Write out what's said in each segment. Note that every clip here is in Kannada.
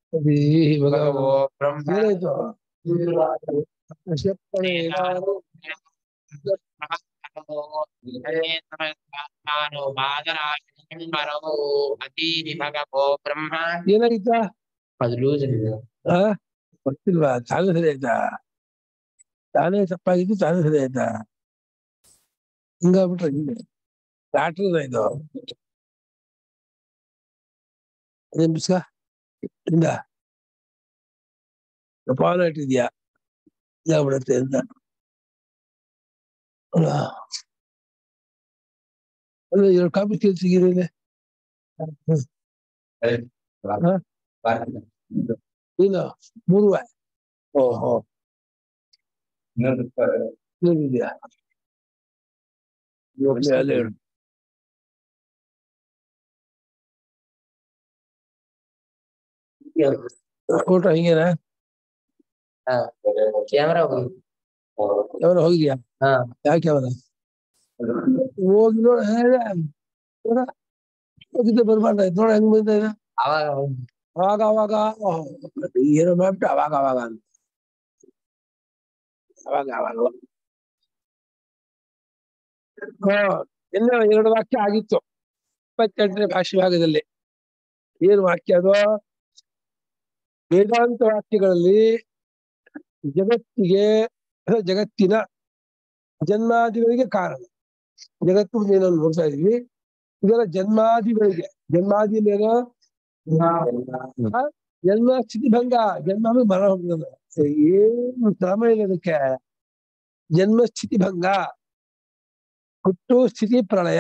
ಅದೇ ಇವಾಗ ಭಗವೋ ಬ್ರಹ್ಮ ಏನಾಯ್ತು ಶಕ್ತನೇ ನಾನು ಅತೀರಿ ಭಗವೋ ಬ್ರಹ್ಮ ಏನಾಗಿತ್ತ ಅದು ಲೂಸ್ ಇದೆ ಆ ಗೊತ್ತಿಲ್ವಾ ತಾನೇ ಸರಿ ಆಯ್ತಾ ತಾನೇ ತಪ್ಪಾಗಿದ್ದು ತಾನೇ ಸರಿ ಆಯ್ತಾ ಹಿಂಗಾಗ್ಬಿಟ್ರೆ ಹಿಂಗೆ ಡಾಕ್ಟರ್ ಇದು ಅದೇನ್ ಬಿಸ್ಕ ಇಂದ ಜಪಾನ ಇಟ್ಟಿದ್ಯಾ ಇದಾಗ್ಬಿಡತ್ತೆ ಅಂತ ಅಲ್ಲ ಅಲ್ಲ ಎರಡು ಕಾಪಿ ಕೇಳಿ ಸಿಗಿರಲಿ ನೀನು ಮೂರು ಓಹೋ ನೋಡಿದ್ಯಾ ಅಲ್ಲೇ ಅಲ್ಲೇ ಇಡು. ಫೋಟೋ ಹಿಂಗೇನಾ ಕ್ಯಾಮ್ರಾ ಯಾವಾಗ ಹೋಗಿದ್ಯಾ ಹಾ ಯಾಕೆ ಯಾವಾಗ ಹೋಗಿ ನೋಡ ನೋಡ ಹೋಗಿದ್ದೆ ಬರ್ಬಾರ್ದಾಯ್ತು ನೋಡ ಹೆಂಗ್ ಬಂದ ಅವಾಗ ಅವಾಗ ಅವಾಗ ಓಹ್, ಏನೋ ಮಾಡ್ಬಿಟ್ಟು ಅವಾಗ ಅವಾಗ ಅಂತ ಅವಾಗ ಅವಾಗ ಹಾ ಎಲ್ಲ ಎರಡು ವಾಕ್ಯ ಆಗಿತ್ತು ಇಪ್ಪತ್ತೆಂಟನೇ ಭಾಷೆ ಭಾಗದಲ್ಲಿ ಏನು ವಾಕ್ಯ ಅದು ವೇದಾಂತ ವಾಕ್ಯಗಳಲ್ಲಿ ಜಗತ್ತಿಗೆ ಅಥವಾ ಜಗತ್ತಿನ ಜನ್ಮಾದಿಗಳಿಗೆ ಕಾರಣ ಜಗತ್ತು ಏನೋ ನೋಡ್ತಾ ಇದೀವಿ ಇದರ ಜನ್ಮಾದಿಗಳಿಗೆ ಜನ್ಮಾದಿ ಏನು ಜನ್ಮ ಸ್ಥಿತಿ ಭಂಗ ಜನ್ಮ ಮರ ಹೋಗ್ತದ ಏನು ಕ್ರಮ ಇಲ್ಲ ಅದಕ್ಕೆ ಜನ್ಮ ಸ್ಥಿತಿ ಭಂಗ ಹುಟ್ಟು ಸ್ಥಿತಿ ಪ್ರಳಯ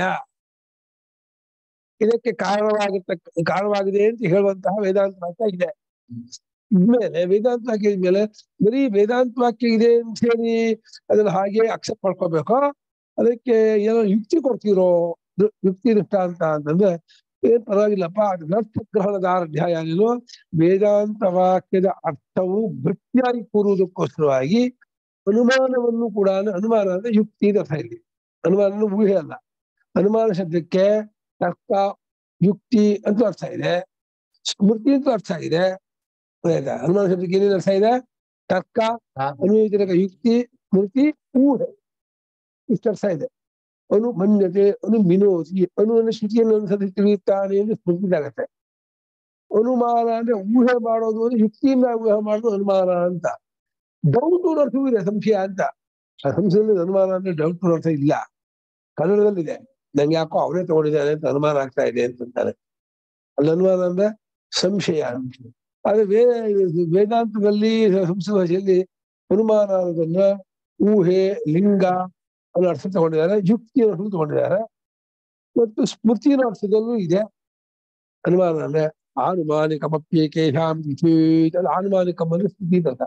ಇದಕ್ಕೆ ಕಾರಣವಾಗಿರ್ತಕ್ಕ ಕಾರಣವಾಗಿದೆ ಅಂತ ಹೇಳುವಂತಹ ವೇದಾಂತ ವಾಕ್ಯ ಇದೆ ಇದ್ಮೇಲೆ ವೇದಾಂತ ವಾಕ್ಯ ಇದ್ಮೇಲೆ ಬರೀ ವೇದಾಂತ ವಾಕ್ಯ ಇದೆ ಅಂತ ಹೇಳಿ ಅದನ್ನ ಹಾಗೆ ಅಕ್ಸೆಪ್ಟ್ ಮಾಡ್ಕೋಬೇಕು ಅದಕ್ಕೆ ಏನೋ ಯುಕ್ತಿ ಕೊಡ್ತೀರೋ ದು- ಯುಕ್ತಿ ದೃಷ್ಟಾಂತ ಅಂತಂದ್ರೆ ಏನ್ ಪರವಾಗಿಲ್ಲಪ್ಪ ಗ್ರಹಣದ ಅಧ್ಯಾಯ ಏನು ವೇದಾಂತ ವಾಕ್ಯದ ಅರ್ಥವು ಗಟ್ಟಿಯಾಗಿ ಕೂರುವುದಕ್ಕೋಸ್ಕರವಾಗಿ ಅನುಮಾನವನ್ನು ಕೂಡ ಅನುಮಾನ ಅಂದ್ರೆ ಯುಕ್ತಿ ಅಂತ ಅರ್ಥ ಇಲ್ಲಿ ಅನುಮಾನ ಊಹೆ ಅಲ್ಲ ಅನುಮಾನ ಶಬ್ದಕ್ಕೆ ತರ್ಕ ಯುಕ್ತಿ ಅಂತ ಅರ್ಥ ಇದೆ ಸ್ಮೃತಿ ಅಂತ ಅರ್ಥ ಇದೆ ಆಯ್ತಾ? ಅನುಮಾನ ಶಬ್ದಕ್ಕೆ ಏನೇನು ಅರ್ಥ ಇದೆ ತರ್ಕ ಅನುಯೋಜನಕ ಯುಕ್ತಿ ಸ್ಮೃತಿ ಊಹೆ ಇಷ್ಟು ಅರ್ಥ ಇದೆ ಅನು ಮನ್ಯತೆ ಅನು ಮಿನೋತಿ ಅನು ಅಂದ್ರೆ ಶ್ರುತಿಯನ್ನು ಅನುಸರಿಸಿ ತಿಳಿಯುತ್ತಾನೆ ಎಂದು ಸ್ಮೃತಿದಾಗತ್ತೆ ಅನುಮಾನ ಅಂದ್ರೆ ಊಹೆ ಮಾಡೋದು ಅಂದ್ರೆ ಯುಕ್ತಿಯಿಂದ ಊಹೆ ಮಾಡೋದು ಅನುಮಾನ ಅಂತ ಡೌಟ್ ಅರ್ಥವೂ ಇದೆ ಸಂಶಯ ಅಂತ ಆ ಸಂಶಯದಲ್ಲಿ ಅನುಮಾನ ಅಂದ್ರೆ ಡೌಟ್ ಅರ್ಥ ಇಲ್ಲ ಕನ್ನಡದಲ್ಲಿದೆ ನಂಗೆ ಯಾಕೋ ಅವನೇ ತಗೊಂಡಿದ್ದಾನೆ ಅಂತ ಅನುಮಾನ ಆಗ್ತಾ ಇದೆ ಅಂತಾರೆ ಅಲ್ಲಿ ಅನುಮಾನ ಅಂದ್ರೆ ಸಂಶಯ ಆದ್ರೆ ವೇ ವೇದಾಂತದಲ್ಲಿ ಸಂಸ್ಕೃತ ಭಾಷೆಯಲ್ಲಿ ಅನುಮಾನ ಅನ್ನೋದನ್ನ ಊಹೆ ಲಿಂಗ ಅನ್ನೋ ಅರ್ಥ ತಗೊಂಡಿದ್ದಾರೆ ಯುಕ್ತಿ ಅನ್ನೋ ಅರ್ಥ ತಗೊಂಡಿದ್ದಾರೆ ಮತ್ತು ಸ್ಮೃತಿ ಅನ್ನೋ ಅರ್ಥದಲ್ಲೂ ಇದೆ ಅನುಮಾನ ಅಂದ್ರೆ ಆನುಮಾನಿಕಮಪ್ಯೇಕೇಶಾಂ ವಿಚೇತ್ ಅದು ಆನುಮಾನಿಕಂ ಅಂದ್ರೆ ಸ್ಥಿತಿ ಅಂತ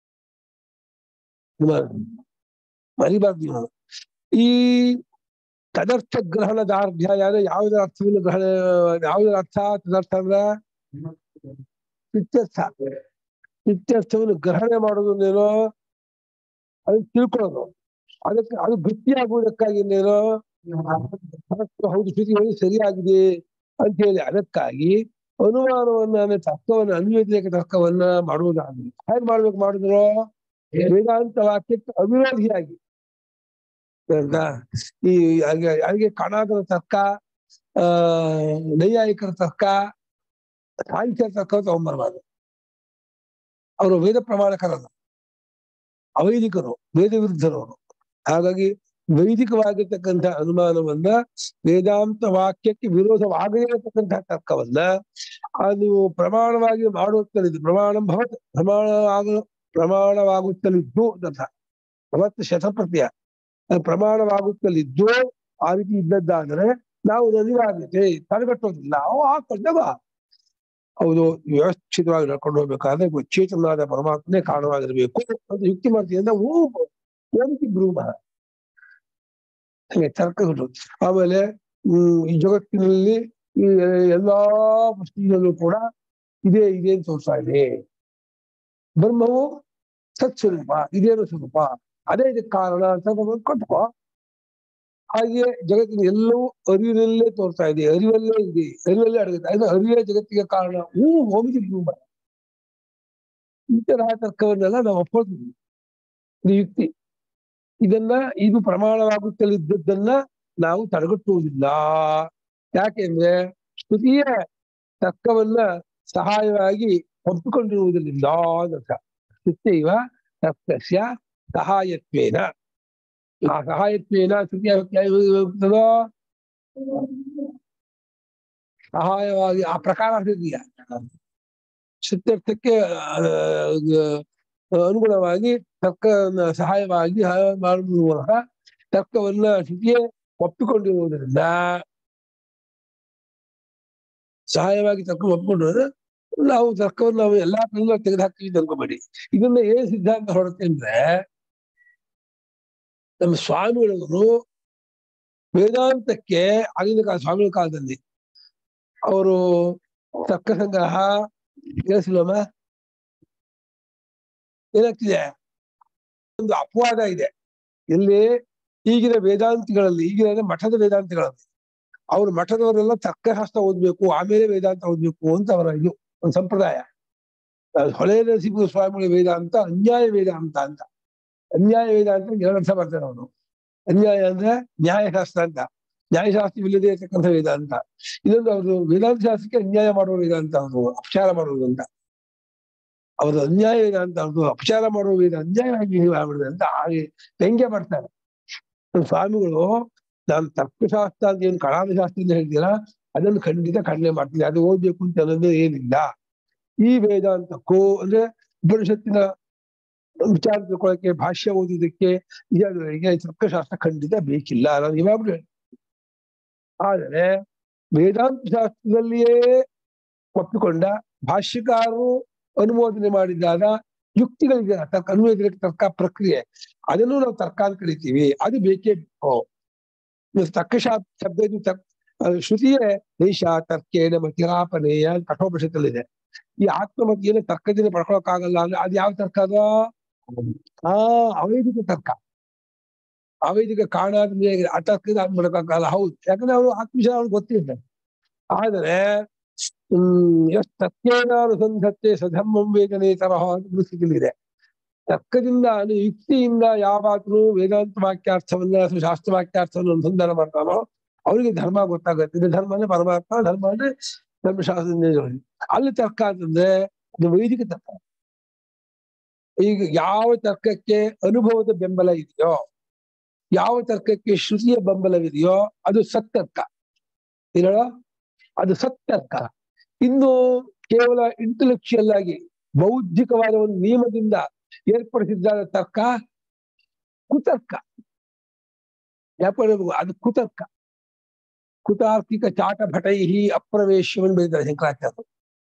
ಅನುಮಾನ ಮರಿಬಾರ್ದು ನೀವು ಈ ತದರ್ಥ ಗ್ರಹಣ ದಾರ್ಢ್ಯ ಅಂದ್ರೆ ಯಾವುದರ ಅರ್ಥವನ್ನು ಗ್ರಹಣ ಯಾವುದರ ಅರ್ಥ ತದರ್ಥ ಅಂದ್ರೆ ಇತ್ಯರ್ಥ ಇತ್ಯರ್ಥವನ್ನು ಗ್ರಹಣ ಮಾಡೋದನ್ನೇನೋ ಅದು ತಿಳ್ಕೊಳ್ಳೋದು ಅದಕ್ಕೆ ಅದು ಗಟ್ಟಿಯಾಗುವುದಕ್ಕಾಗಿ ಇನ್ನೇನೋ ಅದಕ್ಕೆ ಹೌದು ಶ್ರುತಿ ಹೇಳಿ ಸರಿಯಾಗಿದೆ ಅಂತ ಹೇಳಿ ಅದಕ್ಕಾಗಿ ಅನುಮಾನವನ್ನ ಅಂದ್ರೆ ತರ್ಕವನ್ನ ಅನ್ವೇಷಕ ತರ್ಕವನ್ನ ಮಾಡುವುದಾಗಲಿ ಹೇಗೆ ಮಾಡ್ಬೇಕು ಮಾಡಿದ್ರು ವೇದಾಂತ ವಾಕ್ಯಕ್ಕೆ ಅವಿರೋಧಿಯಾಗಿ ಆಯ್ತಾ? ಈ ಹಾಗೆ ಹಾಗೆ ಕಣಾದರ ತರ್ಕ ಆ ನೈಯಾಯಿಕರ ತರ್ಕ ಸಾಹಿತ್ಯ ತರ್ಕ ತಗೊಂಬರ್ಬಾರ್ದು ಅವರು ವೇದ ಪ್ರಮಾಣಕರಲ್ಲ ಅವೈದಿಕರು ವೇದ ವಿರುದ್ಧರವರು ಹಾಗಾಗಿ ವೈದಿಕವಾಗಿರ್ತಕ್ಕಂಥ ಅನುಮಾನವನ್ನ ವೇದಾಂತ ವಾಕ್ಯಕ್ಕೆ ವಿರೋಧವಾಗದೇ ಇರತಕ್ಕಂತಹ ತರ್ಕವನ್ನ ಆ ನೀವು ಪ್ರಮಾಣವಾಗಿ ಮಾಡುತ್ತಲಿದ್ದು ಪ್ರಮಾಣ ಭವತ್ ಪ್ರಮಾಣ ಆಗ ಪ್ರಮಾಣವಾಗುತ್ತಲಿದ್ದು ಅಂತ ಭವತ್ ಶತಪ್ರತ್ಯಯ ಅದು ಪ್ರಮಾಣವಾಗುತ್ತಲಿದ್ದು ಆ ರೀತಿ ಇದ್ದದ್ದಾದರೆ ನಾವು ನದಿವಾಗುತ್ತೆ ತಡೆಗಟ್ಟೋದಿಲ್ಲ ಅವು ಹಾಕೊಂಡವ ಹೌದು ವ್ಯವಸ್ಥಿತವಾಗಿ ನಡ್ಕೊಂಡು ಹೋಗ್ಬೇಕಾದ್ರೆ ಚೇತನಾದ ಪರಮಾತ್ಮನೇ ಕಾರಣವಾಗಿರ್ಬೇಕು ಅಂತ ಯುಕ್ತಿ ಮಾಡ್ತೀವಿ ಅಂದ್ರೆ ಓ ಓದಿತಿ ಬ್ರೂಮ ಹಾಗೆ ತರ್ಕಗಳು ಆಮೇಲೆ ಹ್ಮ್ ಈ ಜಗತ್ತಿನಲ್ಲಿ ಈ ಎಲ್ಲಾ ವಸ್ತುಗಳಲ್ಲೂ ಕೂಡ ಇದೇ ಇದೇ ಅಂತ ತೋರಿಸ್ತಾ ಇದೆ ಬ್ರಹ್ಮವು ಸತ್ಸ್ವರೂಪ ಇದೇನು ಸ್ವರೂಪ ಅದೇ ಇದಕ್ಕೆ ಕಾರಣ ಅಂತ ನಮಗೆ ಕೊಟ್ಕೋ ಹಾಗೆ ಜಗತ್ತಿನ ಎಲ್ಲವೂ ಅರಿವಿನಲ್ಲೇ ತೋರ್ತಾ ಇದೆ ಅರಿವಲ್ಲೇ ಇದೆ ಅರಿವಲ್ಲೇ ಅಡಗುತ್ತೆ ಅದು ಅರಿವೇ ಜಗತ್ತಿಗೆ ಕಾರಣ ಹೂ ಹೋಮಿತಿ ಬ್ರಹ್ಮ ಈ ತರಹ ತರ್ಕವನ್ನೆಲ್ಲ ನಾವು ಒಪ್ಕೊಳ್ತೀವಿ ಇದು ಯುಕ್ತಿ ಇದನ್ನ ಇದು ಪ್ರಮಾಣವಾಗುತ್ತಲಿದ್ದದ್ದನ್ನ ನಾವು ತಡೆಗಟ್ಟುವುದಿಲ್ಲ ಯಾಕೆಂದ್ರೆ ಶ್ರುತಿಯ ತರ್ಕವನ್ನ ಸಹಾಯವಾಗಿ ಒಪ್ಪಿಕೊಂಡಿರುವುದರಿಂದ ಅಂತ ಶ್ರುತಿಯವ ತರ್ಕಸ್ಯ ಸಹಾಯತ್ವೇನ ಆ ಸಹಾಯತ್ವೇನ ಶ್ರುತಿಯ ಹೋಗ್ತದೋ ಸಹಾಯವಾಗಿ ಆ ಪ್ರಕಾರ ಇದೆಯಾ ಶ್ರುತ್ಯರ್ಥಕ್ಕೆ ಅನುಗುಣವಾಗಿ ತರ್ಕ ಸಹಾಯವಾಗಿ ಮಾಡುವ ಮೂಲಕ ತರ್ಕವನ್ನ ಶ್ರುತಿಯೇ ಒಪ್ಪಿಕೊಂಡಿರುವುದರಿಂದ ಸಹಾಯವಾಗಿ ತರ್ಕ ಒಪ್ಪಿಕೊಂಡಿರೋದು ನಾವು ತರ್ಕವನ್ನು ನಾವು ಎಲ್ಲಾ ಕಡೆಯಿಂದ ತೆಗೆದು ಹಾಕ್ತೀವಿ ಅಂತ ಅನ್ಕೋಬೇಡಿ ಇದನ್ನ ಏನ್ ಸಿದ್ಧಾಂತ ಹೊರತ್ತೆ ಅಂದ್ರೆ ನಮ್ಮ ಸ್ವಾಮಿಗಳವರು ವೇದಾಂತಕ್ಕೆ ಆಗಿನ ಕಾಲ ಸ್ವಾಮಿಗಳ ಕಾಲದಲ್ಲಿ ಅವರು ತರ್ಕ ಸಂಗ್ರಹ ಕೇಳಿಸಿಲ್ಲಮ್ಮ ಏನಾಗ್ತಿದೆ ಒಂದು ಅಪವಾದ ಇದೆ ಇಲ್ಲಿ ಈಗಿನ ವೇದಾಂತಿಗಳಲ್ಲಿ ಈಗಿನ ಮಠದ ವೇದಾಂತಿಗಳಲ್ಲಿ ಅವ್ರು ಮಠದವರೆಲ್ಲ ತರ್ಕಶಾಸ್ತ್ರ ಓದ್ಬೇಕು ಆಮೇಲೆ ವೇದಾಂತ ಓದ್ಬೇಕು ಅಂತ ಅವರ ಇದು ಒಂದು ಸಂಪ್ರದಾಯ ಹೊಳೆ ನರಸಿಂಹ ಸ್ವಾಮಿಗಳ ವೇದಾಂತ ಅನ್ಯಾಯ ವೇದಾಂತ ಅಂತ ಅನ್ಯಾಯ ವೇದಾಂತ ಎರಡು ಅರ್ಥ ಮಾಡ್ತಾರೆ ಅವನು ಅನ್ಯಾಯ ಅಂದ್ರೆ ನ್ಯಾಯಶಾಸ್ತ್ರ ಅಂತ ನ್ಯಾಯಶಾಸ್ತ್ರವಿಲ್ಲದೆ ಇರ್ತಕ್ಕಂಥ ವೇದಾಂತ ಇದೊಂದು ಅವರು ವೇದಾಂತ ಶಾಸ್ತ್ರಕ್ಕೆ ಅನ್ಯಾಯ ಮಾಡುವ ವೇದಾಂತ ಅವರು ಅಪಚಾರ ಮಾಡುವುದು ಅಂತ ಅವರು ಅನ್ಯಾಯ ವೇದಾಂತ ಅವ್ರದ್ದು ಅಪಚಾರ ಮಾಡುವ ವೇದ ಅನ್ಯಾಯವಾಗಿ ಮಾಡಿದೆ ಅಂತ ಹಾಗೆ ವ್ಯಂಗ್ಯ ಮಾಡ್ತಾರೆ ಸ್ವಾಮಿಗಳು ನಾನು ತರ್ಕಶಾಸ್ತ್ರ ಅಂತ ಏನು ಕಳಾಮಶಾಸ್ತ್ರ ಅಂತ ಹೇಳ್ತೀರಾ ಅದನ್ನು ಖಂಡಿತ ಖಂಡನೆ ಮಾಡ್ತೀನಿ ಅದು ಓದ್ಬೇಕು ಅಂತ ಅನ್ನೋದು ಏನಿಲ್ಲ ಈ ವೇದಾಂತಕ್ಕೂ ಅಂದ್ರೆ ಉಪನಿಷತ್ತಿನ ವಿಚಾರ ತಿಳ್ಕೊಳ್ಳೋಕೆ ಭಾಷ್ಯ ಓದುವುದಕ್ಕೆ ಇದಾದವರಿಗೆ ತರ್ಕಶಾಸ್ತ್ರ ಖಂಡಿತ ಬೇಕಿಲ್ಲ ನಾನು ಇವಾಗ್ಲೂ ಹೇಳ್ತೀನಿ. ಆದರೆ ವೇದಾಂತ ಶಾಸ್ತ್ರದಲ್ಲಿಯೇ ಒಪ್ಪಿಕೊಂಡ ಭಾಷ್ಯಕಾರರು ಅನುಮೋದನೆ ಮಾಡಿದಾಗ ಯುಕ್ತಿಗಳಿದೆ ತರ್ಕ ಅನ್ವಯ ತರ್ಕ ಪ್ರಕ್ರಿಯೆ ಅದನ್ನು ನಾವು ತರ್ಕ ಅಂತ ಕರಿತೀವಿ ಅದು ಬೇಕೇ ಬೇಕು ನೀವು ತರ್ಕಶಾಸ್ತ್ರ ಶಬ್ದ ಇದು ತರ್ಕ ಅದು ಶ್ರುತಿಯೇ ದೇಶ ತರ್ಕೇನ ಮತಿರಾಪನೇಯ ಕಠೋಪನಿಷತ್ತಲ್ಲಿದೆ ಈ ಆತ್ಮಮತಿಯನ್ನು ತರ್ಕದಿಂದ ಪಡ್ಕೊಳಕ್ಕಾಗಲ್ಲ ಅಂದ್ರೆ ಅದು ಯಾವ ತರ್ಕ ಅದು ಆ ಅವೈದಿಕ ತರ್ಕ ಅವೈದಿಕ ಕಾಣಾದ ಆ ತರ್ಕದಿಂದ ಅದು ಮಾಡಕ್ಕಾಗಲ್ಲ ಹೌದು ಯಾಕಂದ್ರೆ ಅವರು ಆತ್ಮಶಾಸ್ತ್ರ ಅವ್ರಿಗೆ ಗೊತ್ತಿದೆ ಆದರೆ ಹ್ಮ್ ಎಸ್ ತರ್ಕೇನಾನುಸಂಧತ್ತೆ ಸಧರ್ಮಂ ವೇದನೆ ತರಹ ಅಂತ ಸ್ಥಿತಿಲಿದೆ ತರ್ಕದಿಂದ ಅಂದ್ರೆ ಯುಕ್ತಿಯಿಂದ ಯಾವಾಗಲೂ ವೇದಾಂತ ವಾಕ್ಯಾರ್ಥವನ್ನ ಅಥವಾ ಶಾಸ್ತ್ರ ವಾಕ್ಯಾರ್ಥವನ್ನು ಅನುಸಂಧಾನ ಮಾಡ್ತಾನೋ ಅವರಿಗೆ ಧರ್ಮ ಗೊತ್ತಾಗುತ್ತೆ ಇದು ಧರ್ಮ ಅಂದ್ರೆ ಪರಮಾತ್ಮ ಧರ್ಮ ಅಂದ್ರೆ ಧರ್ಮಶಾಸ್ತ್ರದಿಂದ ಹೇಳಿ. ಅಲ್ಲಿ ತರ್ಕ ಅಂತಂದ್ರೆ ಇದು ವೈದಿಕ ತರ್ಕ ಈಗ ಯಾವ ತರ್ಕಕ್ಕೆ ಅನುಭವದ ಬೆಂಬಲ ಇದೆಯೋ ಯಾವ ತರ್ಕಕ್ಕೆ ಶ್ರುತಿಯ ಬೆಂಬಲವಿದೆಯೋ ಅದು ಸತ್ತರ್ಕ ಏನೋ ಅದು ಸತ್ತರ್ಕ ಇನ್ನು ಕೇವಲ ಇಂಟೆಲೆಕ್ಚುಯಲ್ ಆಗಿ ಬೌದ್ಧಿಕವಾದ ಒಂದು ನಿಯಮದಿಂದ ಏರ್ಪಡಿಸಿದ್ದಾದ ತರ್ಕ ಕುತರ್ಕ ವ್ಯಾಪಾರ ಅದು ಕುತರ್ಕ ಕುತಾರ್ಕಿಕ ಚಾಟ ಭಟೈಹಿ ಅಪ್ರವೇಶವನ್ನು ಬರೀತಾರೆ ಶಂಕರಾಚಾರ್ಯರು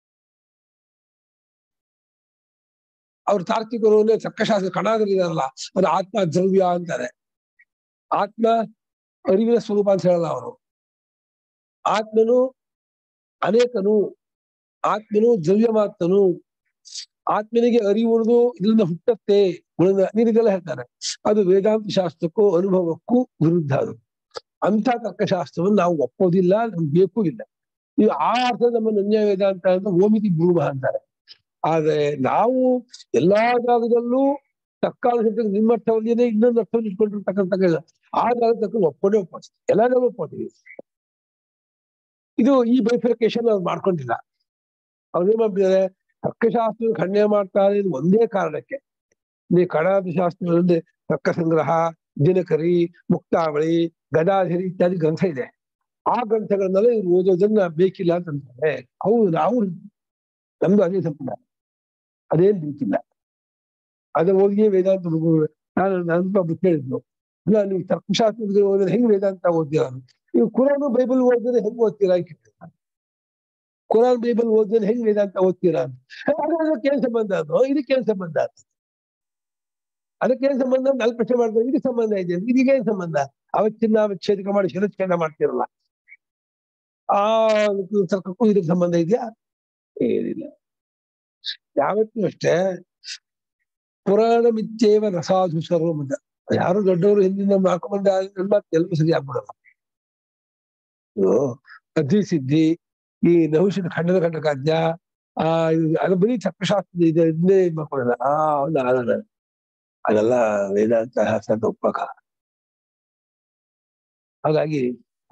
ಅವ್ರು ತಾರ್ಕಿಕರು ಅಂದ್ರೆ ತರ್ಕಶಾಸ್ತ್ರ ಕಣಾದಲ್ಲಿದಾರಲ್ಲ ಅದು ಆತ್ಮ ದ್ರವ್ಯ ಅಂತಾರೆ ಆತ್ಮ ಅರಿವಿನ ಸ್ವರೂಪ ಅಂತ ಹೇಳಲ್ಲ ಅವರು ಆತ್ಮನು ಅನೇಕನು ಆತ್ಮನು ದ್ರವ್ಯಮಾತ್ಮನು ಆತ್ಮನಿಗೆ ಅರಿವುವುದು ಇದರಿಂದ ಹುಟ್ಟತ್ತೆ ಗುಣದ ಈ ರೀತಿಯೆಲ್ಲ ಹೇಳ್ತಾರೆ ಅದು ವೇದಾಂತ ಶಾಸ್ತ್ರಕ್ಕೂ ಅನುಭವಕ್ಕೂ ವಿರುದ್ಧ ಅದು ಅಂಥ ತರ್ಕಶಾಸ್ತ್ರವನ್ನು ನಾವು ಒಪ್ಪೋದಿಲ್ಲ ನಮ್ಗೆ ಬೇಕು ಇಲ್ಲ ಇದು ಆ ಅರ್ಥ ನಮ್ಮ ಅನ್ಯಾಯ ವೇದಾಂತ ಅಂತ ಓಮಿತಿ ಭೂಮ ಅಂತಾರೆ ಆದ್ರೆ ನಾವು ಎಲ್ಲಾ ಜಾಗದಲ್ಲೂ ತಕ್ಕಾಲ ನಿಮ್ಮ ಅರ್ಥವಲ್ಲಿನೇ ಇನ್ನೊಂದು ಅರ್ಥವನ್ನು ಇಟ್ಕೊಂಡಿರ್ತಕ್ಕಂಥ ಆ ಜಾಗದ ತಕ್ಕ ಒಪ್ಕೊಂಡೇ ಒಪ್ಪಿಸ್ತೀವಿ ಎಲ್ಲ ನಾವು ಒಪ್ಕೋತೀವಿ ಇದು ಈ ಬೈಫಿಕೇಶನ್ ಅವ್ರು ಮಾಡ್ಕೊಂಡಿಲ್ಲ ಅವ್ರು ಏನ್ ಮಾಡ್ಬಿಟ್ಟಿದ್ದಾರೆ ತರ್ಕಶಾಸ್ತ್ರ ಖಂಡನೆ ಮಾಡ್ತಾರೆ ಇದು ಒಂದೇ ಕಾರಣಕ್ಕೆ ನೀವು ಕಣಾದ ಶಾಸ್ತ್ರಗಳಲ್ಲಿ ತರ್ಕ ಸಂಗ್ರಹ ದಿನಕರಿ ಮುಕ್ತಾವಳಿ ಗದಾಧರಿ ಇತ್ಯಾದಿ ಗ್ರಂಥ ಇದೆ ಆ ಗ್ರಂಥಗಳನ್ನೆಲ್ಲ ಇವ್ರು ಓದೋದನ್ನ ಬೇಕಿಲ್ಲ ಅಂತ ಅಂತಾರೆ ಹೌದು ನಾವು ನಮ್ದು ಅದೇ ಸಂಪ್ರದಾಯ ಅದೇನ್ ಬೇಕಿಲ್ಲ ಅದ ಓದಿಯೇ ವೇದಾಂತ ಮುಗಿದು- ನಾನು ನನ್ನ ಕೇಳಿದ್ನು ಇಲ್ಲ ನೀವು ತರ್ಕಶಾಸ್ತ್ರ ಓದಿದ್ರೆ ಹೆಂಗ್ ವೇದಾಂತ ಓದ್ತೀರಾ ನೀವು ಕುರಾನು ಬೈಬಲ್ ಓದಿದ್ರೆ ಹೆಂಗ್ ಓದ್ತೀರಾ ಅಂತ ಕೇಳಿದ್ರು ನಾನು. ಕುರಾನ್ ಬೈಬಲ್ ಓದಿದ್ರೆ ಹೆಂಗ್ ವೇದಾಂತ ಓದ್ತೀರಾ ಅಂತ ಹಾಗಾದ್ರೆ ಅದಕ್ಕೆ ಏನ್ ಸಂಬಂಧ ಅದು ಇದಕ್ಕೆ ಏನ್ ಸಂಬಂಧ ಅದು ಅದಕ್ಕೆ ಏನ್ ಸಂಬಂಧ ಅಂತ ಅಲ್ಲಿ ಪ್ರಶ್ನೆ ಮಾಡ್ತಾರೆ ಇದಕ್ಕೆ ಸಂಬಂಧ ಇದೆ ಇದಕ್ಕೆ ಏನ್ ಸಂಬಂಧ ಅವತ್ತಿನ ವಿಚ್ಛೇದಕ ಮಾಡಿ ಶಿರಚ್ಛೇದ ಮಾಡ್ತಿರಲ್ಲ ಆ ತರ್ಕಕ್ಕೂ ಇದಕ್ಕೆ ಸಂಬಂಧ ಇದೆಯಾ ಏನಿಲ್ಲ ಯಾವತ್ತೂ ಅಷ್ಟೇ ಪುರಾಣ ಮಿಥ್ಯೇವ ರಸಾಧು ಸರ್ವಮದ ಯಾರು ದೊಡ್ಡವರು ಹಿಂದಿನ ಮಾಡ್ಕೊಂಡ್ ಬಂದ ಎಲ್ಲರೂ ಸರಿ ಆಗ್ಬಿಡಲ್ಲ ಇದು ಅಧಿಸಿದ್ಧಿ ಈ ನಹುಷನ ಖಂಡನ ಖಂಡಕಾಜ್ಞ ಆ ಇದು- ಅದು ಬರೀ ತರ್ಕಶಾಸ್ತ್ರ ಇದೆ ಇದನ್ನೇ ಇದ್ ಮಾಡ್ಕೊಳ್ಳಲ್ಲ ಆ ಹೌದಾ ಅದಲ್ಲ ಅದೆಲ್ಲ ವೇದಾಂತ ಶಾಸ್ತ್ರದ ಒಪ್ಪಕ ಹಾಗಾಗಿ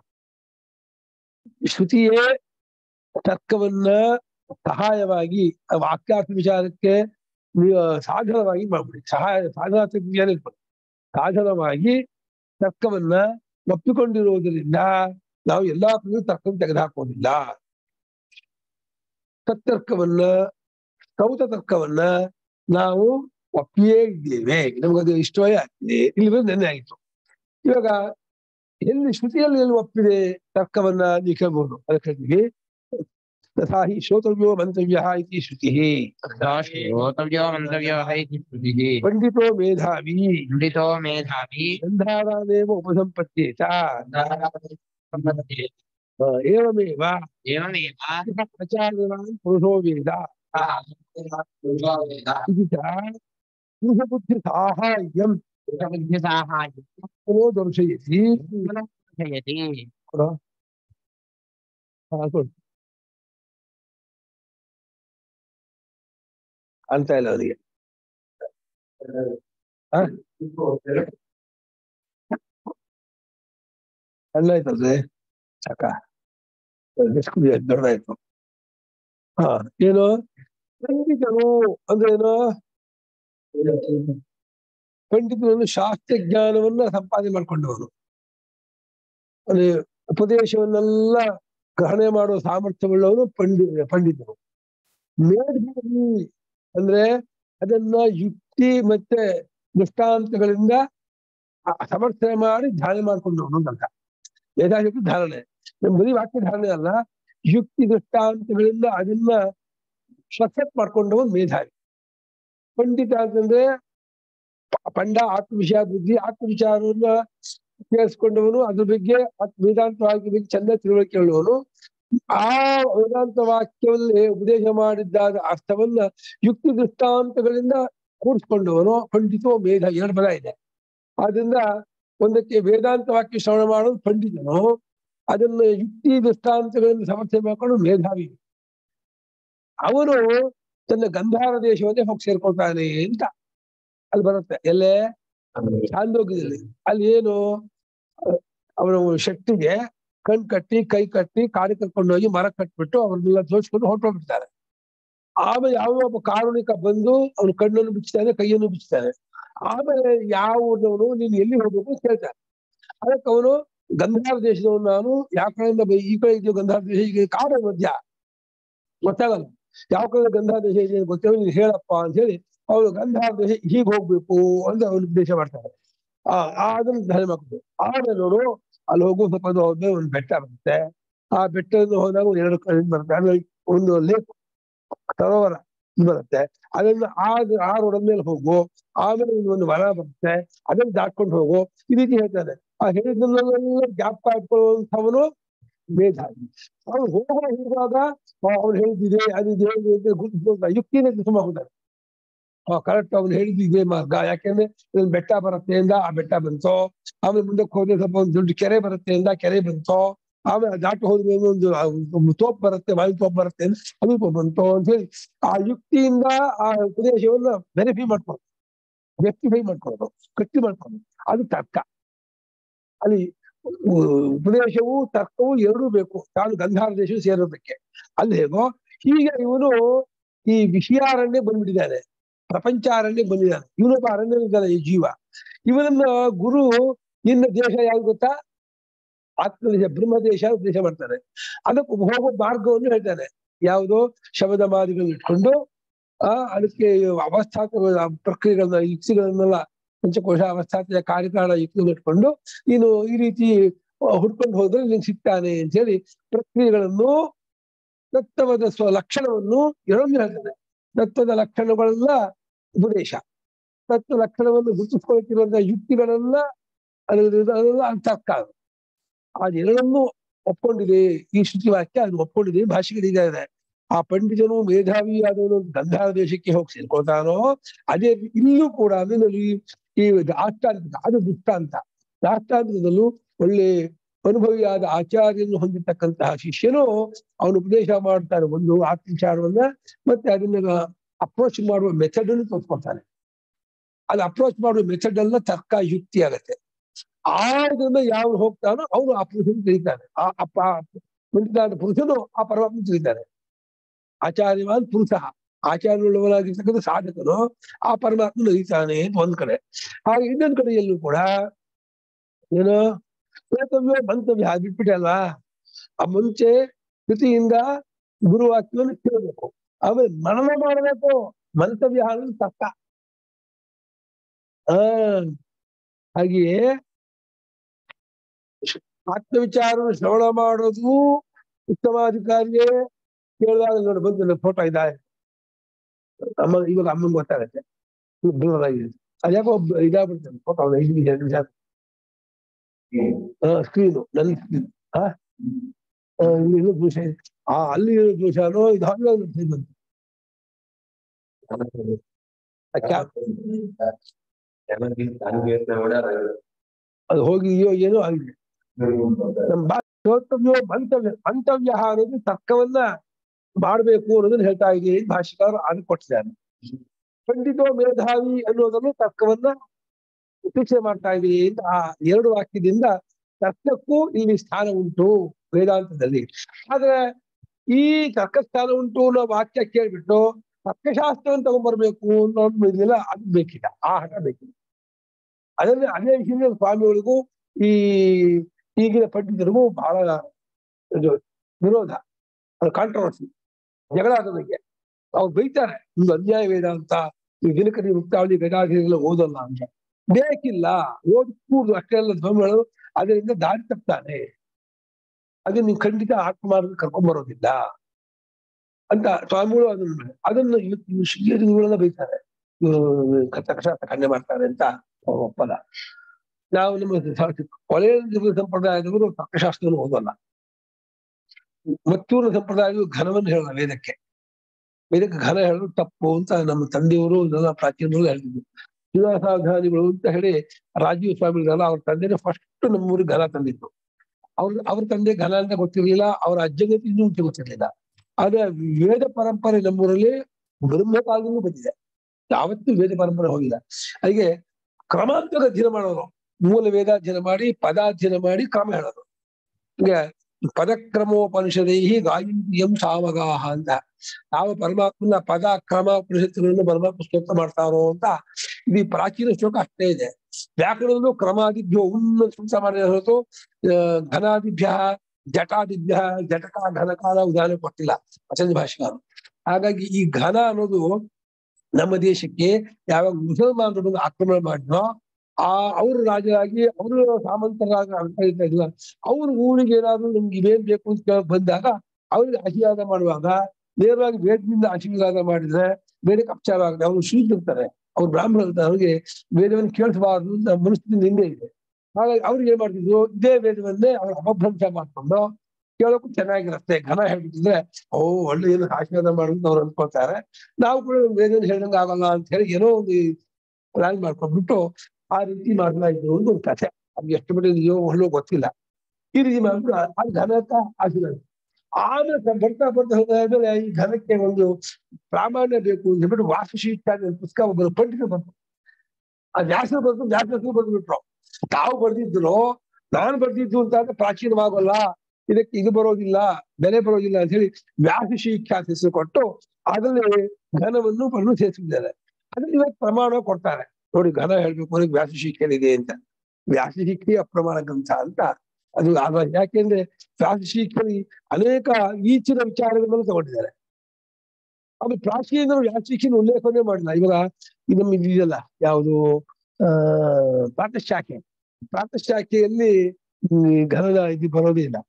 ಶ್ರುತಿಯೇ ತರ್ಕವನ್ನ ಸಹಾಯವಾಗಿ ಆ ವಾಕ್ಯಾರ್ಥ ವಿಚಾರಕ್ಕೆ ನೀವು ಸಾಧನವಾಗಿ ಮಾಡ್ಬಿಡಿ ಸಹಾಯ ಸಾಧನಾರ್ಥ ವಿಚಾರ ಇಟ್ಬಿಡಿ ಸಾಧನವಾಗಿ ತರ್ಕವನ್ನ ಒಪ್ಪಿಕೊಂಡಿರುವುದರಿಂದ ನಾವು ಎಲ್ಲಾ ಕಡೆಯೂ ತರ್ಕವನ್ನು ತೆಗೆದುಹಾಕೋದಿಲ್ಲ ತತ್ತರ್ಕವನ್ನ ಸೌತ ತರ್ಕವನ್ನ ನಾವು ಒಪ್ಪಿಯೇ ಇದ್ದೇವೆ ನಮಗದು ಇಷ್ಟವೇ ಆಗ್ತಿದೆ ಇಲ್ಲಿ ಬಂದು ನೆನ್ನೆ ಆಯಿತು ಇವಾಗ ಎಲ್ಲಿ ಶ್ರುತಿಯಲ್ಲಿ ಎಲ್ಲಿ ಒಪ್ಪಿದೆ ತರ್ಕವನ್ನ ನೀವು ಕೇಳ್ಬೋದು ಅದಕ್ಕೆ ಹೇಳ್ತೀವಿ ತಥಾ ಹಿ ಶ್ರೋತವ್ಯೋ ಮಂತವ್ಯ ಇತಿ ಶ್ರುತಿ तथा श्रोतव्यो मन्तव्यः इति श्रुतिः ಪಂಡಿತೋ ಮೇಧಾವಿ पण्डितो मेधावी ಗಂಧಾರಾನೇವ ಉಪಸಂಪತ್ಯೇತ सम्पद्ये। ಆ, ಏವಮೇವ एवमेव ಆಚಾರ್ಯವಾನ್ ಪುರುಷೋ ವೇದ पुरुषो वेद ಇದು ಚ ಪುರುಷಬುದ್ಧಿ ಸಾಹಾಯ್ಯಂ पुरुषबुद्धिसाहाय्यं ಪುನೋ ದರ್ಶಯತಿ दर्शयति ಕೊಡು. ಹಾ, ಕೊಡು. ಕಾಣ್ತಾ ಇಲ್ಲ ಅವನಿಗೆ ಹಾ? ಸಣ್ಣಾಯ್ತಲ್ರಿ ಸಾಕ ದೊಡ್ಡದಾಯ್ತು ಹಾ ಏನು ಪಂಡಿತನು ಅಂದ್ರೆ ಏನು ಪಂಡಿತನು ಶಾಸ್ತ್ರ ಜ್ಞಾನವನ್ನ ಸಂಪಾದನೆ ಮಾಡ್ಕೊಂಡವನು ಅಂದ್ರೆ ಉಪದೇಶವನ್ನೆಲ್ಲ ಗ್ರಹಣೆ ಮಾಡುವ ಸಾಮರ್ಥ್ಯವುಳ್ಳವನು ಪಂಡಿ ಪಂಡಿತನು ಮೇಧಾವಿ ಅಂದ್ರೆ ಅದನ್ನ ಯುಕ್ತಿ ಮತ್ತೆ ದೃಷ್ಟಾಂತಗಳಿಂದ ಆ- ಸಮರ್ಥನೆ ಮಾಡಿ ಧಾರಣೆ ಮಾಡ್ಕೊಂಡವನು ಅಂತ ಮೇಧಾಶಕ್ತಿ ಧಾರಣೆ ನಮ್ ಬರೀ ವಾಕ್ಯ ಧಾರಣೆ ಅಲ್ಲ ಯುಕ್ತಿ ದೃಷ್ಟಾಂತಗಳಿಂದ ಅದನ್ನ ಸಕ್ಸೆಸ್ ಮಾಡ್ಕೊಂಡವನು ಮೇಧಾವಿ ಪಂಡಿತ ಅಂತಂದ್ರೆ ಪ- ಪಂಡ ಆತ್ಮ ವಿಷಯ ಬುದ್ಧಿ ಆತ್ಮ ವಿಚಾರವನ್ನ ಕೇಳಿಸ್ಕೊಂಡವನು ಅದ್ರ ಬಗ್ಗೆ ಆತ್ಮ ವೇದಾಂತ ವಾಕ್ಯ ಬಗ್ಗೆ ಚಂದ ತಿಳುವಳಿಕೆ ಉಳ್ಳವನು ಆ ವೇದಾಂತ ವಾಕ್ಯವಲ್ಲಿ ಉಪದೇಶ ಮಾಡಿದ್ದಾದ ಅರ್ಥವನ್ನ ಯುಕ್ತಿ ದೃಷ್ಟಾಂತಗಳಿಂದ ಕೂಡಿಸ್ಕೊಂಡವನು ಪಂಡಿತೋ ಮೇಧ ಎರಡು ಪದ ಇದೆ ಆದ್ರಿಂದ ಒಂದಕ್ಕೆ ವೇದಾಂತ ವಾಕ್ಯ ಶ್ರವಣ ಮಾಡೋದು ಪಂಡಿತನು ಅದನ್ನ ಯುಕ್ತಿ ದೃಷ್ಟಾಂತಗಳಿಂದ ಸಮರ್ಥನೆ ಮಾಡ್ಕೊಂಡು ಮೇಧಾವಿ ಅವನು ತನ್ನ ಗಂಧಾರ ದೇಶವನ್ನೇ ಹೋಗಿ ಸೇರ್ಕೊಳ್ತಾನೆ ಅಂತ ಅಲ್ಲಿ ಬರುತ್ತೆ ಎಲ್ಲೇ ಚಾಂದೋಗ್ಯದಲ್ಲಿ ಅಲ್ಲಿ ಏನು ಅವನು ಶೆಟ್ಟಿಗೆ ಕಣ್ ಕಟ್ಟಿ ಕೈ ಕಟ್ಟಿ ಕಾಡಿ ಕರ್ಕೊಂಡು ಹೋಗಿ ಮರ ಕಟ್ಬಿಟ್ಟು ಅವ್ರನ್ನೆಲ್ಲ ತೋರಿಸ್ಕೊಂಡು ಹೊರಟೋಗ್ಬಿಡ್ತಾರೆ ಆಮೇಲೆ ಯಾವ ಒಬ್ಬ ಕಾರುಣಿಕ ಬಂದು ಅವನು ಕಣ್ಣನ್ನು ಬಿಚ್ತಾನೆ ಕೈಯನ್ನು ಬಿಚ್ತಾನೆ ಆಮೇಲೆ ಯಾವ ಊರಿನವನು ನೀನು ಎಲ್ಲಿ ಹೋಗ್ಬೇಕು ಅಂತ ಕೇಳ್ತಾನೆ ಅದಕ್ಕೆ ಅವನು ಗಂಧಾರ ದೇಶದವನು ನಾನು ಯಾವ ಕಡೆಯಿಂದ ಬೈ- ಈ ಕಡೆ ಇದೆಯೋ ಗಂಧಾರ ದೇಶ ಈಗ ಕಾಡು ಮಧ್ಯ ಗೊತ್ತಾಗಲ್ಲ ಯಾವ ಕಡೆ ಗಂಧಾರ ದೇಶ ಇದೆ ಅಂತ ಗೊತ್ತಿಲ್ಲ ನೀನು ಹೇಳಪ್ಪ ಅಂತ ಹೇಳಿ ಅವನು ಗಂಧಾರ ದೇಶ ಹೀಗೆ ಹೋಗ್ಬೇಕು ಅಂತ ಅವನು ಉದ್ದೇಶ ಮಾಡ್ತಾರೆ ಆ ಆ ಅದನ್ನ ಧ್ಯಾನ ಮಾಡ್ಕೊಂಡು ಆಮೇಲೆ ಅವರು ಅಲ್ಲಿ ಹೋಗೋ ಸ್ವಲ್ಪ ದೂರ ಹೋದ್ಮೇಲೆ ಒಂದು ಬೆಟ್ಟ ಬರುತ್ತೆ ಆ ಬೆಟ್ಟದಿಂದ ಹೋದಾಗ ಒಂದು ಎರಡು ಕಡೆ ಬರುತ್ತೆ ಆಮೇಲೆ ಒಂದು ಲೇಕ್ ಸರೋವರ ಇದು ಬರುತ್ತೆ ಅದನ್ನ ಆ ಆ ರೋಡ್ ಮೇಲೆ ಹೋಗು ಆಮೇಲೆ ಇಲ್ಲಿ ಒಂದು ವನ ಬರುತ್ತೆ ಅದನ್ನ ದಾಟ್ಕೊಂಡು ಹೋಗು ಈ ರೀತಿ ಹೇಳ್ತಾನೆ ಆ ಹೇಳಿದ್ದನ್ನೆಲ್ಲ ಜ್ಞಾಪಕ ಇಟ್ಕೊಳ್ಳುವಂಥವನು ಮೇಧಾವಿ ಅವನು ಹೋಗೋ ಹೋಗುವಾಗ ಅವ್ನು ಹೇಳಿದ್ದಿದೆ ಅದಿದೆ ಇದು ಅಂತ ಗುರುತಿಸ್ಕೊಳ್ತಾ ಯುಕ್ತಿನೇ ತುಂಬ ಹೋಗ್ತಾರೆ ಕರೆಕ್ಟ್ ಅವ್ನು ಹೇಳಿದ್ದಿದೆ ಮಾರ್ಗ ಯಾಕೆಂದ್ರೆ ಇಲ್ಲಿ ಬೆಟ್ಟ ಬರುತ್ತೆ ಇಂದ ಆ ಬೆಟ್ಟ ಬಂತು ಆಮೇಲೆ ಮುಂದಕ್ಕೆ ಹೋದ್ರೆ ಸ್ವಲ್ಪ ಒಂದು ದೊಡ್ಡ ಕೆರೆ ಬರುತ್ತೆ ಇಂದ ಕೆರೆ ಬಂತು ಆಮೇಲೆ ಆ ದಾಟಿ ಹೋದ್ಮೇಲೆ ಒಂದು ಆ ಒಂದು ತೋಪ್ ಬರುತ್ತೆ ವಾಯು ತೋಪ್ ಬರುತ್ತೆ ಅಂತ ಅದು ತೋಪ್ ಬಂತು ಅಂತ ಹೇಳಿ ಆ ಯುಕ್ತಿಯಿಂದ ಆ ಉಪದೇಶವನ್ನ ವೆರಿಫೈ ಮಾಡ್ಕೊಂಡು ರೆಕ್ಟಿಫೈ ಮಾಡ್ಕೊಳ್ಳೋದು ಗಟ್ಟಿ ಮಾಡ್ಕೊಳ್ಳೋದು ಅದು ತರ್ಕ ಅಲ್ಲಿ ಉ- ಉಪದೇಶವು ತರ್ಕವು ಎರಡೂ ಬೇಕು ತಾನು ಗಂಧಾರ ದೇಶ ಸೇರೋದಕ್ಕೆ ಅಲ್ಲಿ ಹೇಗೋ ಹೀಗೆ ಇವನು ಈ ವಿಷಯಾರಣ್ಯ ಬಂದ್ಬಿಟ್ಟಿದ್ದಾನೆ ಪ್ರಪಂಚಾರಣ್ಯ ಬಂದಿದ್ದಾನೆ ಇವನೊಬ್ಬ ಅರಣ್ಯನಿದ್ದಾನೆ ಈ ಜೀವ ಇವನನ್ನ ಗುರು ನಿನ್ನ ದೇಶ ಯಾವ್ದು ಗೊತ್ತಾ ಆತ್ಮದೇಶ ಬ್ರಹ್ಮದೇಶ ಉಪದೇಶ ಮಾಡ್ತಾನೆ ಅದಕ್ಕೆ ಹೋಗೋ ಮಾರ್ಗವನ್ನು ಹೇಳ್ತಾನೆ ಯಾವುದು ಶಬ್ದ ಮಾದಿಗಳನ್ನ ಇಟ್ಕೊಂಡು ಆ ಅದಕ್ಕೆ ಅವಸ್ಥಾತ ಪ್ರಕ್ರಿಯೆಗಳನ್ನ ಯುಕ್ತಿಗಳನ್ನೆಲ್ಲ ಪಂಚಕೋಶ ಅವಸ್ಥಾತ ಕಾರ್ಯಕಾರಣ ಯುಕ್ತಿಗಳನ್ನ ಇಟ್ಕೊಂಡು ನೀನು ಈ ರೀತಿ ಹುಡ್ಕೊಂಡು ಹೋದ್ರೆ ನಿಂಗೆ ಸಿಗ್ತಾನೆ ಅಂತ ಹೇಳಿ ಪ್ರಕ್ರಿಯೆಗಳನ್ನು ತತ್ವದ ಸ್ವ ಲಕ್ಷಣವನ್ನು ಎರಡೊಂದು ಹೇಳ್ತಾನೆ ತತ್ವದ ಲಕ್ಷಣಗಳೆಲ್ಲ ಉಪದೇಶ ತತ್ವ ಲಕ್ಷಣವನ್ನು ಗುರುತಿಸ್ಕೊಳ್ತಿರುವಂತಹ ಯುಕ್ತಿಗಳೆಲ್ಲ ಅದರಿಂದ ಅದೆಲ್ಲ ಅದು ತರ್ಕ ಅದು. ಅದೆರಡನ್ನೂ ಒಪ್ಕೊಂಡಿದೆ ಈ ಶ್ರುತಿ ವಾಕ್ಯ ಅದು ಒಪ್ಕೊಂಡಿದೆ ಭಾಷೆಗಳಿದೆ ಆ ಪಂಡಿತನು ಮೇಧಾವಿ ಆದವನು ಗಂಧಾರ ದೇಶಕ್ಕೆ ಹೋಗಿ ಸೇರ್ಕೊಳ್ತಾನೋ ಅದೇ ರೀತಿ ಇಲ್ಲೂ ಕೂಡ ಅಂದ್ರೆ ಈ ಈ ದಾಷ್ಟಾಂತಿಕ ಅದು ದುಷ್ಟಾಂತ ದಾಷ್ಟಾಂತಿಕದಲ್ಲೂ ಒಳ್ಳೆ ಅನುಭವಿಯಾದ ಆಚಾರ್ಯನು ಹೊಂದಿರತಕ್ಕಂತಹ ಶಿಷ್ಯನು ಅವನು ಉಪದೇಶ ಮಾಡ್ತಾನೆ ಒಂದು ಆತ್ಮವಿಚಾರವನ್ನ ಮತ್ತೆ ಅದನ್ನ ಅಪ್ರೋಚ್ ಮಾಡುವ ಮೆಥಡ್ ಅನ್ನು ತೋರ್ಸ್ಕೊಡ್ತಾನೆ ಅದು ಅಪ್ರೋಚ್ ಮಾಡುವ ಮೆಥಡ್ ಎಲ್ಲ ತರ್ಕ ಯುಕ್ತಿ ಆಗತ್ತೆ ಆದ್ರಿಂದ ಯಾವ ಹೋಗ್ತಾನೋ ಅವನು ಆ ಪುರುಷನ ತಿಳಿತಾನೆ ಆ ಅಪ್ಪ ಮುಂದಿನ ಪುರುಷನು ಆ ಪರಮಾತ್ಮ ತಿಳಿತಾನೆ ಆಚಾರ್ಯವಾನ್ ಪುರುಷ ಆಚಾರ್ಯವುಳ್ಳವನಾಗಿರ್ತಕ್ಕಂಥ ಸಾಧಕನು ಆ ಪರಮಾತ್ಮ ನಡೀತಾನೆ ಅಂತ ಒಂದ್ ಕಡೆ ಹಾಗೆ ಇನ್ನೊಂದ್ ಕಡೆಯಲ್ಲೂ ಕೂಡ ಏನು ಶ್ರೋತವ್ಯ ಮಂತವ್ಯ ಬಿಟ್ಬಿಟ್ಟೆ ಅಲ್ವಾ ಆ ಮುಂಚೆ ಕೃತಿಯಿಂದ ಗುರುವಾಕ್ಯವನ್ನು ಕೇಳಬೇಕು ಆಮೇಲೆ ಮನನ ಮಾಡಬೇಕು ಮಂತವ್ಯ ಅನ್ನೋದು ತಕ್ಕ ಆ ಹಾಗೆಯೇ ಆತ್ಮವಿಚಾರ ಶ್ರವಣ ಮಾಡೋದು ಉತ್ತಮಾಧಿಕಾರಿಯೇ ಕೇಳಿದಾಗ ನೋಡಿ ಬಂದು ಫೋಟೋ ಇದ್ದಾರೆ ಅಮ್ಮ ಇವಾಗ ಅಮ್ಮಂಗೆ ಗೊತ್ತಾಗತ್ತೆ ಬ್ಲರ್ ಆಗಿದೆ ಅದ್ಯಾಕೋ ಇದಾಗ್ಬಿಡ್ತದೆ ಫೋಟೋ ಐದು ನಿಮಿಷ ಎರಡು ನಿಮಿಷ ಸ್ಕ್ರೀನು ನನ್ನ ಸ್ಕ್ರೀನ್ ಹಾ ಇಲ್ಲಿ ಇರೋ ದೋಷ ಇದೆ ಆ ಅಲ್ಲಿ ಇರೋ ದೋಷನೋ ಇದು ಹಾಗೆ ಬಂತು ಆ ಕ್ಯಾ- ಅದು ಹೋಗಿ ಅಯ್ಯೋ ಏನೋ ಆಗಿದೆ ನಮ್ಮ ಬಾ ಶ್ರೋತವ್ಯೋ ಮಂತವ್ಯ ಮಂತವ್ಯ ಅನ್ನೋದು ತರ್ಕವನ್ನ ಮಾಡಬೇಕು ಅನ್ನೋದನ್ನ ಹೇಳ್ತಾ ಇದೆ ಭಾಷಿಕಾರ ಅದು ಕೊಟ್ಟಿದ್ದಾನೆ ಪಂಡಿತೋ ಮೇಧಾವಿ ಅನ್ನೋದನ್ನು ತರ್ಕವನ್ನ ಉಪೇಕ್ಷೆ ಮಾಡ್ತಾ ಇದೀವಿ ಅಂತ ಆ ಎರಡು ವಾಕ್ಯದಿಂದ ತರ್ಕಕ್ಕೂ ಇಲ್ಲಿ ಸ್ಥಾನ ಉಂಟು ವೇದಾಂತದಲ್ಲಿ ಆದ್ರೆ ಈ ತರ್ಕ ಸ್ಥಾನ ಉಂಟು ಅನ್ನೋ ವಾಕ್ಯ ಕೇಳ್ಬಿಟ್ಟು ತರ್ಕಶಾಸ್ತ್ರವನ್ನು ತಗೊಂಡ್ಬರ್ಬೇಕು ಅನ್ನೋದು ಇದೆಯಲ್ಲ ಅದು ಬೇಕಿಲ್ಲ ಆ ಹಠ ಬೇಕಿಲ್ಲ ಅದನ್ನ ಅದೇ ವಿಷಯದಲ್ಲಿ ಸ್ವಾಮಿಗಳಿಗೂ ಈ ಈಗಿನ ಪಂಡಿತರಿಗೂ ಬಹಳ ಇದು ವಿರೋಧ ಅದು ಕಾಂಟ್ರವರ್ಸಿ ಜಗಳ ಆಗೋದಕ್ಕೆ ಅವ್ರು ಬೈತಾರೆ ಇದು ಅನ್ಯಾಯ ವೇದಾಂತ ಈ ದಿನಕರಿ ಮುಕ್ತಾವಳಿ ಗದಾಧಿಗಳು ಓದಲ್ಲ ಅಂತ ಬೇಕಿಲ್ಲ ಓದ್ ಕೂಡುದು ಅಷ್ಟೆಲ್ಲ ಧ್ವನಿಗಳು ಅದರಿಂದ ದಾರಿ ತಪ್ತಾನೆ ಅದನ್ನ ನೀವು ಖಂಡಿತ ಆತ್ಮಾರ್ಗ ಕರ್ಕೊಂಡ್ ಬರೋದಿಲ್ಲ ಅಂತ ಸ್ವಾಮಿಗಳು ಅದನ್ನ ಅದನ್ನ ಇವತ್ತು ಶ್ರೀಗಳೆಲ್ಲ ಬೈತಾರೆ ಇವರು ಕಥಕಶಾಸ್ತ್ರ ಖಂಡನೆ ಮಾಡ್ತಾರೆ ಅಂತ ಅವ್ರು ಒಪ್ಪಲ್ಲ ನಾವು ನಮ್ಮ ಕೊಲೆಯ ಸಂಪ್ರದಾಯದವರು ತರ್ಕಶಾಸ್ತ್ರವನ್ನು ಓದಲ್ಲ ಮತ್ತೂರು ಸಂಪ್ರದಾಯವು ಘನವನ್ನು ಹೇಳಲ್ಲ ವೇದಕ್ಕೆ ವೇದಕ್ಕೆ ಘನ ಹೇಳೋದು ತಪ್ಪು ಅಂತ ನಮ್ಮ ತಂದೆಯವರು ಇದೆಲ್ಲ ಪ್ರಾಚೀನರು ಹೇಳ್ತಿದ್ರು ಶಿವಾಸಾಧಾನಿಗಳು ಅಂತ ಹೇಳಿ ರಾಜೀವ್ ಸ್ವಾಮಿಗಳಲ್ಲ ಅವ್ರ ತಂದೆನೇ ಫಸ್ಟ್ ನಮ್ಮೂರಿಗೆ ಘನ ತಂದಿತ್ತು ಅವ್ರ ಅವ್ರ ತಂದೆ ಘನ ಅಂತ ಗೊತ್ತಿರ್ಲಿಲ್ಲ ಅವ್ರ ಅಜ್ಜಗತಿ ಇನ್ನೂ ಮುಂಚೆ ಗೊತ್ತಿರ್ಲಿಲ್ಲ ಆದ್ರೆ ವೇದ ಪರಂಪರೆ ನಮ್ಮೂರಲ್ಲಿ ಬ್ರಹ್ಮ ಕಾಲದಲ್ಲೂ ಬಂದಿದೆ ಯಾವತ್ತೂ ವೇದ ಪರಂಪರೆ ಹೋಗಿಲ್ಲ ಹಾಗೆ ಕ್ರಮಾಂತರ ಅಧ್ಯಯನ ಮಾಡೋರು ಮೂಲ ವೇದಾಧ್ಯಯನ ಮಾಡಿ ಪದಾಧ್ಯಯನ ಮಾಡಿ ಕ್ರಮ ಹೇಳೋದು ಈಗ ಪದಕ್ರಮೋಪನಿಷದೈ ಗಾಯಂತಿಯಂ ಸಾವಗಾಹ ಅಂತ ಯಾವ ಪರಮಾತ್ಮನ ಪದ ಕ್ರಮ ಉಪನಿಷತ್ತುಗಳನ್ನು ಪರಮಾತ್ಮ ಸ್ತೋತ್ರ ಮಾಡ್ತಾರೋ ಅಂತ ಇದು ಈ ಪ್ರಾಚೀನ ಶ್ಲೋಕ ಅಷ್ಟೇ ಇದೆ ವ್ಯಾಕರಣದಲ್ಲೂ ಕ್ರಮಾದಿಭ್ಯೋ ಉನ್ನ ಸೂತ್ರ ಮಾಡಿದ ಹೊರತು ಆ, ಘನಾದಿಭ್ಯ ಜಟಾದಿಭ್ಯ ಜಟಕ ಘನಕಾಲ ಉದಾಹರಣೆ ಕೊಟ್ಟಿಲ್ಲ ವಚನ ಭಾಷೆಗಾರರು ಹಾಗಾಗಿ ಈ ಘನ ಅನ್ನೋದು ನಮ್ಮ ದೇಶಕ್ಕೆ ಯಾವಾಗ ಮುಸಲ್ಮಾನರು ಬಂದು ಆಕ್ರಮಣ ಮಾಡಿದ್ರೋ ಆ ಅವರು ರಾಜರಾಗಿ ಅವರು ಸಾಮಂತರಾಗಿ ಆಳ್ತಾ ಇಲ್ಲ ಅವ್ರ ಊರಿಗೆ ಏನಾದ್ರು ನಿಮ್ಗೆ ಇವೇನ್ ಬೇಕು ಅಂತ ಕೇಳಕ್ ಬಂದಾಗ ಅವ್ರಿಗೆ ಆಶೀರ್ವಾದ ಮಾಡುವಾಗ ನೇರವಾಗಿ ವೇದದಿಂದ ಆಶೀರ್ವಾದ ಮಾಡಿದ್ರೆ ವೇದಕ್ಕೆ ಅಪಚಾರ ಆಗದೆ ಅವರು ಶೂದ್ರಿರ್ತಾರೆ ಅವ್ರು ಬ್ರಾಹ್ಮಣ ಇರ್ತಾರೆ ಅವ್ರಿಗೆ ವೇದವನ್ನು ಕೇಳಿಸಬಾರ್ದು ಅಂತ ಮನಸ್ಸಿನಿಂದ ಹಿಂದೆ ಇದೆ ಹಾಗಾಗಿ ಅವ್ರಿಗೆ ಏನ್ ಮಾಡ್ತಿದ್ರು ಇದೇ ವೇದವನ್ನೇ ಅವ್ರ ಅಪಭ್ರಂಶ ಮಾಡ್ಕೊಂಡು ಕೇಳೋಕ್ಕೂ ಚೆನ್ನಾಗಿರುತ್ತೆ ಘನ ಹೇಳ್ಬಿಟ್ಟಿದ್ರೆ ಓ ಒಳ್ಳೆ ಏನು ಆಶೀರ್ವಾದ ಮಾಡುದು ಅವ್ರು ಅನ್ಕೊಳ್ತಾರೆ ನಾವು ಕೂಡ ವೇದನ ಹೇಳ್ದಂಗೆ ಆಗಲ್ಲ ಅಂತ ಹೇಳಿ ಏನೋ ಒಂದು ಪ್ಲಾನ್ ಮಾಡ್ಕೊಂಡ್ಬಿಟ್ಟು ಆ ರೀತಿ ಮಾಡ್ಲಾಯ್ತು ಒಂದು ಒಂದು ಕಥೆ ಅದು ಎಷ್ಟು ಮಟ್ಟಿಗೆ ಇದೆಯೋ ಒಳ್ಳೆ ಗೊತ್ತಿಲ್ಲ ಈ ರೀತಿ ಮಾಡಿದ್ರು ಅದು ಘನಕ್ಕ ಆಶೀರ್ವಾದ ಆಮೇಲೆ ಸ- ಬರ್ತಾ ಬರ್ತಾ ಹೋದಾದ್ಮೇಲೆ ಈ ಘನಕ್ಕೆ ಒಂದು ಪ್ರಾಮಾಣ್ಯ ಬೇಕು ಅಂತ ಹೇಳ್ಬಿಟ್ಟು ವಾಸ್ತುಶಿಲ್ಪ ಒಂದು ಪುಸ್ತಕ ಒಬ್ಬರು ಪಂಡಿತ ಬಂತು ಆ ವ್ಯಾಸರು ಬಂದು ವ್ಯಾಸರು ಬಂದ್ಬಿಟ್ರು ತಾವು ಬರ್ದಿದ್ರು ನಾನು ಬರ್ದಿದ್ದು ಅಂತ ಅಂದ್ರೆ ಪ್ರಾಚೀನವಾಗಲ್ಲ ಇದಕ್ಕೆ ಇದು ಬರೋದಿಲ್ಲ ಬೆಲೆ ಬರೋದಿಲ್ಲ ಅಂತ ಹೇಳಿ ವ್ಯಾಸಶೀಖ್ಯಾತ ಹೆಸರು ಕೊಟ್ಟು ಅದರಲ್ಲಿ ಘನವನ್ನು ಪನ್ನು ಸೇರಿಸಿದ್ದಾರೆ ಅದ್ರಲ್ಲಿ ಇವತ್ತು ಪ್ರಮಾಣ ಕೊಡ್ತಾರೆ ನೋಡಿ ಘನ ಹೇಳ್ಬೇಕು ಅಂದ್ರೆ ವ್ಯಾಸಶೀಖ್ಯನಿದೆ ಅಂತ ವ್ಯಾಸಶೀಖ್ಯ ಅಪ್ರಮಾಣ ಗ್ರಂಥ ಅಂತ ಅದು ಆಗ ಯಾಕೆಂದ್ರೆ ವ್ಯಾಸಶೀಖ್ಯನಿ ಅನೇಕ ಈಚಿನ ವಿಚಾರಗಳನ್ನು ತಗೊಂಡಿದ್ದಾರೆ ಅದು ಪ್ರಾಚೀನರು ವ್ಯಾಸಶೀಖ್ಯನ ಉಲ್ಲೇಖನೇ ಮಾಡಿಲ್ಲ ಇವಾಗ ಇದು ನಮ್ಮ ಇದೆಯಲ್ಲ ಯಾವುದು ಆ ಪ್ರಾತಃಶಾಖೆ ಪ್ರಾತಃಶಾಖೆಯಲ್ಲಿ ಹ್ಮ್, ಘನದ ಇದು ಬರೋದೇ ಇಲ್ಲ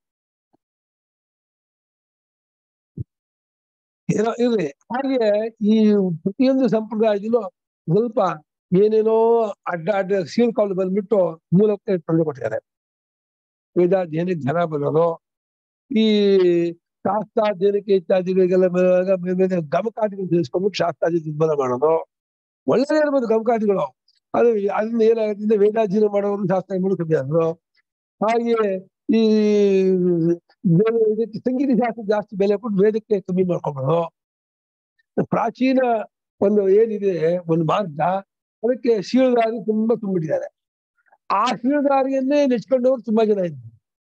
ಏನೋ ಇರ್ಲಿ ಹಾಗೆ ಈ ಪ್ರತಿಯೊಂದು ಸಂಪ್ರದಾಯದಲ್ಲೂ ಸ್ವಲ್ಪ ಏನೇನೋ ಅಡ್ಡ ಅಡ್ಡ ಸೀಳ್ಕೊಂಡು ಬಂದ್ಬಿಟ್ಟು ಮೂಲಕ್ಕೆ ತಂದು ಕೊಟ್ಟಿದ್ದಾರೆ ವೇದಾಧ್ಯಯನಕ್ಕೆ ಘನ ಬರೋದು ಈ ಶಾಸ್ತ್ರಾಧ್ಯಯನಕ್ಕೆ ಇತ್ಯಾದಿಗಳಿಗೆಲ್ಲ ಬರುವಾಗ ಬೇರೆ ಬೇರೆ ಗಮಕಾದಿಗಳು ತಿಳಿಸ್ಕೊಂಡ್ಬಿಟ್ಟು ಶಾಸ್ತ್ರಾದಿ ದುರ್ಬಲ ಮಾಡೋದು ಒಳ್ಳೆ ಇರ್ಬೋದು ಗಮಕಾದಿಗಳು ಅದು ಅದನ್ನ ಏನಾಗುತ್ತೆ ಅಂದ್ರೆ ವೇದಾಧ್ಯಯನ ಮಾಡೋರು ಶಾಸ್ತ್ರ ಮಾಡೋದು ಕಮ್ಮಿ ಆದ್ರು ಹಾಗೆ ಈ ಬೇರೆ ಇದಕ್ಕೆ ಸಂಗೀತ ಶಾಸ್ತ್ರ ಜಾಸ್ತಿ ಬೆಲೆ ಕೊಟ್ಟು ವೇದಕ್ಕೆ ಕಮ್ಮಿ ಮಾಡ್ಕೊಂಡ್ರು ಪ್ರಾಚೀನ ಒಂದು ಏನಿದೆ ಒಂದು ಮಾರ್ಗ ಅದಕ್ಕೆ ಶೀಳದಾರಿ ತುಂಬಾ ತುಂಬಿಟ್ಟಿದ್ದಾರೆ ಆ ಶೀಳದಾರಿಯನ್ನೇ ನೆಚ್ಕೊಂಡವ್ರು ತುಂಬಾ ಜನ ಇದ್ದಾರೆ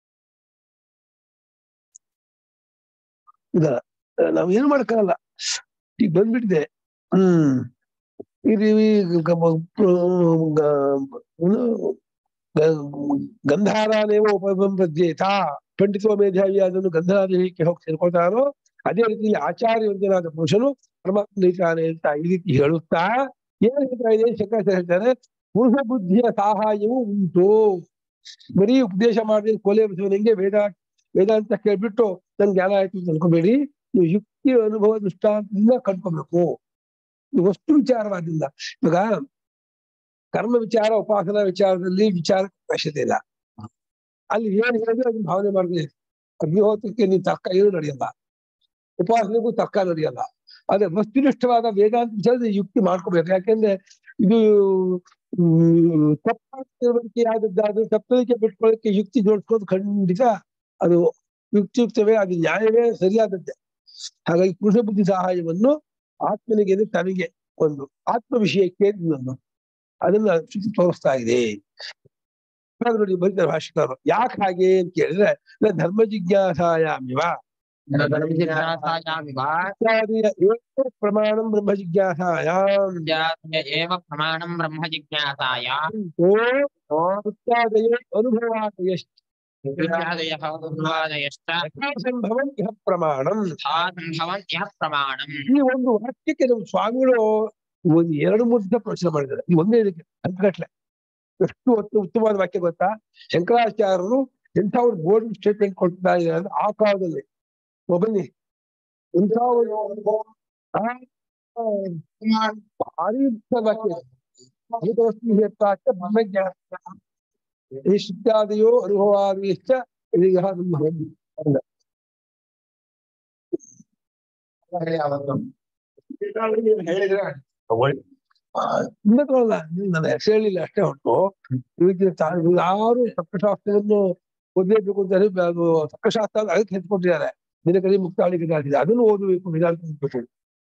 ಇದ ನಾವ್ ಏನ್ ಮಾಡಕ್ಕಾಗಲ್ಲ ಈಗ ಬಂದ್ಬಿಟ್ಟಿದೆ ಹ್ಮ್ ಇದು ಈ ಗ- ಗ- ಗ- ಏನು? ಗ- ಗಂಧಾರಾನೇವ ಉಪಬಂಪದ್ಯೇತ ಪಂಡಿತೋ ಮೇಧಾವಿ ಅದನ್ನು ಗಂಧಾರಕ್ಕೆ ಹೋಗಿ ಸೇರ್ಕೊಳ್ತಾರೋ ಅದೇ ರೀತಿ ಆಚಾರ್ಯವಂತನಾದ ಪುರುಷನು ಪರಮಾತ್ಮ ಇದ್ದಾನೆ ಅಂತ ಈ ರೀತಿ ಹೇಳುತ್ತಾ ಏನ್ ಹೇಳ್ತಾ ಇದೆ ಶಂಕರಾಚಾರ್ಯ ಹೇಳ್ತಾರೆ ಪುರುಷ ಬುದ್ಧಿಯ ಸಹಾಯವು ಉಂಟು ಬರೀ ಉಪದೇಶ ಮಾಡಿ ಕೊಲೆ ಬಸವನಿಗೆ ವೇದ ವೇದಾಂತ ಕೇಳ್ಬಿಟ್ಟು ನನ್ಗೆ ಜ್ಞಾನ ಆಯ್ತು ಅಂತ ಅನ್ಕೋಬೇಡಿ ನೀವು ಯುಕ್ತಿ ಅನುಭವ ದೃಷ್ಟಾಂತದಿಂದ ಕಂಡ್ಕೋಬೇಕು ಇದು ವಸ್ತು ವಿಚಾರವಾದಿಂದ ಇವಾಗ ಕರ್ಮ ವಿಚಾರ ಉಪಾಸನಾ ವಿಚಾರದಲ್ಲಿ ವಿಚಾರ ಅವಶ್ಯತೆ ಇಲ್ಲ ಅಲ್ಲಿ ಏನ್ ಹೇಳಿದ್ರೆ ಅದನ್ನ ಭಾವನೆ ಮಾಡಿದ್ರೆ ಅಗ್ನಿಹೋತ್ರಕ್ಕೆ ನೀವು ತರ್ಕ ಏನು ನಡೆಯಲ್ಲ ಉಪಾಸನೆಗೂ ತರ್ಕ ನಡೆಯಲ್ಲ ಅದೇ ವಸ್ತುನಿಷ್ಠವಾದ ವೇದಾಂತ ವಿಚಾರದ ಯುಕ್ತಿ ಮಾಡ್ಕೋಬೇಕು ಯಾಕೆಂದ್ರೆ ಇದು ಹ್ಮ್, ತಪ್ಪಾದ ತಿಳುವಳಿಕೆ ಆದದ್ದಾದ್ರೆ ತಪ್ಪಲಿಕೆ ಬಿಟ್ಕೊಳ್ಳೋಕೆ ಯುಕ್ತಿ ಜೋಡಿಸ್ಕೊಳ್ಳೋದು ಖಂಡಿತ ಅದು ಯುಕ್ತಿಯುಕ್ತವೇ ಅದು ನ್ಯಾಯವೇ ಸರಿಯಾದದ್ದೇ ಹಾಗಾಗಿ ಪುರುಷ ಬುದ್ಧಿ ಸಹಾಯವನ್ನು ಆತ್ಮನಿಗೆ ತನಗೆ ಒಂದು ಆತ್ಮ ವಿಷಯಕ್ಕೆ ಇನ್ನೊಂದು ಅದನ್ನ ಶ್ರುತಿ ತೋರಿಸ್ತಾ ಇದೆ ಹಾಗಾಗಿ ನೋಡಿ ಬರೀತಾರೆ ಭಾಷಿಕರು ಯಾಕೆ ಹಾಗೆ ಅಂತ ಕೇಳಿದ್ರೆ ನ ಧರ್ಮ ಜಿಜ್ಞಾಸಾಯಾಮಿವ ಜಿಜ್ಞಾಸಾಯಾಮಿವ ಇತ್ಯಾದಿಯ ಏಕ ಪ್ರಮಾಣಂ ಬ್ರಹ್ಮ ಜಿಜ್ಞಾಸಾಯಾಮ್ ಜಾತ್ಯ ಏವ ಪ್ರಮಾಣಂ ಬ್ರಹ್ಮ ಜಿಜ್ಞಾಸಾಯ ಓ ಇತ್ಯಾದಯೋ ಅನುಭವಾದಯಶ್ಚ ವಿದ್ಯಾದಯಃ ಉದ್ವಾದಯಶ್ಚ ಯಥಾಸಂಭವಂ ಇಹ ಪ್ರಮಾಣಂ ಯಥಾ ಸಂಭವಂ ಯಃ ಪ್ರಮಾಣಂ ಈ ಒಂದು ವಾಕ್ಯಕ್ಕೆ ನಮ್ಮ ಸ್ವಾಮಿಗಳು ಒಂದು ಎರಡು ಮೂರು ದಿವಸ ಪ್ರವಚನ ಮಾಡಿದ್ದಾರೆ ಈ ಒಂದೇ ಇದಕ್ಕೆ ಅಂಕಗಟ್ಲೆ ಎಷ್ಟು ಹೊತ್ತು ಉತ್ತಮವಾದ ವಾಕ್ಯ ಗೊತ್ತಾ ಶಂಕರಾಚಾರ್ಯರು ಎಂಥ ಒಂದು ಬೋರ್ಡ್ ಸ್ಟೇಟ್ಮೆಂಟ್ ಕೊಡ್ತಾ ಇದ್ದಾರೆ ಅಂದ್ರೆ ಆ ಕಾಲದಲ್ಲಿ ಬನ್ನಿ ಇಂಥ ಒಂದು ಆ, ಭಾರಿ ಉತ್ತಮ ವಾಕ್ಯ ಭೂತವಸ್ತು ಹೇತ್ತಾಚ ಬ್ರಹ್ಮಜ್ಞಾನ ಈ ಶುದ್ಧಾದಿಯೋ ಅನುಭವಾದಿಯಶ್ಚ ಇದೀಗ ನಮ್ಮ ಅಂದ. ಇಲ್ಲ ತಗೊಳ್ಳಲ್ಲ ನನ್ನ ಹೆಸರು ಹೇಳಿಲ್ಲ ಅಷ್ಟೇ ಹೊರತು ಇವತ್ತಿನ ತಾ- ಯಾರು ತರ್ಕಶಾಸ್ತ್ರವನ್ನು ಓದಲೇಬೇಕು ಅಂತ ಹೇಳಿ ಅದು ತರ್ಕಶಾಸ್ತ್ರ ಅಂತ ಅದಕ್ಕೆ ಹೆಚ್ಕೊಟ್ಟಿದ್ದಾರೆ ದಿನಕರಿ ಮುಕ್ತಾವಳಿ ಕಥಾಸಿದೆ ಅದನ್ನು ಓದಬೇಕು ವೇದಾಂತ ಓದ್ಬೇಕು.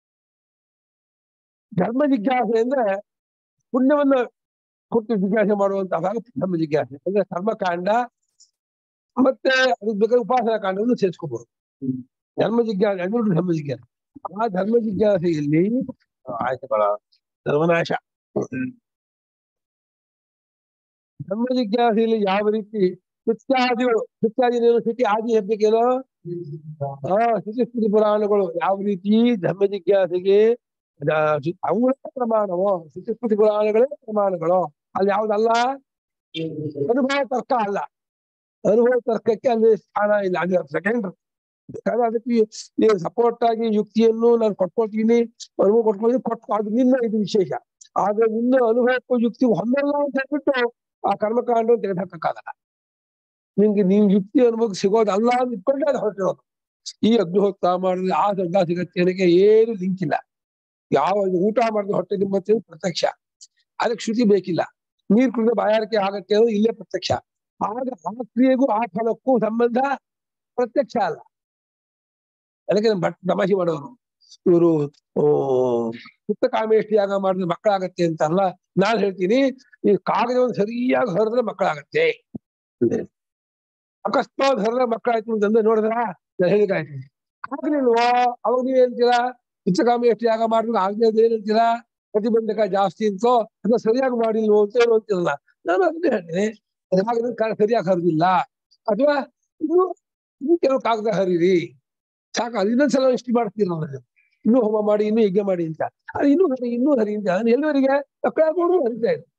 ಧರ್ಮ ಜಿಜ್ಞಾಸೆ ಅಂದ್ರೆ ಪುಣ್ಯವನ್ನ ಕೊಟ್ಟು ಜಿಜ್ಞಾಸೆ ಮಾಡುವಂತ ಭಾಗ ಧರ್ಮ ಜಿಜ್ಞಾಸೆ ಅಂದ್ರೆ ಕರ್ಮಕಾಂಡ ಮತ್ತೆ ಅದಕ್ಕೆ ಬೇಕಾದ್ರೆ ಉಪಾಸನಾ ಕಾಂಡವನ್ನು ಸೇರಿಸ್ಕೋಬಹುದು ಧರ್ಮ ಜಿಜ್ಞಾಸೆ ಅನ್ನೋದು ಧರ್ಮ ಜಿಜ್ಞಾಸೆ ಆ ಧರ್ಮ ಜಿಜ್ಞಾಸೆಯಲ್ಲಿ ಆಯ್ತುಗಳ ಧರ್ಮನಾಶ ಧರ್ಮ ಜಿಜ್ಞಾಸೆಯಲ್ಲಿ ಯಾವ ರೀತಿ ಕೃತ್ಯಾದಿಗಳು ಕೃತ್ಯಾದಿ ಸ್ಥಿತಿ ಆದಿ ಹೆಬ್ಬೆಗೇನೋ ಆ ಶ್ರುತಿ ಪುರಾಣಗಳು ಯಾವ ರೀತಿ ಧರ್ಮ ಜಿಜ್ಞಾಸೆಗೆ ಅದ- ಶು- ಅವುಗಳೇ ಪ್ರಮಾಣವೋ ಶ್ರುತಿ ಪುರಾಣಗಳೇ ಪ್ರಮಾಣಗಳು ಅಲ್ಲಿ ಯಾವ್ದಲ್ಲ ಅನುಭವ ತರ್ಕ ಅಲ್ಲ ಅನುಭವ ತರ್ಕಕ್ಕೆ ಅಲ್ಲಿ ಸ್ಥಾನ ಇಲ್ಲ ಅದು ಸೆಕೆಂಡ್ ಬೇಕಾದ್ರೆ ಅದಕ್ಕೆ ಸಪೋರ್ಟ್ ಆಗಿ ಯುಕ್ತಿಯನ್ನು ನಾನು ಕೊಟ್ಕೊಳ್ತೀನಿ ಅನುಭವ ಕೊಟ್ಕೊಳ್ತೀನಿ ಕೊಟ್ಟು ಅದು ನಿನ್ನ ಇದು ವಿಶೇಷ ಆದ್ರೆ ನಿನ್ನ ಅನುಭವಕ್ಕೂ ಯುಕ್ತಿ ಹೊಂದಲ್ಲ ಅಂತ ಹೇಳ್ಬಿಟ್ಟು ಆ ಕರ್ಮಕಾಂಡ ತೆಗೆದುಹಾಕಕ್ಕಾಗಲ್ಲ ನಿಮ್ಗೆ ನೀವು ಯುಕ್ತಿ ಅನುಭವಕ್ಕೆ ಸಿಗೋದಲ್ಲ ಅಂತ ಇಟ್ಕೊಂಡೆ ಅದು ಹೊರಟಿರೋದು ಈ ಅಗ್ನಿಹೋತ್ರ ಮಾಡಿದ್ರೆ ಆ ದೊಡ್ಡ ಸಿಗತ್ತೆ ನನಗೆ ಏನು ಲಿಂಕ್ ಇಲ್ಲ ಯಾವ ಇದು ಊಟ ಮಾಡಿದ್ರೆ ಹೊಟ್ಟೆ ನಿಮ್ಮತ್ತೆ ಪ್ರತ್ಯಕ್ಷ ಅದಕ್ಕೆ ಶ್ರುತಿ ಬೇಕಿಲ್ಲ ನೀರ್ ಕುಡಿದ್ರೆ ಬಾಯಾರಿಕೆ ಆಗತ್ತೆ ಅನ್ನೋದು ಇಲ್ಲೇ ಪ್ರತ್ಯಕ್ಷ ಆಗ ಆ ಕ್ರಿಯೆಗೂ ಆ ಫಲಕ್ಕೂ ಸಂಬಂಧ ಪ್ರತ್ಯಕ್ಷ ಅಲ್ಲ ಅದಕ್ಕೆ ನಮ್ಮ ಭಟ್ ತಮಾಷೆ ಮಾಡೋರು ಇವರು ಸುತ್ತ ಕಾಮೇಷ್ಟಿ ಯಾಗ ಮಾಡಿದ್ರೆ ಮಕ್ಕಳಾಗತ್ತೆ ಅಂತ ಅಲ್ಲ ನಾನ್ ಹೇಳ್ತೀನಿ ಈ ಕಾಗದವನ್ನು ಸರಿಯಾಗಿ ಹರಿದ್ರೆ ಮಕ್ಕಳಾಗತ್ತೆ ಅಕಸ್ಮಾತ್ ಹರಿದ್ರೆ ಮಕ್ಕಳಾಯ್ತು ಅಂತಂದ್ರೆ ನೋಡಿದ್ರ ನಾನು ಹೇಳಿದಾಯ್ತು ಆಗ್ಲಿಲ್ವೋ ಅವಾಗ ನೀವ್ ಹೇಳ್ತೀರಾ ಚಿತ್ರಕಾಮೇಷ್ಟಿ ಯಾಗ ಮಾಡಿದ್ರೆ ಆಗ್ನೇದು ಏನಂತೀರಾ ಪ್ರತಿಬಂಧಕ ಜಾಸ್ತಿ ಅಂತೋ ಅಥವಾ ಸರಿಯಾಗಿ ಮಾಡಿಲ್ವೋ ಅಂತ ಏನು ಅಂತಿರಲ್ಲ ನಾನು ಅದನ್ನೇ ಹೇಳ್ತೀನಿ ಹಾಗಾದ್ರೆ ಕ- ಸರಿಯಾಗಿ ಹರಿದಿಲ್ಲ ಅಥವಾ ಇನ್ನು ಇನ್ನು ಕೆಲವು ಕಾಗದ ಹರಿರಿ ಸಾಕು ಅದು ಇನ್ನೊಂದ್ಸಲ ಇಷ್ಟು ಮಾಡ್ತೀರ ನಾವು ಇನ್ನೂ ಹೋಮ ಮಾಡಿ ಇನ್ನೂ ಯಜ್ಞ ಮಾಡಿ ಅಂತ ಅದು ಇನ್ನೂ ಹರಿ ಇನ್ನೂ ಹರಿ ಅಂತ ನಾನು ಎಲ್ಲವರಿಗೆ ಮಕ್ಕಳಾಗೋರು ಹರಿತಾ ಇದೆ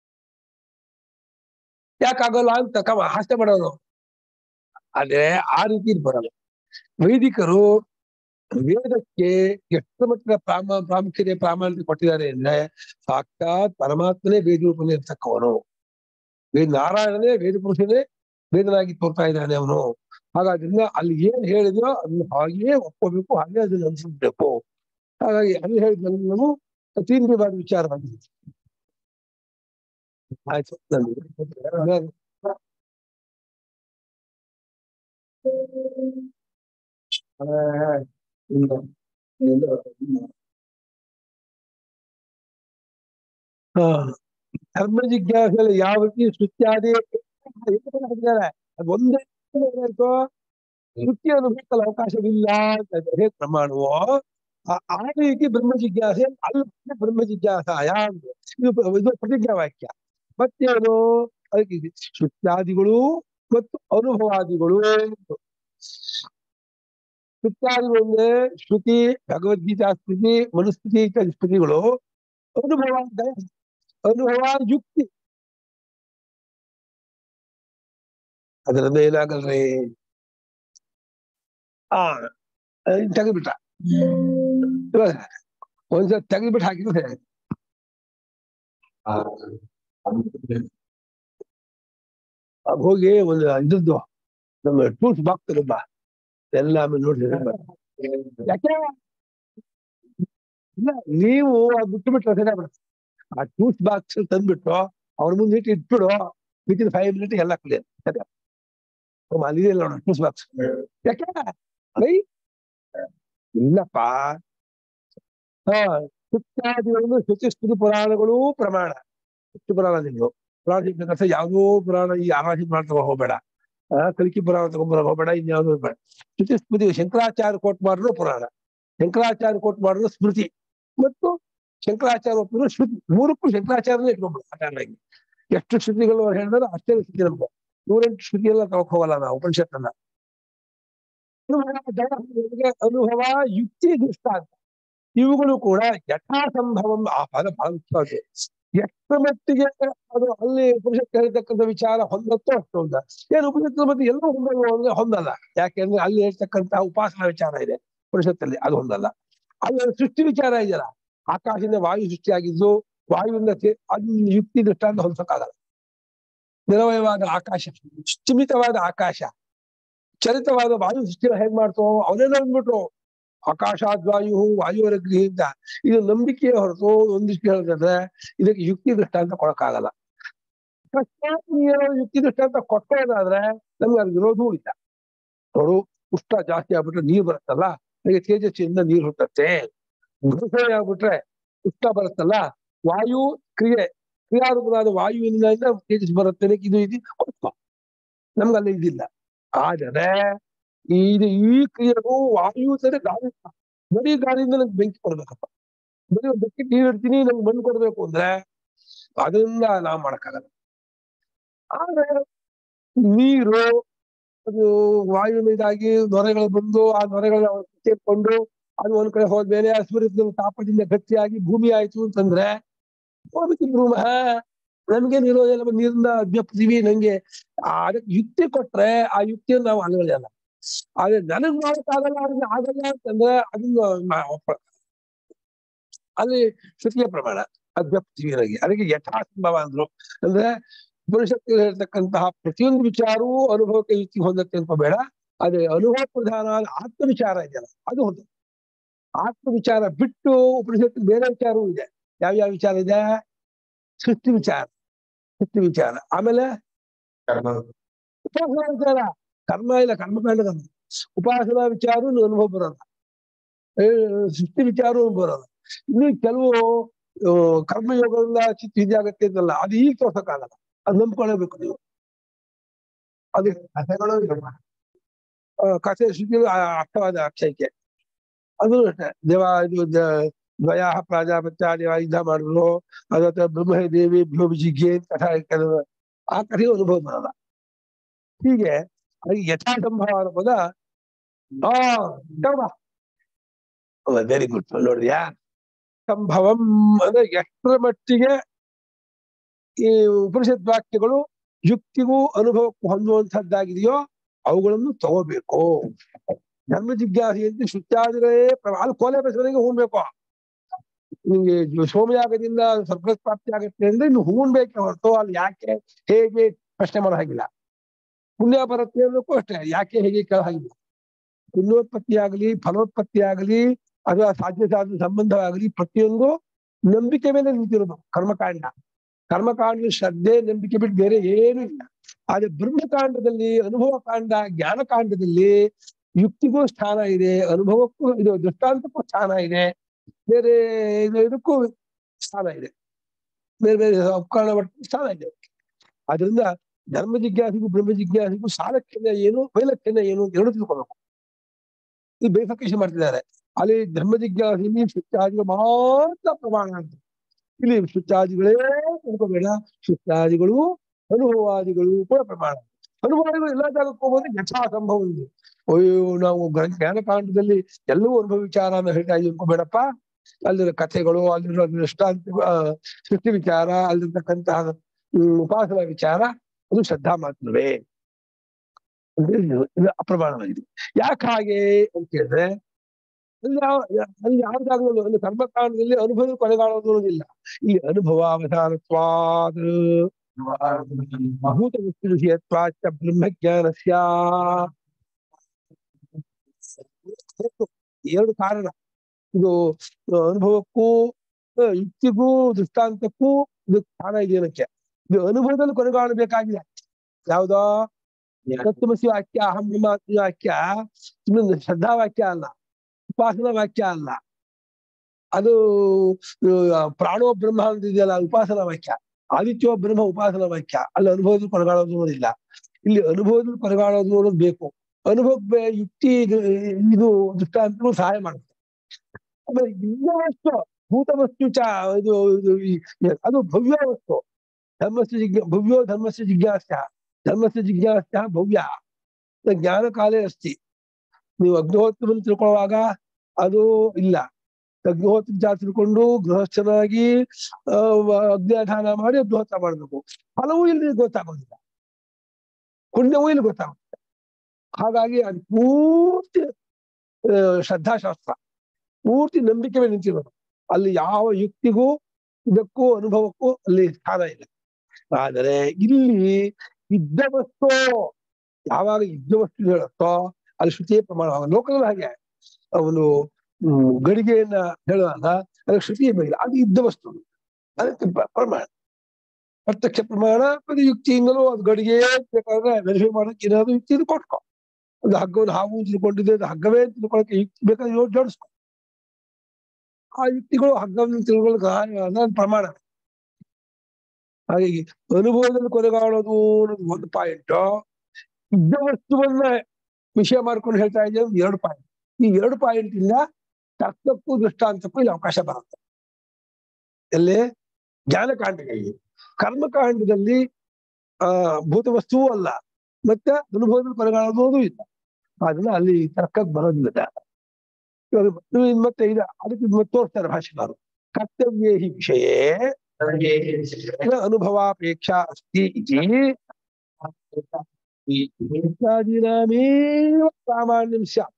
ಯಾಕಾಗಲ್ಲ ಅಂತ ಕಮ ಹಾಸ್ಯ ಮಾಡೋರು ಆದ್ರೆ ಆ ರೀತಿ ಇದ್ ಬರಲ್ಲ ವೈದಿಕರು ವೇದಕ್ಕೆ ಎಷ್ಟು ಮಟ್ಟದ ಪ್ರಾಮ ಪ್ರಾಮುಖ್ಯತೆ ಪ್ರಾಮಾಣಿಕ ಕೊಟ್ಟಿದ್ದಾರೆ ಅಂದ್ರೆ ಸಾಕ್ಷಾತ್ ಪರಮಾತ್ಮನೇ ವೇದ ರೂಪನೇ ಇರ್ತಕ್ಕವನು ವೇದ ನಾರಾಯಣನೇ ವೇದ ಪುರುಷನೇ ವೇದನಾಗಿ ತೋರ್ತಾ ಇದ್ದಾನೆ ಅವನು ಹಾಗಾದ್ರಿಂದ ಅಲ್ಲಿ ಏನ್ ಹೇಳಿದ್ಯೋ ಅದನ್ನ ಹಾಗೆಯೇ ಒಪ್ಕೋಬೇಕು ಹಾಗೆ ಅದನ್ನ ಅನ್ಸ್ಬಿಡ್ಬೇಕು ಹಾಗಾಗಿ ಅಲ್ಲಿ ಹೇಳಿದ ನಾವು ಅತೀಂದ್ರಿಯವಾದ ವಿಚಾರವಾಗಿದೆ ಆಯ್ತು ನನ್ಗೆ. ಹಾ ಧರ್ಮ ಜಿಜ್ಞಾಸೆಯಲ್ಲಿ ಯಾವ ರೀತಿ ಶ್ರುತ್ಯಾದಿ ಹಾಕಿದ್ದಾರೆ ಅದು ಒಂದೇ ಏನಾಯ್ತು ಶ್ರುತಿ ಅನುಭವಿಸಲು ಅವಕಾಶವಿಲ್ಲ ಅಂತ ಇದೆ. ಹೇಗೆ ಪ್ರಮಾಣವು ಆ- ಆ ರೀತಿ ಬ್ರಹ್ಮ ಜಿಜ್ಞಾಸೆ ಅಲ್ಲ ಬ್ರಹ್ಮ ಜಿಜ್ಞಾಸಾಯ ಅಂತ. ಇದು ಪ- ಇದು ಪ್ರತಿಜ್ಞಾ ವಾಕ್ಯ ಮತ್ತೇನು ಅದಕ್ಕೆ ಇದು ಶ್ರುತ್ಯಾದಿಗಳು ಮತ್ತು ಅನುಭವಾದಿಗಳು ಶ್ರುತ್ಯಾದಿಗಳು ಅಂದ್ರೆ ಶ್ರುತಿ ಭಗವದ್ಗೀತಾ ಸ್ಮೃತಿ ಮನುಸ್ಮೃತಿ ಇತ್ಯಾದಿ ಸ್ಮೃತಿಗಳು ಅನುಭವ ಅಂತ ಅನುಭವ ಯುಕ್ತಿ ಅದರಿಂದ ಏನಾಗಲ್ರಿ ಆ ಅದ್ನ ತೆಗೆದ್ಬಿಟ್ಟ ಇವಾಗ ಒಂದ್ಸಲ ತೆಗೆದ್ಬಿಟ್ಟು ಹಾಕಿದ್ರೆ ಅದ್ ಹೋಗಿ ಒಂದು ಇದ್ರದ್ದು ನಮ್ಮ ಟೂಲ್ಸ್ ಬಾಕ್ಸ್ ಬಾ ಎಲ್ಲ ಆಮೇಲೆ ನೋಡಿದ್ರೆ ಯಾಕೆ ಇಲ್ಲ ನೀವು ಅದ್ ಬಿಟ್ಟು ಬಿಟ್ರೆ ಸರಿ ಆಗ್ಬಿಡುತ್ತೆ ಆ ಟೂಲ್ಸ್ ಬಾಕ್ಸ್ ತಂದ್ಬಿಟ್ಟು ಅವ್ರ ಮುಂದೆ ಇಟ್ಟು ಇಟ್ಬಿಡು ವಿತಿನ್ ಫೈವ್ ಮಿನಿಟ್ ಎಲ್ಲ ಕ್ಲಿಯರ್ ಸರಿ ಅಲ್ಲಿದೆ ನೋಡ ಟೂಲ್ಸ್ ಬಾಕ್ಸ್ ಯಾಕೆ ಐ ಇಲ್ಲಪ್ಪ ಹಾ ಸುತ್ತಾದಿಗಳನ್ನು ಶುಚಿಸ್ತುತಿ ಪುರಾಣಗಳು ಪ್ರಮಾಣ ಶುಚಿ ಪುರಾಣಗಳು ಪುರಾಣ ಸಿಗ್ಬೇಕಂತ ಯಾವುದೋ ಪುರಾಣ ಈ ಆರಾಧಿ ಪುರಾಣ ತಗೋ ಹೋಗ್ಬೇಡ ಆ ಕಲಿಕಿ ಪುರಾಣ ತಗೊಂಡ್ಬರ ಹೋಗ್ಬೇಡ ಇನ್ಯಾವುದೋ ಬೇಡ ಶುಚಿ ಸ್ಮೃತಿ ಶಂಕರಾಚಾರ್ಯ ಕೋಟ್ ಮಾಡಿದ್ರು ಪುರಾಣ ಶಂಕರಾಚಾರ್ಯ ಕೋಟ್ ಮಾಡಿದ್ರು ಸ್ಮೃತಿ ಮತ್ತು ಶಂಕರಾಚಾರ್ಯ ಒಪ್ಪಿದ್ರು ಶ್ರುತಿ ಮೂರಕ್ಕೂ ಶಂಕರಾಚಾರ್ಯನೇ ಇಟ್ಕೊಂಡ್ಬಿಡು ಸಾಧಾರಣವಾಗಿ ಎಷ್ಟು ಶ್ರುತಿಗಳು ಅವ್ರು ಹೇಳಿದ್ರೆ ಅಷ್ಟೇ ಶ್ರುತಿ ನಮ್ಗೆ ನೂರೆಂಟು ಶ್ರುತಿ ಎಲ್ಲ ತಗೋಕ್ ಹೋಗಲ್ಲ ನಾವು ಉಪನಿಷತ್ತನ್ನ ಅನುಭವ ಅನುಭವ ಯುಕ್ತಿ ದೃಷ್ಟಾಂತ ಇವುಗಳು ಕೂಡ ಯಥಾಸಂಭವಂ ಆ ಪದ ಬಹಳ ಮುಖ್ಯವಾದ್ದು ಎಷ್ಟು ಮಟ್ಟಿಗೆ ಅದು ಅಲ್ಲಿ ಉಪನಿಷತ್ತು ಹೇಳ್ತಕ್ಕಂಥ ವಿಚಾರ ಹೊಂದತ್ತೋ ಅಷ್ಟು ಹೊಂದ ಏನು ಉಪನಿಷತ್ತು ಮತ್ತೆ ಎಲ್ಲ ಹೊಂದಲ್ಲ ಅಂದ್ರೆ ಹೊಂದಲ್ಲ ಯಾಕೆಂದ್ರೆ ಅಲ್ಲಿ ಹೇಳ್ತಕ್ಕಂತಹ ಉಪಾಸನಾ ವಿಚಾರ ಇದೆ ಉಪನಿಷತ್ತಲ್ಲಿ ಅದು ಹೊಂದಲ್ಲ ಅಲ್ಲಿ ಸೃಷ್ಟಿ ವಿಚಾರ ಇದೆಯಲ್ಲ ಆಕಾಶದಿಂದ ವಾಯು ಸೃಷ್ಟಿಯಾಗಿದ್ದು ವಾಯುವಿಂದ ಚೇ- ಅದು ಯುಕ್ತಿ ದೃಷ್ಟಾಂತ ಹೊಂದಕ್ಕಾಗಲ್ಲ ನಿರವಯವಾದ ಆಕಾಶ ಸ್ಥಿಮಿತವಾದ ಆಕಾಶ ಚಲಿತವಾದ ವಾಯು ಸೃಷ್ಟಿ ಹೇಗ್ ಮಾಡ್ತೋ ಅವನೇನ ಅಂದ್ಬಿಟ್ರು ಆಕಾಶಾದ್ವಾಯು ವಾಯುವರಗ್ರಿಯಿಂದ ಇದು ನಂಬಿಕೆ ಹೊರತು ಒಂದಿಷ್ಟು ಹೇಳಿದ್ರೆ ಇದಕ್ಕೆ ಯುಕ್ತಿ ದೃಷ್ಟಾಂತ ಕೊಡಕ್ಕಾಗಲ್ಲ ಅಕಸ್ಮಾತ್ ನೀನು ಯುಕ್ತಿ ದೃಷ್ಟಾಂತ ಕೊಟ್ಟೋದಾದ್ರೆ ನಮ್ಗೆ ಅದು ವಿರೋಧವೂ ಇಲ್ಲ ನೋಡು ಉಷ್ಣ ಜಾಸ್ತಿ ಆಗ್ಬಿಟ್ರೆ ನೀರು ಬರುತ್ತಲ್ಲ ಹಾಗೆ ತೇಜಸ್ಸಿಯಿಂದ ನೀರು ಹುಟ್ಟತ್ತೆ ಘರ್ಷಣೆ ಆಗ್ಬಿಟ್ರೆ ಉಷ್ಣ ಬರುತ್ತಲ್ಲ ವಾಯು ಕ್ರಿಯೆ ಕ್ರಿಯಾರೂಪವಾದ ವಾಯುವಿನಿಂದ ತೇಜಸ್ ಬರುತ್ತೆ ಅನ್ನಕ್ಕೆ ಇದು ಇದು ಕೊಡ್ಕೊ ನಮ್ಗಲ್ಲ ಇದಿಲ್ಲ ಆದರೆ ಇದು ಈ ಕ್ರಿಯೆಗೂ ವಾಯು ಸರಿ ಗಾಳಿ ಬರೀ ಗಾಳಿಯಿಂದ ನಂಗೆ ಬೆಂಕಿ ಕೊಡ್ಬೇಕಪ್ಪ ಬರೀ ಒಂದು ಬಕೆಟ್ ನೀರು ಇಡ್ತೀನಿ ನಂಗೆ ಮಣ್ಣು ಕೊಡ್ಬೇಕು ಅಂದ್ರೆ ಅದನ್ನ ನಾವು ಮಾಡಕ್ಕಾಗಲ್ಲ ಆದ್ರೆ ನೀರು ಅದು ವಾಯುವಿನ ಇದಾಗಿ ನೊರೆಗಳು ಬಂದು ಆ ನೊರೆಗಳನ್ನ ಸೇರ್ಕೊಂಡು ಅದು ಒಂದ್ ಕಡೆ ಹೋದ್ಮೇಲೆ ಆ ಸೂರ್ಯನ ತಾಪದಿಂದ ಗಟ್ಟಿಯಾಗಿ ಭೂಮಿ ಆಯ್ತು ಅಂತಂದ್ರೆ ಹೋಗ್ಬೇಕು ಭೂಮ ನಮ್ಗೆ ಇರೋದಿಲ್ಲ ನೀರಿಂದ ಅಭ್ಯಪ್ತೀವಿ ನಂಗೆ ಆ ಅದಕ್ಕೆ ಯುಕ್ತಿ ಕೊಟ್ರೆ ಆ ಯುಕ್ತಿಯನ್ನು ನಾವು ಅನ್ಕೊಳ್ಳಲ್ಲ ಆದ್ರೆ ನನಗ್ ಮಾಡೋಕ್ಕಾಗಲ್ಲ ಅವ್ರಿಗೆ ಆಗಲ್ಲ ಅಂತಂದ್ರೆ ಅದನ್ನ ನಾ ಒಪ್ಪ- ಅಲ್ಲಿ ಶ್ರುತಿಯ ಪ್ರಮಾಣ ಅಭ್ಯಪ್ತಿವಿನಾಗಿ ಅದಕ್ಕೆ ಯಥಾಸಂಭವ ಅಂದ್ರು ಅಂದ್ರೆ ಉಪನಿಷತ್ತು ಹೇಳ್ತಕ್ಕಂತಹ ಪ್ರತಿಯೊಂದು ವಿಚಾರವೂ ಅನುಭವಕ್ಕೆ ಯುಕ್ತಿ ಹೊಂದತ್ತೆ ಅಂತ ಬೇಡ ಅದೇ ಅನುಭವ ಪ್ರಧಾನವಾದ ಆತ್ಮ ವಿಚಾರ ಇದೆಯಲ್ಲ ಅದು ಹೊಂದ ಆತ್ಮ ವಿಚಾರ ಬಿಟ್ಟು ಉಪನಿಷತ್ತು ಬೇರೆ ವಿಚಾರವೂ ಇದೆ ಯಾವ್ಯಾವ ವಿಚಾರ ಇದೆ ಸೃಷ್ಟಿ ವಿಚಾರ ಸೃಷ್ಟಿ ವಿಚಾರ ಆಮೇಲೆ ಉಪಾಸನಾ ವಿಚಾರ ಕರ್ಮ ಇಲ್ಲ ಕರ್ಮಕಾಂಡ ಕರ್ಮ ಉಪಾಸನಾ ವಿಚಾರ ಅನುಭವ ಬರೋಲ್ಲ ಏ, ಸೃಷ್ಟಿ ವಿಚಾರ ಬರೋಲ್ಲ ಇನ್ನು ಕೆಲವು ಆ, ಕರ್ಮಯೋಗದಿಂದ ಚಿತ್ತ ಇದಾಗತ್ತೆ ಅಂತಲ್ಲ ಅದು ಈಗ ತೋರ್ಸಕ್ಕಾಗಲ್ಲ ಅದು ನಂಬ್ಕೊಳ್ಳೇಬೇಕು ನೀವು ಅದು ಕಥೆಗಳು ಆ, ಕಥೆ ಶ್ರುತಿ ಅರ್ಥವಾದ ಆಖ್ಯಾಯಿಕೆ ಅದು ಅಷ್ಟೇ ದೇವ ಇದು ದ- ದ್ವಯ ಪ್ರಾಜಾಪತ್ಯ ದೇವ ಯುದ್ಧ ಮಾಡಿದ್ರು ಅದ ಬ್ರಹ್ಮ ದೇವಿ ಭ್ಯೋ ಜಿಗ್ಗೆ ಕಥಾ ಕೆಲವು ಆ ಕಥೆಯು ಅನುಭವ ಬರಲ್ಲ ಹೀಗೆ ಅದು ಯಥಾಸಂಭವ ಅನ್ನೋ ಪದ ಆ ವೆರಿ ಗುಡ್ ನೋಡಿದ್ಯಾ ಸಂಭವಂ ಅಂದ್ರೆ ಎಷ್ಟರ ಮಟ್ಟಿಗೆ ಈ ಉಪನಿಷತ್ ವಾಕ್ಯಗಳು ಯುಕ್ತಿಗೂ ಅನುಭವಕ್ಕೂ ಹೊಂದುವಂತಹದ್ದಾಗಿದೆಯೋ ಅವುಗಳನ್ನು ತಗೋಬೇಕು ಧರ್ಮ ಜಿಜ್ಞಾಸೆಯಂತೆ ಶುದ್ಧಾದಿಗಳೇ ಪ್ರ- ಅಲ್ಲಿ ಕೋಲೆ ಬೆಸವನಿಗೆ ಹೂಣ್ಬೇಕು ನಿಮ್ಗೆ ಜ- ಸೋಮಯಾಗದಿಂದ ಸ್ವರ್ಗ ಪ್ರಾಪ್ತಿ ಆಗುತ್ತೆ ಅಂದ್ರೆ ಇನ್ನು ಹೂಣ್ಬೇಕೆ ಹೊರತು ಅಲ್ಲಿ ಯಾಕೆ ಹೇಗೆ ಪ್ರಶ್ನೆ ಮಾಡೋ ಹಾಗಿಲ್ಲ ಪುಣ್ಯ ಬರುತ್ತೆ ಅನ್ನೋಕ್ಕೂ ಅಷ್ಟೇ ಯಾಕೆ ಹೇಗೆ ಕೇಳೋ ಹಾಗಿಲ್ಲ ಪುಣ್ಯೋತ್ಪತ್ತಿ ಆಗಲಿ ಫಲೋತ್ಪತ್ತಿ ಆಗಲಿ ಅಥವಾ ಸಾಧ್ಯ ಸಾಧ್ಯ ಸಂಬಂಧವಾಗಲಿ ಪ್ರತಿಯೊಂದು ನಂಬಿಕೆ ಮೇಲೆ ನಿಂತಿರೋದು ಕರ್ಮಕಾಂಡ ಕರ್ಮಕಾಂಡ ಶ್ರದ್ಧೆ ನಂಬಿಕೆ ಬಿಟ್ಟು ಬೇರೆ ಏನೂ ಇಲ್ಲ ಆದ್ರೆ ಬ್ರಹ್ಮಕಾಂಡದಲ್ಲಿ ಅನುಭವ ಕಾಂಡ ಜ್ಞಾನ ಕಾಂಡದಲ್ಲಿ ಯುಕ್ತಿಗೂ ಸ್ಥಾನ ಇದೆ ಅನುಭವಕ್ಕೂ ಇದು ದೃಷ್ಟಾಂತಕ್ಕೂ ಸ್ಥಾನ ಇದೆ ಬೇರೆ ಇದು- ಇದಕ್ಕೂ ಸ್ಥಾನ ಇದೆ ಬೇರೆ ಬೇರೆ ಉಪಕರಣ ಮಟ್ಟಕ್ಕೂ ಸ್ಥಾನ ಇದೆ ಆದ್ರಿಂದ ಧರ್ಮ ಜಿಜ್ಞಾಸಿಗೂ ಬ್ರಹ್ಮ ಜಿಜ್ಞಾಸಿಗೂ ಸಾಲಕ್ಷಣ್ಯ ಏನು ವೈಲಕ್ಷಣ್ಯ ಏನು ಅಂತ ಎರಡು ತಿಳ್ಕೊಬೇಕು ಇದು ಬೇಫಿಕೇಶನ್ ಮಾಡ್ತಿದ್ದಾರೆ ಅಲ್ಲಿ ಧರ್ಮ ಜಿಜ್ಞಾಸಿನಿ ಶುಚ್ಚಾದಿಗಳು ಮಾತ್ರ ಪ್ರಮಾಣ ಅಂತ ಇಲ್ಲಿ ಶುಚ್ಚಾದಿಗಳೇ ತಿಳ್ಕೊಬೇಡ ಶುಚ್ಚಾದಿಗಳು ಅನುಭವಾದಿಗಳು ಕೂಡ ಪ್ರಮಾಣ ಅನುಭವಾದಿಗಳು ಎಲ್ಲಾ ಜಾಗಕ್ಕೆ ಹೋಗೋದು ಯಥಾ ಸಂಭವ ಇದೆ ಅಯ್ಯೋ ನಾವು ಗ್ರ- ಜ್ಞಾನಕಾಂಡದಲ್ಲಿ ಎಲ್ಲವೂ ಅನುಭವ ವಿಚಾರ ಅಂತ ಹೇಳ್ತಾ ಇದೀವಿ ಅನ್ಕೋಬೇಡಪ್ಪ ಅಲ್ಲಿರೋ ಕಥೆಗಳು ಅಲ್ಲಿರೋ ದೃಷ್ಟಾಂತ ಆ, ಸೃಷ್ಟಿ ವಿಚಾರ ಅಲ್ಲಿರ್ತಕ್ಕಂತಹ ಹ್ಮ್, ಉಪಾಸನಾ ವಿಚಾರ ಅದು ಶ್ರದ್ಧಾ ಮಾತ್ರವೇ ಅಂದ್ರೆ ಇದು ಇದು ಅಪ್ರಮಾಣವಾಗಿದೆ ಯಾಕೆ ಹಾಗೆ ಅಂತ ಕೇಳಿದ್ರೆ ಅಲ್ಲಿ ಯಾವ ಯಾ- ಅಲ್ಲಿ ಯಾವ ಜಾಗದಲ್ಲೂ ಅಲ್ಲಿ ಕರ್ಮಕಾಂಡದಲ್ಲಿ ಅನುಭವ ಕೊನೆಗಾಣೋದು ಅನ್ನೋದಿಲ್ಲ ಇಲ್ಲಿ ಅನುಭವ ಅವಧಾನತ್ವಾದ್ ಭೂತ ವಸ್ತು ವಿಷಯತ್ವಾಚ ಬ್ರಹ್ಮಜ್ಞಾನಸ್ಯ ಎರಡು ಕಾರಣ ಇದು ಆ, ಅನುಭವಕ್ಕೂ ಆ, ಯುಕ್ತಿಗೂ ದೃಷ್ಟಾಂತಕ್ಕೂ ಇದು ಸ್ಥಾನ ಇದೆ ಏನಕ್ಕೆ ಇದು ಅನುಭವದಲ್ಲಿ ಕೊನೆಗಾಣಬೇಕಾಗಿದೆ ಯಾವ್ದೋ ತತ್ವಮಸಿ ವಾಕ್ಯ ಅಹಂ ಬ್ರಹ್ಮಾಸ್ಮಿ ವಾಕ್ಯ ಸುಮ್ಮನೆ ಶ್ರದ್ಧಾ ವಾಕ್ಯ ಅಲ್ಲ ಉಪಾಸನಾ ವಾಕ್ಯ ಅಲ್ಲ ಅದು ಆ, ಪ್ರಾಣೋ ಬ್ರಹ್ಮ ಅಂತ ಇದೆಯಲ್ಲ ಅದು ಉಪಾಸನಾ ವಾಕ್ಯ ಆದಿತ್ಯೋ ಬ್ರಹ್ಮ ಉಪಾಸನಾ ವಾಕ್ಯ ಅಲ್ಲಿ ಅನುಭವದಲ್ಲಿ ಕೊನೆಗಾಣೋದು ಅನ್ನೋದಿಲ್ಲ ಇಲ್ಲಿ ಅನುಭವದಲ್ಲಿ ಕೊನೆಗಾಣೋದು ಅನ್ನೋದು ಬೇಕು ಅನುಭವ ಯುಕ್ತಿ ಇದು ಇದು ದೃಷ್ಟಾಂತಗಳು ಸಹಾಯ ಮಾಡುತ್ತೆ ಆಮೇಲೆ ಇನ್ನಷ್ಟು ಭೂತ ವಸ್ತು ಚ ಇದು ಇದು ಈ- ಅದು ಭವ್ಯ ವಸ್ತು ಧರ್ಮಸ್ಯ ಜಿಜ್ಞಾ ಭವ್ಯೋ ಧರ್ಮಸ್ಯ ಜಿಜ್ಞಾಸ್ಯ ಧರ್ಮಸ್ಯ ಜಿಜ್ಞಾಸ್ಯ ಭವ್ಯ ನ ಜ್ಞಾನ ಕಾಲೇ ಅಸ್ತಿ ನೀವು ಅಗ್ನಿಹೋತ್ರವನ್ನು ತಿಳ್ಕೊಳ್ಳುವಾಗ ಅದು ಇಲ್ಲ ಅಗ್ನಿಹೋತ್ರ ವಿಚಾರ ತಿಳ್ಕೊಂಡು ಗೃಹಸ್ಥನಾಗಿ ಆ, ವ- ಅಗ್ನಿಧಾನ ಮಾಡಿ ಅಗ್ನಿಹೋತ್ರ ಮಾಡ್ಬೇಕು ಫಲವೂ ಇಲ್ಲಿ ಗೊತ್ತಾಗೋದಿಲ್ಲ ಪುಣ್ಯವೂ ಇಲ್ಲಿ ಗೊತ್ತಾಗುತ್ತೆ ಹಾಗಾಗಿ ಅದು ಪೂರ್ತಿ ಆ, ಶ್ರದ್ಧಾಶಾಸ್ತ್ರ ಪೂರ್ತಿ ನಂಬಿಕೆ ಮೇಲೆ ನಿಂತಿರೋದು ಅಲ್ಲಿ ಯಾವ ಯುಕ್ತಿಗೂ ಇದಕ್ಕೂ ಅನುಭವಕ್ಕೂ ಅಲ್ಲಿ ಸ್ಥಾನ ಇಲ್ಲ ಆದರೆ ಇಲ್ಲಿ ಇದ್ದ ವಸ್ತು ಯಾವಾಗ ಇದ್ದ ವಸ್ತು ಹೇಳುತ್ತೋ ಅಲ್ಲಿ ಶ್ರುತಿಯ ಪ್ರಮಾಣ ಲೋಕದಲ್ಲಿ ಹಾಗೆ ಅವನು ಹ್ಮ್, ಗಡಿಗೆಯನ್ನ ಹೇಳುವಾಗ ಅದಕ್ಕೆ ಶ್ರುತಿಯ ಮೇಲೆ ಅದು ಇದ್ದ ವಸ್ತು ಅದಕ್ಕೆ ಪ್ರ- ಪ್ರಮಾಣ ಪ್ರತ್ಯಕ್ಷ ಪ್ರಮಾಣ ಅದು ಯುಕ್ತಿಯಿಂದಲೂ ಅದು ಗಡಿಗೆ ಬೇಕಾದ್ರೆ ವೆರಿಫೈ ಮಾಡಕ್ಕೆ ಏನಾದ್ರು ಯುಕ್ತಿ ಇದು ಕೊಟ್ಕೊ ಒಂದು ಹಗ್ಗವನ್ನು ಹಾವು ತಿಳ್ಕೊಂಡಿದೆ ಅದು ಹಗ್ಗವೇ ಅಂತ ತಿಳ್ಕೊಳಕ್ಕೆ ಯುಕ್ತಿ ಬೇಕಾದ್ರೆ ಜೋಡ್- ಜೋಡಿಸ್ಕೊ ಆ ಯುಕ್ತಿಗಳು ಹಗ್ಗವನ್ನು ತಿಳ್ಕೊಳಕ್ಕೆ ಸಹಾಯವಾದ ಪ್ರಮಾಣ ಹಾಗಾಗಿ ಅನುಭವದಲ್ಲಿ ಕೊನೆಗಾಣೋದು ಅನ್ನೋದು ಒಂದು ಪಾಯಿಂಟ್ ಇದ್ದ ವಸ್ತುವನ್ನ ವಿಷಯ ಮಾಡ್ಕೊಂಡು ಹೇಳ್ತಾ ಇದ್ದೇವೆ ಎರಡು ಪಾಯಿಂಟ್ ಈ ಎರಡು ಪಾಯಿಂಟ್ ಇಂದ ತರ್ಕಕ್ಕೂ ದೃಷ್ಟಾಂತಕ್ಕೂ ಇಲ್ಲಿ ಅವಕಾಶ ಬರುತ್ತೆ ಎಲ್ಲಿ ಜ್ಞಾನಕಾಂಡಗಳಿಗೆ ಕರ್ಮಕಾಂಡದಲ್ಲಿ ಆ ಭೂತ ವಸ್ತುವೂ ಅಲ್ಲ ಮತ್ತೆ ಅನುಭವದಲ್ಲಿ ಕೊನೆಗಾಣೋದು ಇಲ್ಲ ಅದನ್ನ ಅಲ್ಲಿ ತರ್ಕಕ್ಕೆ ಬರೋದಿಲ್ಲ ಇವಾಗ ಇನ್ನು ಮತ್ತೆ ಇದು ಅದಕ್ಕೆ ಇದು ಮತ್ತೆ ತೋರಿಸ್ತಾರೆ ಭಾಷೆಗಾರರು ಕರ್ತವ್ಯ ಹಿ ವಿಷಯೇ ನ ಅನುಭವಾಪೇಕ್ಷಾ ಅಸ್ತಿ ಇತಿ ಇತ್ಯಾದೀನಾಮೇವ ಸಾಮಾನ್ಯಂ ಸ್ಯಾತ್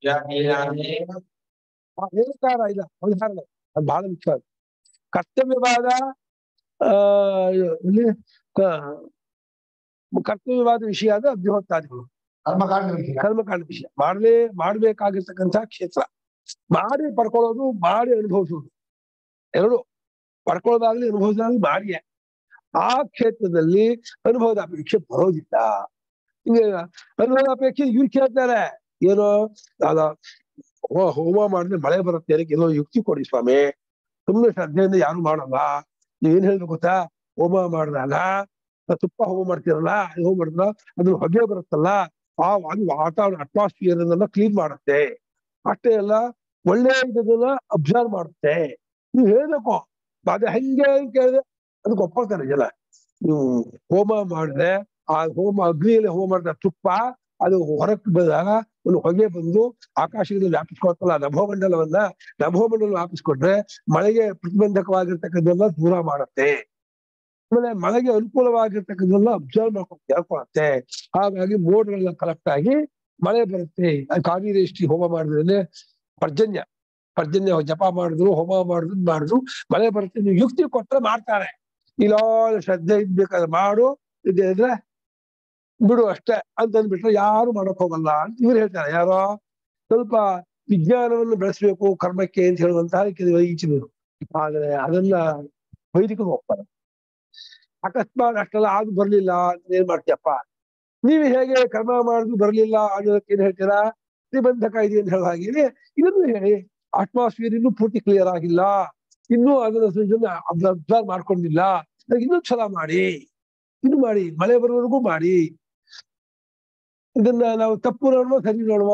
ಆ ಹೇಳ್ತಾರ ಇಲ್ಲ ಉದಾಹರಣೆ ಅದು ಬಹಳ ಮುಖ್ಯ ಅದು. ಕರ್ತವ್ಯವಾದ ಆ ಇಲ್ಲಿ ಕ- ಕರ್ತವ್ಯವಾದ ವಿಷಯ ಆದ ಅಗ್ನಿಹೋತ್ರಾದಿಗಳು ಕರ್ಮಕಾಂಡ ವಿಷಯ ಕರ್ಮಕಾಂಡ ವಿಷಯ ಮಾಡಲೇ ಮಾಡ್ಬೇಕಾಗಿರ್ತಕ್ಕಂಥ ಕ್ಷೇತ್ರ ಮಾಡಿ ಪಡ್ಕೊಳ್ಳೋದು ಮಾಡಿ ಅನುಭವಿಸೋದು ಎರಡು ಪಡ್ಕೊಳ್ಳೋದಾಗ್ಲಿ ಅನುಭವಿಸೋದಾಗ್ಲಿ ಮಾಡಿಯೇ ಆ ಕ್ಷೇತ್ರದಲ್ಲಿ ಅನುಭವದ ಅಪೇಕ್ಷೆ ಬರೋದಿಲ್ಲ ಹಿಂಗೆ ಅನುಭವದ ಅಪೇಕ್ಷೆ ಇವ್ರು ಕೇಳ್ತಾರೆ ಏನೋ ಅದ ಹೋ ಹೋಮ ಮಾಡಿದ್ರೆ ಮಳೆ ಬರುತ್ತೆ ಅದಕ್ಕೆ ಏನೋ ಯುಕ್ತಿ ಕೊಡಿ ಸ್ವಾಮಿ ಸುಮ್ಮನೆ ಶ್ರದ್ಧೆಯಿಂದ ಯಾರು ಮಾಡಲ್ಲ ನೀವೇನ್ ಹೇಳ್ಬೇಕು ಗೊತ್ತಾ ಹೋಮ ಮಾಡಿದಾಗ ತುಪ್ಪ ಹೋಮ ಮಾಡ್ತೀರಲ್ಲ ಅದು ಹೋಮ ಮಾಡಿದ್ರ ಅದ್ರ ಹೊಗೆ ಬರುತ್ತಲ್ಲ ಆ ಅದು ವಾತಾವರಣ ಅಟ್ಮಾಸ್ಫಿಯರ್ ಅನ್ನೆಲ್ಲ ಕ್ಲೀನ್ ಮಾಡುತ್ತೆ ಅಷ್ಟೇ ಅಲ್ಲ ಒಳ್ಳೆ ಇದನ್ನ ಅಬ್ಸರ್ವ್ ಮಾಡುತ್ತೆ ನೀವು ಹೇಳ್ಬೇಕು ಅದು ಹೆಂಗೆ ಅಂತ ಕೇಳಿದ್ರೆ ಅದಕ್ಕೆ ಒಪ್ಕೊಳ್ತಾರೆ ಜನ ನೀವು ಹೋಮ ಮಾಡಿದ್ರೆ ಆ ಹೋಮ ಅಗ್ನಿಯಲ್ಲಿ ಹೋಮ ಮಾಡಿದ ತುಪ್ಪ ಅದು ಹೊರಕ್ಕೆ ಬಂದಾಗ ಒಂದು ಹೊಗೆ ಬಂದು ಆಕಾಶದಲ್ಲಿ ವ್ಯಾಪಿಸ್ಕೊಳ್ತಲ್ಲ ನಭೋಮಂಡಲವನ್ನ ನಭೋಮಂಡಲ ವ್ಯಾಪಿಸ್ಕೊಂಡ್ರೆ ಮಳೆಗೆ ಪ್ರತಿಬಂಧಕವಾಗಿರ್ತಕ್ಕಂಥದ್ದೆಲ್ಲ ದೂರ ಮಾಡುತ್ತೆ ಆಮೇಲೆ ಮಳೆಗೆ ಅನುಕೂಲವಾಗಿರ್ತಕ್ಕಂಥದ್ದೆಲ್ಲ ಅಬ್ಸರ್ವ್ ಮಾಡ್ಕೊಂಡು ಕೇಳ್ಕೊಳತ್ತೆ ಹಾಗಾಗಿ ಮೋಡ್ಗಳೆಲ್ಲ ಕಲೆಕ್ಟ್ ಆಗಿ ಮಳೆ ಬರುತ್ತೆ ಅದು ಕಾವೇರಿ ಎಷ್ಟಿ ಹೋಮ ಮಾಡಿದ್ರೆ ಪರ್ಜನ್ಯ ಪರ್ಜನ್ಯ ಜಪ ಮಾಡಿದ್ರು ಹೋಮ ಮಾಡಿದ್ರು ಮಾಡಿದ್ರು ಮಳೆ ಬರುತ್ತೆ ನೀವು ಯುಕ್ತಿ ಕೊಟ್ರೆ ಮಾಡ್ತಾರೆ ಇಲ್ಲ ಶ್ರದ್ಧೆ ಇದ್ಬೇಕಾದ್ರೆ ಮಾಡು ಇದ್ರೆ ಬಿಡು ಅಷ್ಟೇ ಅಂತ ಅಂದ್ಬಿಟ್ರೆ ಯಾರು ಮಾಡಕ್ ಹೋಗಲ್ಲ ಅಂತ ಇವ್ರು ಹೇಳ್ತಾರೆ ಯಾರೋ ಸ್ವಲ್ಪ ವಿಜ್ಞಾನವನ್ನು ಬೆಳೆಸ್ಬೇಕು ಕರ್ಮಕ್ಕೆ ಅಂತ ಹೇಳುವಂತಹ ಕೆಲವು ಈಚಿನರು ಆದ್ರೆ ಅದನ್ನ ವೈದಿಕರು ಒಪ್ಪಲ್ಲ ಅಕಸ್ಮಾತ್ ಅಷ್ಟೆಲ್ಲ ಆದ್ರೂ ಬರ್ಲಿಲ್ಲ ಅಂದ್ರೆ ಏನ್ ಮಾಡ್ತೀಯಪ್ಪ ನೀವು ಹೇಗೆ ಕರ್ಮ ಮಾಡಿದ್ರು ಬರ್ಲಿಲ್ಲ ಅನ್ನೋದಕ್ಕೆ ಏನ್ ಹೇಳ್ತೀರಾ ಪ್ರತಿಬಂಧಕ ಇದೆ ಅಂತ ಹೇಳೋ ಹಾಗೆ ಇದನ್ನು ಹೇಳಿ ಅಟ್ಮಾಸ್ಫಿಯರ್ ಇನ್ನೂ ಪೂರ್ತಿ ಕ್ಲಿಯರ್ ಆಗಿಲ್ಲ ಇನ್ನೂ ಅದನ್ನ ಅಬ್ಸರ್ವ್ ಮಾಡ್ಕೊಂಡಿಲ್ಲ ಅದಕ್ಕೆ ಇನ್ನೂ ಚಲ ಮಾಡಿ ಇನ್ನು ಮಾಡಿ ಮಳೆ ಬರೋವರೆಗೂ ಮಾಡಿ ಇದನ್ನ ನಾವು ತಪ್ಪು ನೋಡುವ ಸರಿ ನೋಡುವ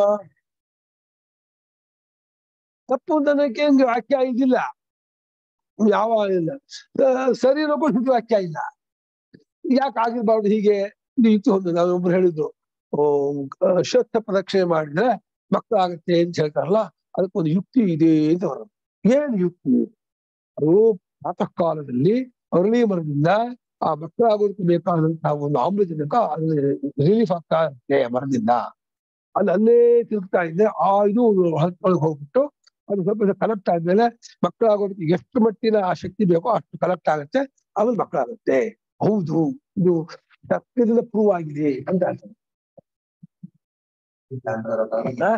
ತಪ್ಪು ಅನ್ನೋದಕ್ಕೆ ಒಂದು ವಾಕ್ಯ ಇದಿಲ್ಲ ಯಾವ ಇಲ್ಲ ಆ, ಸರಿ ಅನ್ನೋಕ್ಕೂ ಸುದ್ದಿ ವಾಕ್ಯ ಇಲ್ಲ ಯಾಕೆ ಆಗಿರ್ಬಾರ್ದು ಹೀಗೆ ಇದು ಇತ್ತು ಒಂದು ನಾವು ಒಬ್ರು ಹೇಳಿದ್ರು ಓ ಶ್ರದ್ಧ ಪ್ರದಕ್ಷಿಣೆ ಮಾಡಿದ್ರೆ ಮಕ್ಕಳಾಗತ್ತೆ ಅಂತ ಹೇಳ್ತಾರಲ್ಲ ಅದಕ್ಕೊಂದು ಯುಕ್ತಿ ಇದೆ ಅಂತ ಅವರು ಏನ್ ಯುಕ್ತಿ ಅದು ಪ್ರಾತಃ ಕಾಲದಲ್ಲಿ ಅರಳಿ ಮರದಿಂದ ಆ ಮಕ್ಕಳಾಗೋದಕ್ಕೆ ಬೇಕಾದಂತಹ ಒಂದು ಆಮ್ಲಜನಕ ಅಲ್ಲಿ ರಿಲೀಫ್ ಆಗ್ತಾ ಇರುತ್ತೆ ಮರದಿಂದ ಅಲ್ಲಿ ಅಲ್ಲೇ ತಿರುಗ್ತಾ ಇದ್ದೆ ಆ ಇದು ಹೊರಗೆ ಹೋಗ್ಬಿಟ್ಟು ಅದು ಸ್ವಲ್ಪ ಕಲೆಕ್ಟ್ ಆದ್ಮೇಲೆ ಮಕ್ಕಳಾಗೋದಕ್ಕೆ ಎಷ್ಟು ಮಟ್ಟಿನ ಆ ಶಕ್ತಿ ಬೇಕೋ ಅಷ್ಟು ಕಲೆಕ್ಟ್ ಆಗುತ್ತೆ ಆಮೇಲೆ ಮಕ್ಕಳಾಗುತ್ತೆ ಹೌದು ಇದು ಸತ್ಯದಿಂದ ಪ್ರೂವ್ ಆಗಿದೆ ಅಂತ ಹೇಳ್ತಾರೆ ಆ?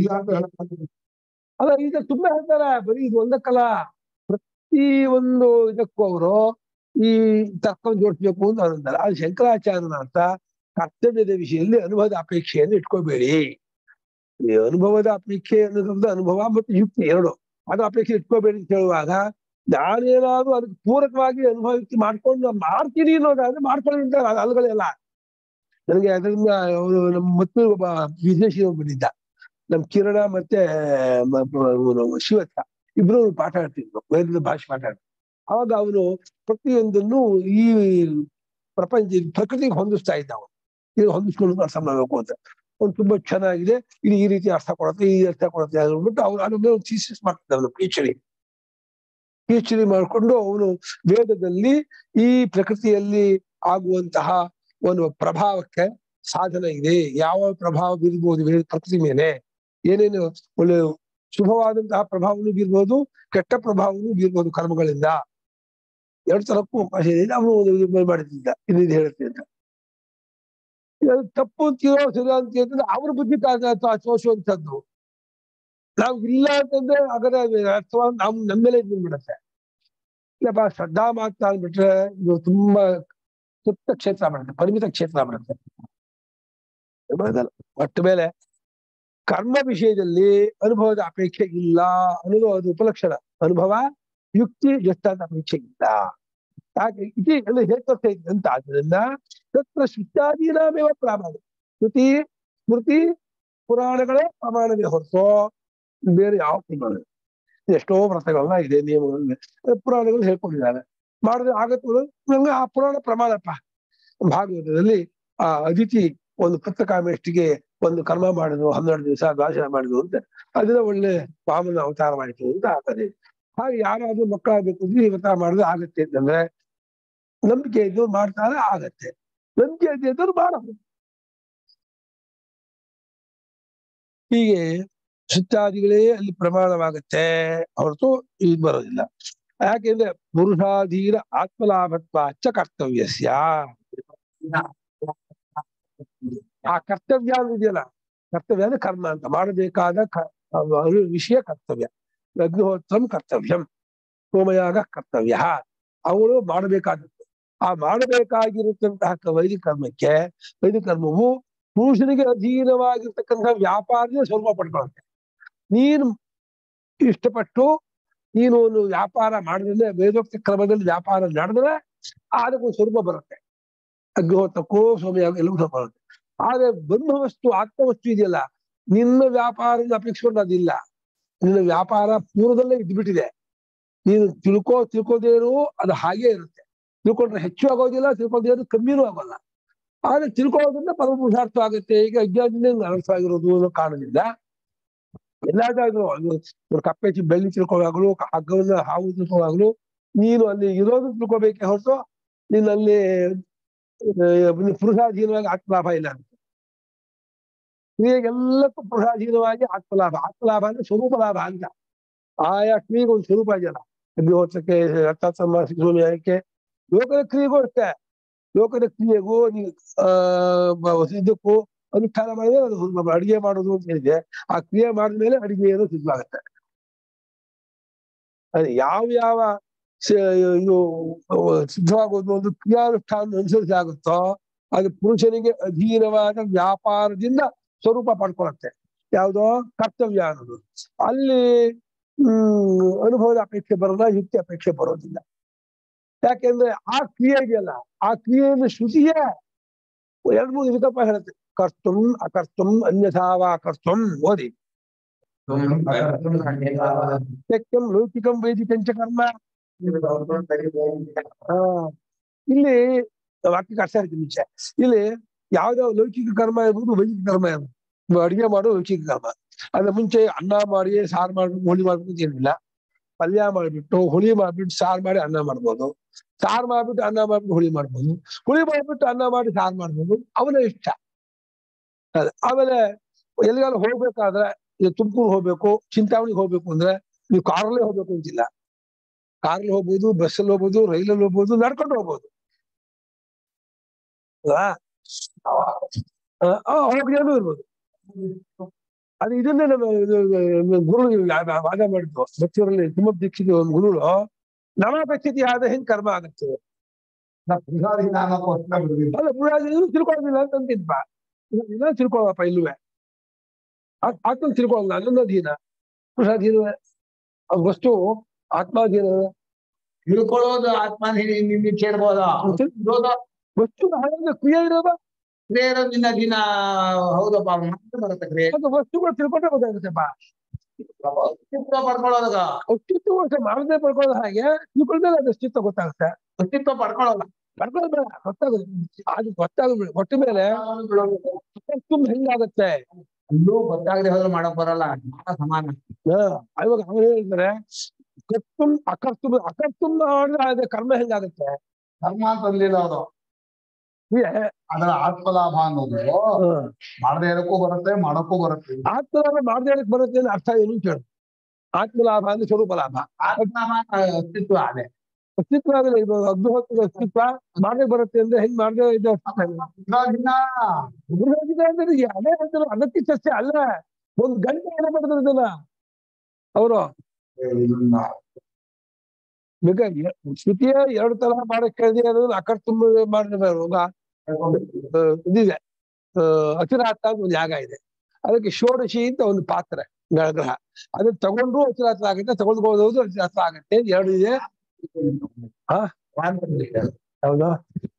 ಅಲ್ಲ ಈಗ ತುಂಬಾ ಹೇಳ್ತಾರೆ ಬರೀ ಇದು ಒಂದಕ್ಕಲ್ಲ ಪ್ರತಿ ಒಂದು ಇದಕ್ಕೂ ಅವರು ಈ ತರ್ಕವನ್ನು ಜೋಡಿಸ್ಬೇಕು ಅಂತ ಅಂತಾರೆ ಅದು ಶಂಕರಾಚಾರ್ಯನ ಅರ್ಥ ಕರ್ತವ್ಯದ ವಿಷಯದಲ್ಲಿ ಅನುಭವದ ಅಪೇಕ್ಷೆಯನ್ನು ಇಟ್ಕೋಬೇಡಿ ಈ ಅನುಭವದ ಅಪೇಕ್ಷೆ ಅನ್ನೋದ್ರಿಂದ ಅನುಭವ ಮತ್ತು ಯುಕ್ತಿ ಎರಡು ಅದು ಅಪೇಕ್ಷೆ ಇಟ್ಕೋಬೇಡಿ ಅಂತ ಹೇಳುವಾಗ ನಾನೇನಾದ್ರೂ ಅದಕ್ಕೆ ಪೂರಕವಾಗಿ ಅನುಭವ ಯುಕ್ತಿ ಮಾಡ್ಕೊಂಡು ನಾನ್ ಮಾಡ್ತೀನಿ ಅನ್ನೋದಾದ್ರೆ ಮಾಡ್ಕೊಳ್ಳಿ ಅಂತ ಅದು ಅಲ್ಗಳೆಲ್ಲ ನನಗೆ ಅದರಿಂದ ಅವರು ನಮ್ಮ ಮತ್ತು ಒಬ್ಬ ವಿದೇಶಿ ಬಂದಿದ್ದ ನಮ್ ಕಿರಣ ಮತ್ತೆ ಮ- ಮ- ಇವ್ನು ಶಿವತ್ತ ಇಬ್ರು ಪಾಠ ಹೇಳ್ತಿದ್ರು ವೇದದ ಭಾಷೆ ಪಾಠ ಹೇಳ್ತಿದ್ರು ಅವಾಗ ಅವನು ಪ್ರತಿಯೊಂದನ್ನು ಈ ಪ್ರಪಂಚ ಈ ಪ್ರಕೃತಿಗೆ ಹೊಂದಿಸ್ತಾ ಇದ್ದ ಅವನು ಇದು ಹೊಂದಿಸ್ಕೊಂಡು ಅರ್ಥ ಮಾಡ್ಬೇಕು ಅಂತ ಅವ್ನು ತುಂಬಾ ಚೆನ್ನಾಗಿದೆ ಇದು ಈ ರೀತಿ ಅರ್ಥ ಕೊಡುತ್ತೆ ಈ ಅರ್ಥ ಕೊಡುತ್ತೆ ಅಂದ್ಬಿಟ್ಟು ಅವ್ನು ಅದ್ರ ಮೇಲೆ ಥೀಸಿಸ್ ಮಾಡ್ತಿದ್ದ ಅವನು P H D P H D ಮಾಡ್ಕೊಂಡು ಅವನು ವೇದದಲ್ಲಿ ಈ ಪ್ರಕೃತಿಯಲ್ಲಿ ಆಗುವಂತಹ ಒಂದು ಪ್ರಭಾವಕ್ಕೆ ಸಾಧನ ಇದೆ ಯಾವ ಪ್ರಭಾವ ಬೀರ್ಬೋದು ವೇದ ಪ್ರಕೃತಿ ಮೇಲೆ ಏನೇನು ಒಳ್ಳೆ ಶುಭವಾದಂತಹ ಪ್ರಭಾವನು ಬೀರ್ಬೋದು ಕೆಟ್ಟ ಪ್ರಭಾವನು ಬೀರ್ಬೋದು ಕರ್ಮಗಳಿಂದ ಎರಡು ತರಕ್ಕೂ ಅವಕಾಶ ಇದೆ ಅವನು ಒಂದು ಇದು ಮಾಡಿದ್ದ ಇದು ಇದು ಹೇಳುತ್ತೆ ಅಂತ ಇದು ತಪ್ಪು ಅಂತೀರೋ ಸರಿ ಅಂತೀರೋ ಅವ್ರ ಬುದ್ಧಿ ತೋರಿಸುವಂಥದ್ದು ನಾವು ಇಲ್ಲ ಅಂತಂದ್ರೆ ಹಾಗಾದ್ರೆ ಅಥವಾ ನಮ್ ನಮ್ಮ ಮೇಲೆ ಇದು ಬಿಡುತ್ತೆ ಇಲ್ಲಪ್ಪ ಶ್ರದ್ಧಾ ಮಾತ್ರ ಅಂದ್ಬಿಟ್ರೆ ಇದು ತುಂಬಾ ಸುತ್ತ ಕ್ಷೇತ್ರ ಬರುತ್ತೆ ಪರಿಮಿತ ಕ್ಷೇತ್ರ ಬರುತ್ತೆ ಬರೋದಲ್ಲ. ಒಟ್ಟು ಮೇಲೆ ಕರ್ಮ ವಿಷಯದಲ್ಲಿ ಅನುಭವದ ಅಪೇಕ್ಷೆ ಇಲ್ಲ ಅನ್ನೋದು ಅದು ಉಪಲಕ್ಷಣ ಅನುಭವ ಯುಕ್ತಿ ಎಷ್ಟಾದ ಅಪೇಕ್ಷೆ ಇಲ್ಲ ಹಾಗೆ ಇತಿ ಎಲ್ಲ ಹೇತುತ್ತೆ ಅಂತ ಆದ್ರಿಂದ ತತ್ರ ಶುದ್ಧಾದೀನಾಮೇವ ಪ್ರಾಮಾಣಿಕ ಶ್ರುತಿ ಸ್ಮೃತಿ ಪುರಾಣಗಳೇ ಪ್ರಮಾಣವೇ ಹೊರತು ಬೇರೆ ಯಾವ ಪ್ರಮಾಣ ಇಲ್ಲ. ಎಷ್ಟೋ ವ್ರತಗಳನ್ನ ಇದೆ ನಿಯಮಗಳನ್ನ ಪುರಾಣಗಳು ಹೇಳ್ಕೊಂಡಿದ್ದಾರೆ ಮಾಡಿದ್ರೆ ಆಗತ್ತೆ ನಂಗೆ ಆ ಪುರಾಣ ಪ್ರಮಾಣಪ್ಪ ಭಾಗವತದಲ್ಲಿ ಆ ಅದಿತಿ ಒಂದು ಪುಸ್ತಕಾಮೇಷ್ಟಿಗೆ ಒಂದು ಕರ್ಮ ಮಾಡಿದ್ರು ಹನ್ನೆರಡು ದಿವಸ ದ್ವಾಸನ ಮಾಡಿದ್ರು ಅಂತ ಅದನ್ನ ಒಳ್ಳೆ ವಾಮನ ಅವತಾರ ಮಾಡಿತು ಅಂತ ಆಗ್ತದೆ ಹಾಗೆ ಯಾರಾದ್ರೂ ಮಕ್ಕಳಾಗಬೇಕು ಅಂದ್ರೆ ಈ ವ್ರತ ಮಾಡಿದ್ರೆ ಆಗತ್ತೆ ಅಂತಂದ್ರೆ ನಂಬಿಕೆ ಇದ್ದವ್ರು ಮಾಡ್ತಾರೆ ಆಗತ್ತೆ ನಂಬಿಕೆ ಇದ್ದವ್ರು ಮಾಡಬಹುದು ಹೀಗೆ ಶುದ್ಧಾದಿಗಳೇ ಅಲ್ಲಿ ಪ್ರಮಾಣವಾಗತ್ತೆ ಹೊರತು ಇದು ಬರೋದಿಲ್ಲ ಯಾಕೆಂದ್ರೆ ಪುರುಷಾಧೀನ ಆತ್ಮಲಾಭತ್ವಾಚ ಕರ್ತವ್ಯಸ್ಯ ಆ ಕರ್ತವ್ಯ ಇದೆಯಲ್ಲ ಕರ್ತವ್ಯ ಅಂದ್ರೆ ಕರ್ಮ ಅಂತ ಮಾಡಬೇಕಾದ ಕ- ಅದು ವಿಷಯ ಕರ್ತವ್ಯ ಅಗ್ನಿಹೋತ್ರಂ ಕರ್ತವ್ಯಂ ಸೋಮಯಾಗ ಕರ್ತವ್ಯ ಅವಳು ಮಾಡಬೇಕಾದದ್ದು ಆ ಮಾಡಬೇಕಾಗಿರತಕ್ಕಂತಹ ಕ- ವೈದಿಕ ಕರ್ಮಕ್ಕೆ ವೈದಿಕ ಕರ್ಮವು ಪುರುಷನಿಗೆ ಅಧೀನವಾಗಿರ್ತಕ್ಕಂತಹ ವ್ಯಾಪಾರನೇ ಸ್ವಲ್ಪ ಪಡ್ಕೊಳ್ಳುತ್ತೆ ನೀನು ಇಷ್ಟಪಟ್ಟು ನೀನು ಒಂದು ವ್ಯಾಪಾರ ಮಾಡಿದ್ರೆ ವೇದೋಕ್ತ ಕ್ರಮದಲ್ಲಿ ವ್ಯಾಪಾರ ನಡೆದ್ರೆ ಅದಕ್ಕೊಂದು ಸ್ವರೂಪ ಬರುತ್ತೆ ಅಗ್ನಿಹೋತ್ರಕ್ಕೂ ಸೋಮಯಾಗ ಎಲ್ಲವೂ ಸ್ವಲ್ಪ ಬರುತ್ತೆ ಆದ್ರೆ ಬ್ರಹ್ಮವಸ್ತು ಆತ್ಮವಸ್ತು ಇದೆಯಲ್ಲ ನಿನ್ನ ವ್ಯಾಪಾರದ ಅಪೇಕ್ಷೆಕೊಂಡು ಅದಿಲ್ಲ ನಿನ್ನ ವ್ಯಾಪಾರ ಪೂರ್ವದಲ್ಲೇ ಇದ್ಬಿಟ್ಟಿದೆ ನೀನು ತಿಳ್ಕೋ ತಿಳ್ಕೋದೇನು ಅದು ಹಾಗೇ ಇರುತ್ತೆ ತಿಳ್ಕೊಂಡ್ರೆ ಹೆಚ್ಚು ಆಗೋದಿಲ್ಲ ತಿಳ್ಕೊಂಡೇನು ಕಮ್ಮಿನೂ ಆಗೋಲ್ಲ ಆದ್ರೆ ತಿಳ್ಕೊಳ್ಳೋದ್ರಿಂದ ಪರಮ ಪುರುಷಾರ್ಥ ಆಗುತ್ತೆ ಈಗ ಅಜ್ಞಾನದಿಂದ ಅನರ್ಥವಾಗಿರೋದು ಅನ್ನೋ ಕಾರಣದಿಂದ ಎಲ್ಲಾದ್ರೂ ಒಂದು ಒಂದು ಕಪ್ಪೆ ಚಿ ಬೆಳ್ಳಿ ತಿಳ್ಕೊಳ್ಳೋವಾಗ್ಲು ಹಗ್ಗವನ್ನ ಹಾವು ತಿಳ್ಕೊಳ್ಳೋವಾಗ್ಲು ನೀನು ಅಲ್ಲಿ ಇರೋದು ತಿಳ್ಕೊಬೇಕೆ ಹೊರತು ನೀನು ಅಲ್ಲಿ ಆ, ನೀನು ಪುರುಷಾಧೀನವಾಗಿ ಆತ್ಮಲಾಭ ಇಲ್ಲ ಅಂತ ಕ್ರಿಯೆಗೆಲ್ಲಕ್ಕೂ ಪುರುಷಾಧೀನವಾಗಿ ಆತ್ಮಲಾಭ ಆತ್ಮಲಾಭ ಅಂದ್ರೆ ಸ್ವರೂಪ ಲಾಭ ಅಂತ ಆಯಾ ಕ್ರಿಯೆಗೆ ಒಂದು ಸ್ವರೂಪ ಇದೆಯಲ್ಲ ಅಗ್ನಿಹೋತ್ರಕ್ಕೆ ರಕ್ತಾತ್ಮಕ್ಕೆ ಲೋಕದ ಕ್ರಿಯೆಗೂ ಅಷ್ಟೇ ಲೋಕದ ಕ್ರಿಯೆಗೂ ನೀವು ಆ ಬ- ಇದಕ್ಕೂ ಅನುಷ್ಠಾನ ಮಾಡಿದ್ರೆ ಅದು ನಮ್ಮ ಅಡಿಗೆ ಮಾಡೋದು ಅಂತ ಹೇಳಿದೆ ಆ ಕ್ರಿಯೆ ಮಾಡಿದ್ಮೇಲೆ ಅಡಿಗೆ ಏನೋ ಸಿದ್ಧವಾಗುತ್ತೆ ಅದು ಯಾವ ಯಾವ ಸ- ಇದು ಅಹ್, ಸಿದ್ಧವಾಗೋದು ಒಂದು ಕ್ರಿಯಾನುಷ್ಠಾನ ಅನುಸರಿಸಿ ಆಗುತ್ತೋ ಅದು ಪುರುಷನಿಗೆ ಅಧೀನವಾದ ವ್ಯಾಪಾರದಿಂದ ಸ್ವರೂಪ ಪಡ್ಕೊಳತ್ತೆ ಯಾವುದೋ ಕರ್ತವ್ಯ ಅನ್ನೋದು ಅಲ್ಲಿ ಹ್ಮ್ ಅನುಭವದ ಅಪೇಕ್ಷೆ ಬರೋಲ್ಲ ಯುಕ್ತಿ ಅಪೇಕ್ಷೆ ಬರೋದಿಲ್ಲ ಯಾಕೆಂದ್ರೆ ಆ ಕ್ರಿಯೆ ಇದೆಯಲ್ಲ ಆ ಕ್ರಿಯೆಯನ್ನು ಶ್ರುತಿಯೇ ಎರಡು ಮೂರು ವಿಕಲ್ಪ ಹೇಳುತ್ತೆ ಕರ್ತುಂ ಅಕರ್ತುಂ ಅನ್ಯಥಾವಾ ಕರ್ತುಂ ಓದಿ ಸತ್ಯಂ ಲೌಕಿಕಂ ವೈದಿಕಂಚ ಕರ್ಮ ಆ, ಇಲ್ಲಿ ವಾಕ್ಯಕ್ಕೆ ಅರ್ಥ ಆಯ್ತು ಮುಂಚೆ ಇಲ್ಲಿ ಯಾವ್ದೋ ಲೌಕಿಕ ಕರ್ಮ ಇರ್ಬೋದು ವೈದಿಕ ಕರ್ಮ ಇರ್ಬೋದು ಅಡಿಗೆ ಮಾಡೋ ಲೌಕಿಕ ಕರ್ಮ ಅದ್ರ ಮುಂಚೆ ಅನ್ನ ಮಾಡಿ ಸಾರು ಮಾಡ್ಬಿಟ್ಟು ಹೋಳಿ ಮಾಡ್ಬಿಟ್ಟು ಅಂತ ಏನಿಲ್ಲ ಪಲ್ಯ ಮಾಡ್ಬಿಟ್ಟು ಹುಳಿ ಮಾಡ್ಬಿಟ್ಟು ಸಾರು ಮಾಡಿ ಅನ್ನ ಮಾಡ್ಬೋದು ಸಾರು ಮಾಡ್ಬಿಟ್ಟು ಅನ್ನ ಮಾಡ್ಬಿಟ್ಟು ಹುಳಿ ಮಾಡ್ಬೋದು ಹುಳಿ ಮಾಡ್ಬಿಟ್ಟು ಅನ್ನ ಮಾಡಿ ಸಾರು ಮಾಡ್ಬೋದು ಅವನ ಇಷ್ಟ ಅದ್- ಆಮೇಲೆ ಎಲ್ಲಿಗಾದ್ರು ಹೋಗ್ಬೇಕಾದ್ರೆ ಈಗ ತುಮಕೂರು ಹೋಗ್ಬೇಕು ಚಿಂತಾಮಣಿಗೆ ಹೋಗ್ಬೇಕು ಅಂದ್ರೆ ನೀವು ಕಾರಲ್ಲೇ ಹೋಗ್ಬೇಕು ಅಂತಿಲ್ಲ ಕಾರಲ್ಲಿ ಹೋಗ್ಬೋದು ಬಸ್ಸಲ್ಲಿ ಹೋಗ್ಬೋದು ರೈಲಲ್ಲಿ ಹೋಗ್ಬೋದು ನಡ್ಕೊಂಡು ಹೋಗ್ಬೋದು ಅಲ್ವಾ ಆ, ಹೋಗ್ದೇನೂ ಇರ್ಬೋದು ಅದು ಇದನ್ನೇ ನಮ್ಮ ಇದು, ಇದು, ಗುರುಗಳು ಯಾ- ಯಾ- ವಾದ ಮಾಡಿದ್ದು ಭಕ್ತಿಯವರಲ್ಲಿ ತುಂಬ ದೀಕ್ಷಿತ ಒಂದು ಗುರುಗಳು ನವಾಪೇಕ್ಷಿತ ಆದ ಹೆಂಗ್ ಕರ್ಮ ಆಗತ್ತೆ ಅಲ್ಲ ಪುರಾಜಿನೂ ತಿಳ್ಕೊಳ್ಳೋದಿಲ್ಲ ಅಂತ ಅಂತಿದ್ಪ ಇಲ್ಲ ತಿಳ್ಕೊಳ್ಳಪ್ಪ ಇಲ್ಲುವೆ ಆತ್ಮ ತಿಳ್ಕೊಳ್ಳಲ್ಲ ನನ್ನ ಅಧೀನ ಪುರುಷಾಧೀನವೇ ಆ ವಸ್ತು ಆತ್ಮಾಧೀನ ತಿಳ್ಕೊಳ್ಳೋದು ಆತ್ಮ ನಿನ್ನ ಕೇಳ್ಬೋದ ವಸ್ತು ಹಾಗೆ ಕ್ರಿಯೆ ಇರೋದ ಬೇರೆ ನಿನ್ನ ದಿನ ಹೌದಪ್ಪ ಮತ್ತೆ ಬರುತ್ತೆ ಕ್ರಿಯೆ ಅದು ವಸ್ತುಗಳು ತಿಳ್ಕೊಂಡ್ರೆ ಗೊತ್ತಾಗುತ್ತೆಪ್ಪ ಅಸ್ತಿತ್ವ ಪಡ್ಕೊಳ್ಳೋದಾಗ ಅಸ್ತಿತ್ವ ವರ್ಷ ಮಾಡದೆ ಪಡ್ಕೊಳ್ಳೋದು ಹಾಗೆ ತಿಳ್ಕೊಳ್ಮೇಲೆ ಅದು ಅಸ್ತಿತ್ವ ಗೊತ್ತಾಗುತ್ತೆ ಅಸ್ತಿತ್ವ ಪಡ್ಕೊಳ್ಳೋಲ್ಲ ಪಡ್ಕೊಳ್ಳೋದು ಬೇಡ ಗೊತ್ತಾಗುತ್ತೆ ಅದು ಗೊತ್ತಾಗ ಒಟ್ಟ ಮೇಲೆ ತುಂಬ ಹೆಂಗಾಗತ್ತೆ ಅಲ್ಲೂ ಗೊತ್ತಾಗದೆ ಹೋದ್ರೆ ಮಾಡಕ್ ಬರಲ್ಲ ಎಲ್ಲ ಸಮಾನ ಹಾ, ಇವಾಗ ಅವ್ರು ಹೇಳ್ತಾರೆ ಕರ್ತುಂ ಅಕರ್ತುಂ ಅಕರ್ತುಂ ಮಾಡಿದ್ರೆ ಅದು ಕರ್ಮ ಹೆಂಗಾಗತ್ತೆ ಕರ್ಮ ಅಂತ ಅಂದಿಲ್ಲ ಅವರು ಕ್ರಿಯೆ, ಅದರ ಆತ್ಮಲಾಭ ಅನ್ನೋದು ಹಾ. ಮಾಡದೇ ಇರಕ್ಕೂ ಬರುತ್ತೆ ಮಾಡಕ್ಕೂ ಬರುತ್ತೆ ಆತ್ಮಲಾಭ ಮಾಡದೇ ಇರಕ್ ಬರುತ್ತೆ ಅಂದ್ರೆ ಅರ್ಥ ಏನು ಅಂತ ಹೇಳು ಆತ್ಮಲಾಭ ಅಂದ್ರೆ ಸ್ವರೂಪ ಲಾಭ ಆತ್ಮ ಅಸ್ತಿತ್ವ ಅದೇ ಅಸ್ತಿತ್ವ ಆಗಲ್ಲ ಇದು ಅಗ್ನಿಹೋತ್ರದ ಅಸ್ತಿತ್ವ ಮಾಡೇ ಬರುತ್ತೆ ಅಂದ್ರೆ ಹೆಂಗ್ ಮಾಡದೇ ಇದೆ ಅಸ್ತಿತ್ವ ಇಲ್ಲ. ದಿನ ಗುರುರಾಜಿನ ಅಂದ್ರೆ ಈ ಅದೇ ಹೇಳ್ತಾರೆ ಅಗತ್ಯ ಚರ್ಚೆ ಅಲ್ಲ ಒಂದ್ ಗಂಟೆ ಏನೋ ಮಾಡಿದ್ರದಲ್ಲ ಅವರು ಈಗ ಎ- ಶ್ರುತಿಯ ಎರಡು ತರ ಮಾಡಕ್ ಕೇಳಿದೆ ಅನ್ನೋದು ಅಕರ್ ತುಂಬ ಮಾಡಿದ್ರೆ ಇದಿದೆ ಆ, ಅಚಿರಾತ ಅಂತ ಒಂದು ಯಾಗ ಇದೆ ಅದಕ್ಕೆ ಷೋಡಶಿ ಅಂತ ಒಂದು ಪಾತ್ರೆ ಗ್ರಹ ಅದನ್ನ ತಗೊಂಡ್ರು ಅಚಿರಾತ್ರ ಆಗುತ್ತೆ ತಗೊಂಡ್ಬೋದು ಅಚಿರಾತ್ರ ಆಗುತ್ತೆ ಅಂತ ಎರಡು ಇದೆ ಹಾ? ಹೌದಾ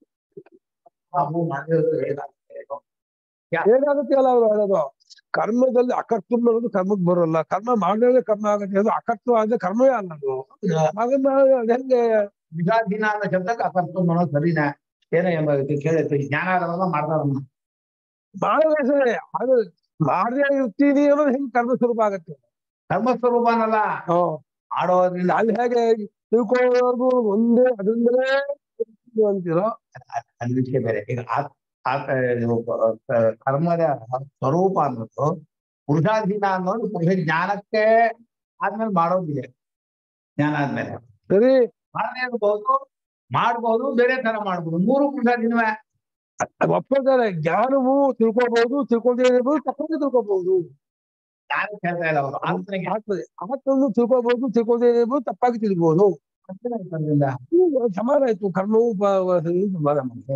ಹೇಗಾಗುತ್ತೆ ಅಲ್ಲ ಅವ್ರು ಹೇಳೋದು ಕರ್ಮದಲ್ಲಿ ಅಕರ್ತುಂಬ ಅನ್ನೋದು ಕರ್ಮಕ್ಕೆ ಬರೋಲ್ಲ ಕರ್ಮ ಮಾಡಿದ್ರೆ ಕರ್ಮ ಆಗುತ್ತೆ ಅದು ಅಕರ್ತು ಆದ್ರೆ ಕರ್ಮವೇ ಅಲ್ಲ ಅದು ಹಾಗಂದ ಅದ್ ಹೆಂಗೆ ದಿನ ಅನ್ನೋ ಶಬ್ದಕ್ಕೆ ಅಕರ್ತು ಅನ್ನೋದು ಸರಿನಾ ಏನೋ ಎಂಬ ಕೇಳಿತ್ತು ಜ್ಞಾನ ಆದವಲ್ಲ ಮಾಡ್ದವನ್ನ ಮಾಡಿದ್ರೆ ಸರಿ ಅದು ಮಾಡದೇ ಇರ್ತೀನಿ ಅನ್ನೋದು ಹೆಂಗ್ ಕರ್ಮ ಸ್ವರೂಪ ಆಗತ್ತೆ ಕರ್ಮ ಸ್ವರೂಪ ಅನ್ನಲ್ಲ ಹ್ಮ್. ಮಾಡೋದ್ರಿಂದ ಅಲ್ಲಿ ಹೇಗೆ ತಿಳ್ಕೊಳ್ಳೋದು ಒಂದೇ ಅದರಿಂದಲೇ ಅಂತೀರೋ ಅಲ್ಲಿ ವಿಷಯ ಬೇರೆ ಈಗ ಆತ್- ಆತ ಇದು ಕ- ಕರ್ಮದ ಸ್ವರೂಪ ಅನ್ನೋದು ಪುರುಷಾಧೀನ ಅನ್ನೋದು ಪುರುಷ ಜ್ಞಾನಕ್ಕೆ ಆದ್ಮೇಲೆ ಮಾಡೋದಿದೆ ಜ್ಞಾನ ಆದ್ಮೇಲೆ ಸರಿ ಮಾಡದೇ ಇರ್ಬೋದು ಮಾಡ್ಬೋದು ಬೇರೆ ತರ ಮಾಡ್ಬೋದು ಮೂರು ಪುರುಷಾಧೀನವೇ ಅದ್ ಒಪ್ಕೊಳ್ತಾರೆ ಜ್ಞಾನವು ತಿಳ್ಕೊಬಹುದು ತಿಳ್ಕೊಳ್ದೇ ಇರ್ಬೋದು ತಪ್ಪದೇ ತಿಳ್ಕೊಬಹುದು ಯಾರು ಹೇಳ್ತಾ ಇಲ್ಲ ಅವರು ಆತನಿಗೆ ಆಗ್ತದೆ ಆತ್ಮನ್ನು ತಿಳ್ಕೊಬಹುದು ತಿಳ್ಕೊಳ್ದೇ ಇರ್ಬೋದು ತಪ್ಪಾಗಿ ತಿಳ್ಬೋದು ಅರ್ಥವಿಲ್ಲ. ಇದು ಸಮಾನ ಆಯ್ತು ಕರ್ಮವು ಬ- ವ- ಸಮಾನ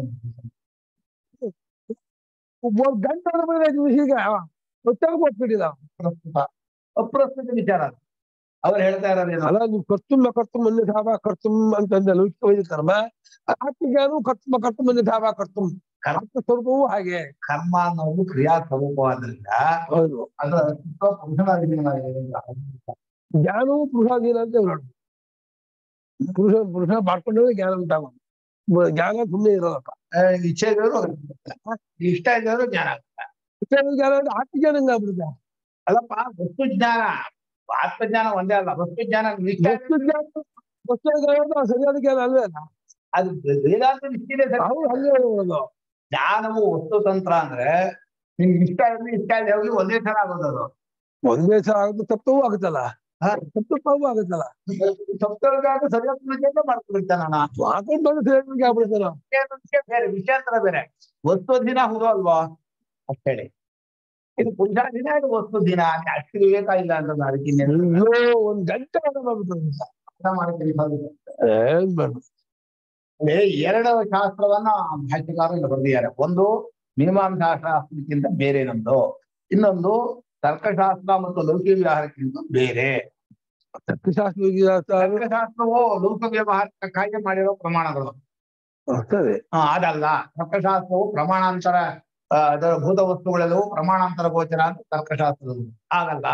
ಒಂದ್ ಗಂಟೆ ಬಂದ್ರೆ ಹೀಗೆ ಗೊತ್ತಾಗ ಹೋಗ್ಬಿಟ್ಟಿಲ್ಲ ಪ್ರಸ್ತುತ ಅಪ್ರಸ್ತುತ ವಿಚಾರ ಅದು. ಅವ್ರು ಹೇಳ್ತಾ ಇರೋದೇನು ಅಲ್ಲ ನೀವು ಕರ್ತುಂಬ ಕರ್ತುಂ ಅನ್ಯ ಧಾವ ಕರ್ತುಂ ಅಂತಂದ ಲೌಕಿಕ ವೈದಿಕ ಕರ್ಮ ಆತ್ಮಜ್ಞಾನವು ಕರ್ತುಂಬ ಕರ್ತುಂ ಅನ್ಯ ಧಾವ ಕರ್ತುಂ ಆತ್ಮ ಸ್ವರೂಪವೂ ಹಾಗೆ ಕರ್ಮ ಅನ್ನೋದು ಕ್ರಿಯಾ ಸ್ವರೂಪವಾದ್ರಿಂದ ಹೌದು ಅದರ ಅಸ್ತಿತ್ವ ಪುರುಷನಾಧೀನವಾಗಿದೆ. ಜ್ಞಾನವು ಪುರುಷಾಧೀನ ಅಂತ ಹೇಳೋದು ಪುರುಷ ಪುರುಷ ಮಾಡ್ಕೊಂಡ್ರೆ ಜ್ಞಾನ ಉಂಟಾಗೋದು ಬ- ಜ್ಞಾನ ಸುಮ್ಮನೆ ಇರೋದಪ್ಪ ಆ, ಇಚ್ಛೆ ಇದ್ದವರು ಇಷ್ಟ ಇದ್ದವರು ಜ್ಞಾನ ಆಗುತ್ತೆ. ಇತರ ಜ್ಞಾನ ಅಂದ್ರೆ ಆತ್ಮಜ್ಞಾನ ಹೆಂಗಾಗ್ಬಿಡುತ್ತೆ ಅಲ್ಲಪ್ಪ ವಸ್ತು ಜ್ಞಾನ ಆತ್ಮಜ್ಞಾನ ಒಂದೇ ಅಲ್ಲ ವಸ್ತು ಜ್ಞಾನ ನಿಷ್ಠೆ ವಸ್ತು ಜ್ಞಾನ ವಸ್ತು ಜ್ಞಾನ ಅಂದ್ರೆ ಸರಿಯಾದ ಜ್ಞಾನ ಅಲ್ವೇ ಅಲ್ಲ ಅದು ವೇದಾಂತ ನಿಷ್ಠೆ ಅವ್ರು ಹಂಗೆ ಹೇಳೋದು ಜ್ಞಾನವು ವಸ್ತು ತಂತ್ರ ಅಂದ್ರೆ ನಿಮ್ಗೆ ಇಷ್ಟ ಇರಲಿ ಇಷ್ಟ ಇಲ್ಲ ಹೋಗಿ ಒಂದೇ ತರ ಆಗೋದು ಅದು ಒಂದೇ ಸಲ ಆಗುತ್ತೆ ತಪ್ಪವೂ ಆಗುತ್ತಲ್ಲ ಹಾ. ತಪ್ಪು ತಪ್ಪು ಆಗುತ್ತಲ್ಲ ಸಪ್ತರ್ಗಾದ ಸರಿಯಾದ ಪೂಜೆಗೆ ಮಾಡ್ಕೊಳ್ತಾನ ಮಾಡ್ಕೊಂಡು ಬಂದು ಸೇರಿಕೆ ಆಗ್ಬಿಡ್ತಾರ ವಿಷಯ ಬೇರೆ ವಿಷಯಾಂತರ ಬೇರೆ ವಸ್ತು ದಿನ ಹೌದು ಅಲ್ವಾ ಅಷ್ಟ್ ಹೇಳಿ ಇದು ಪೂಜಾ ದಿನ ಇದು ವಸ್ತು ದಿನ ಅಷ್ಟು ವಿವೇಕ ಇಲ್ಲ ಅಂತ ಅದಕ್ಕೆ ಇನ್ನೇನು. ಅಯ್ಯೋ ಒಂದ್ ಗಂಟೆ ವಾದ ಮಾಡ್ಬಿಟ್ರು ಅಂತ. ಅರ್ಥ ಮಾಡಿಕೊಳ್ಳಿ ಏನ್ ಬೇಡ ಅಂದ್ರೆ ಎರಡು ಶಾಸ್ತ್ರವನ್ನ ಭಾಷ್ಯಕಾರರು ಇಲ್ಲಿ ಬರೆದಿದ್ದಾರೆ ಒಂದು ಮೀಮಾಂಸಾ ಶಾಸ್ತ್ರಕ್ಕಿಂತ ಬೇರೆ ನಮ್ದು ಇನ್ನೊಂದು ತರ್ಕಶಾಸ್ತ್ರ ಮತ್ತು ಲೌಕಿಕ ವ್ಯವಹಾರಕ್ಕಿಂತ ಬೇರೆ ತರ್ಕಶಾಸ್ತ್ರ ವಿಜ್ಞಾನ ತರ್ಕಶಾಸ್ತ್ರವು ಲೋಕ ವ್ಯವಹಾರಕ್ಕಾಗಿ ಮಾಡಿರೋ ಪ್ರಮಾಣಗಳು ಆಗ್ತದೆ ಆ, ಅದಲ್ಲ ತರ್ಕಶಾಸ್ತ್ರವು ಪ್ರಮಾಣಾಂತರ ಆ, ಅದರ ಭೂತ ವಸ್ತುಗಳೆಲ್ಲವೂ ಪ್ರಮಾಣಾಂತರ ಗೋಚರ ಅಂತ ತರ್ಕಶಾಸ್ತ್ರದ್ದು ಆಗಲ್ಲ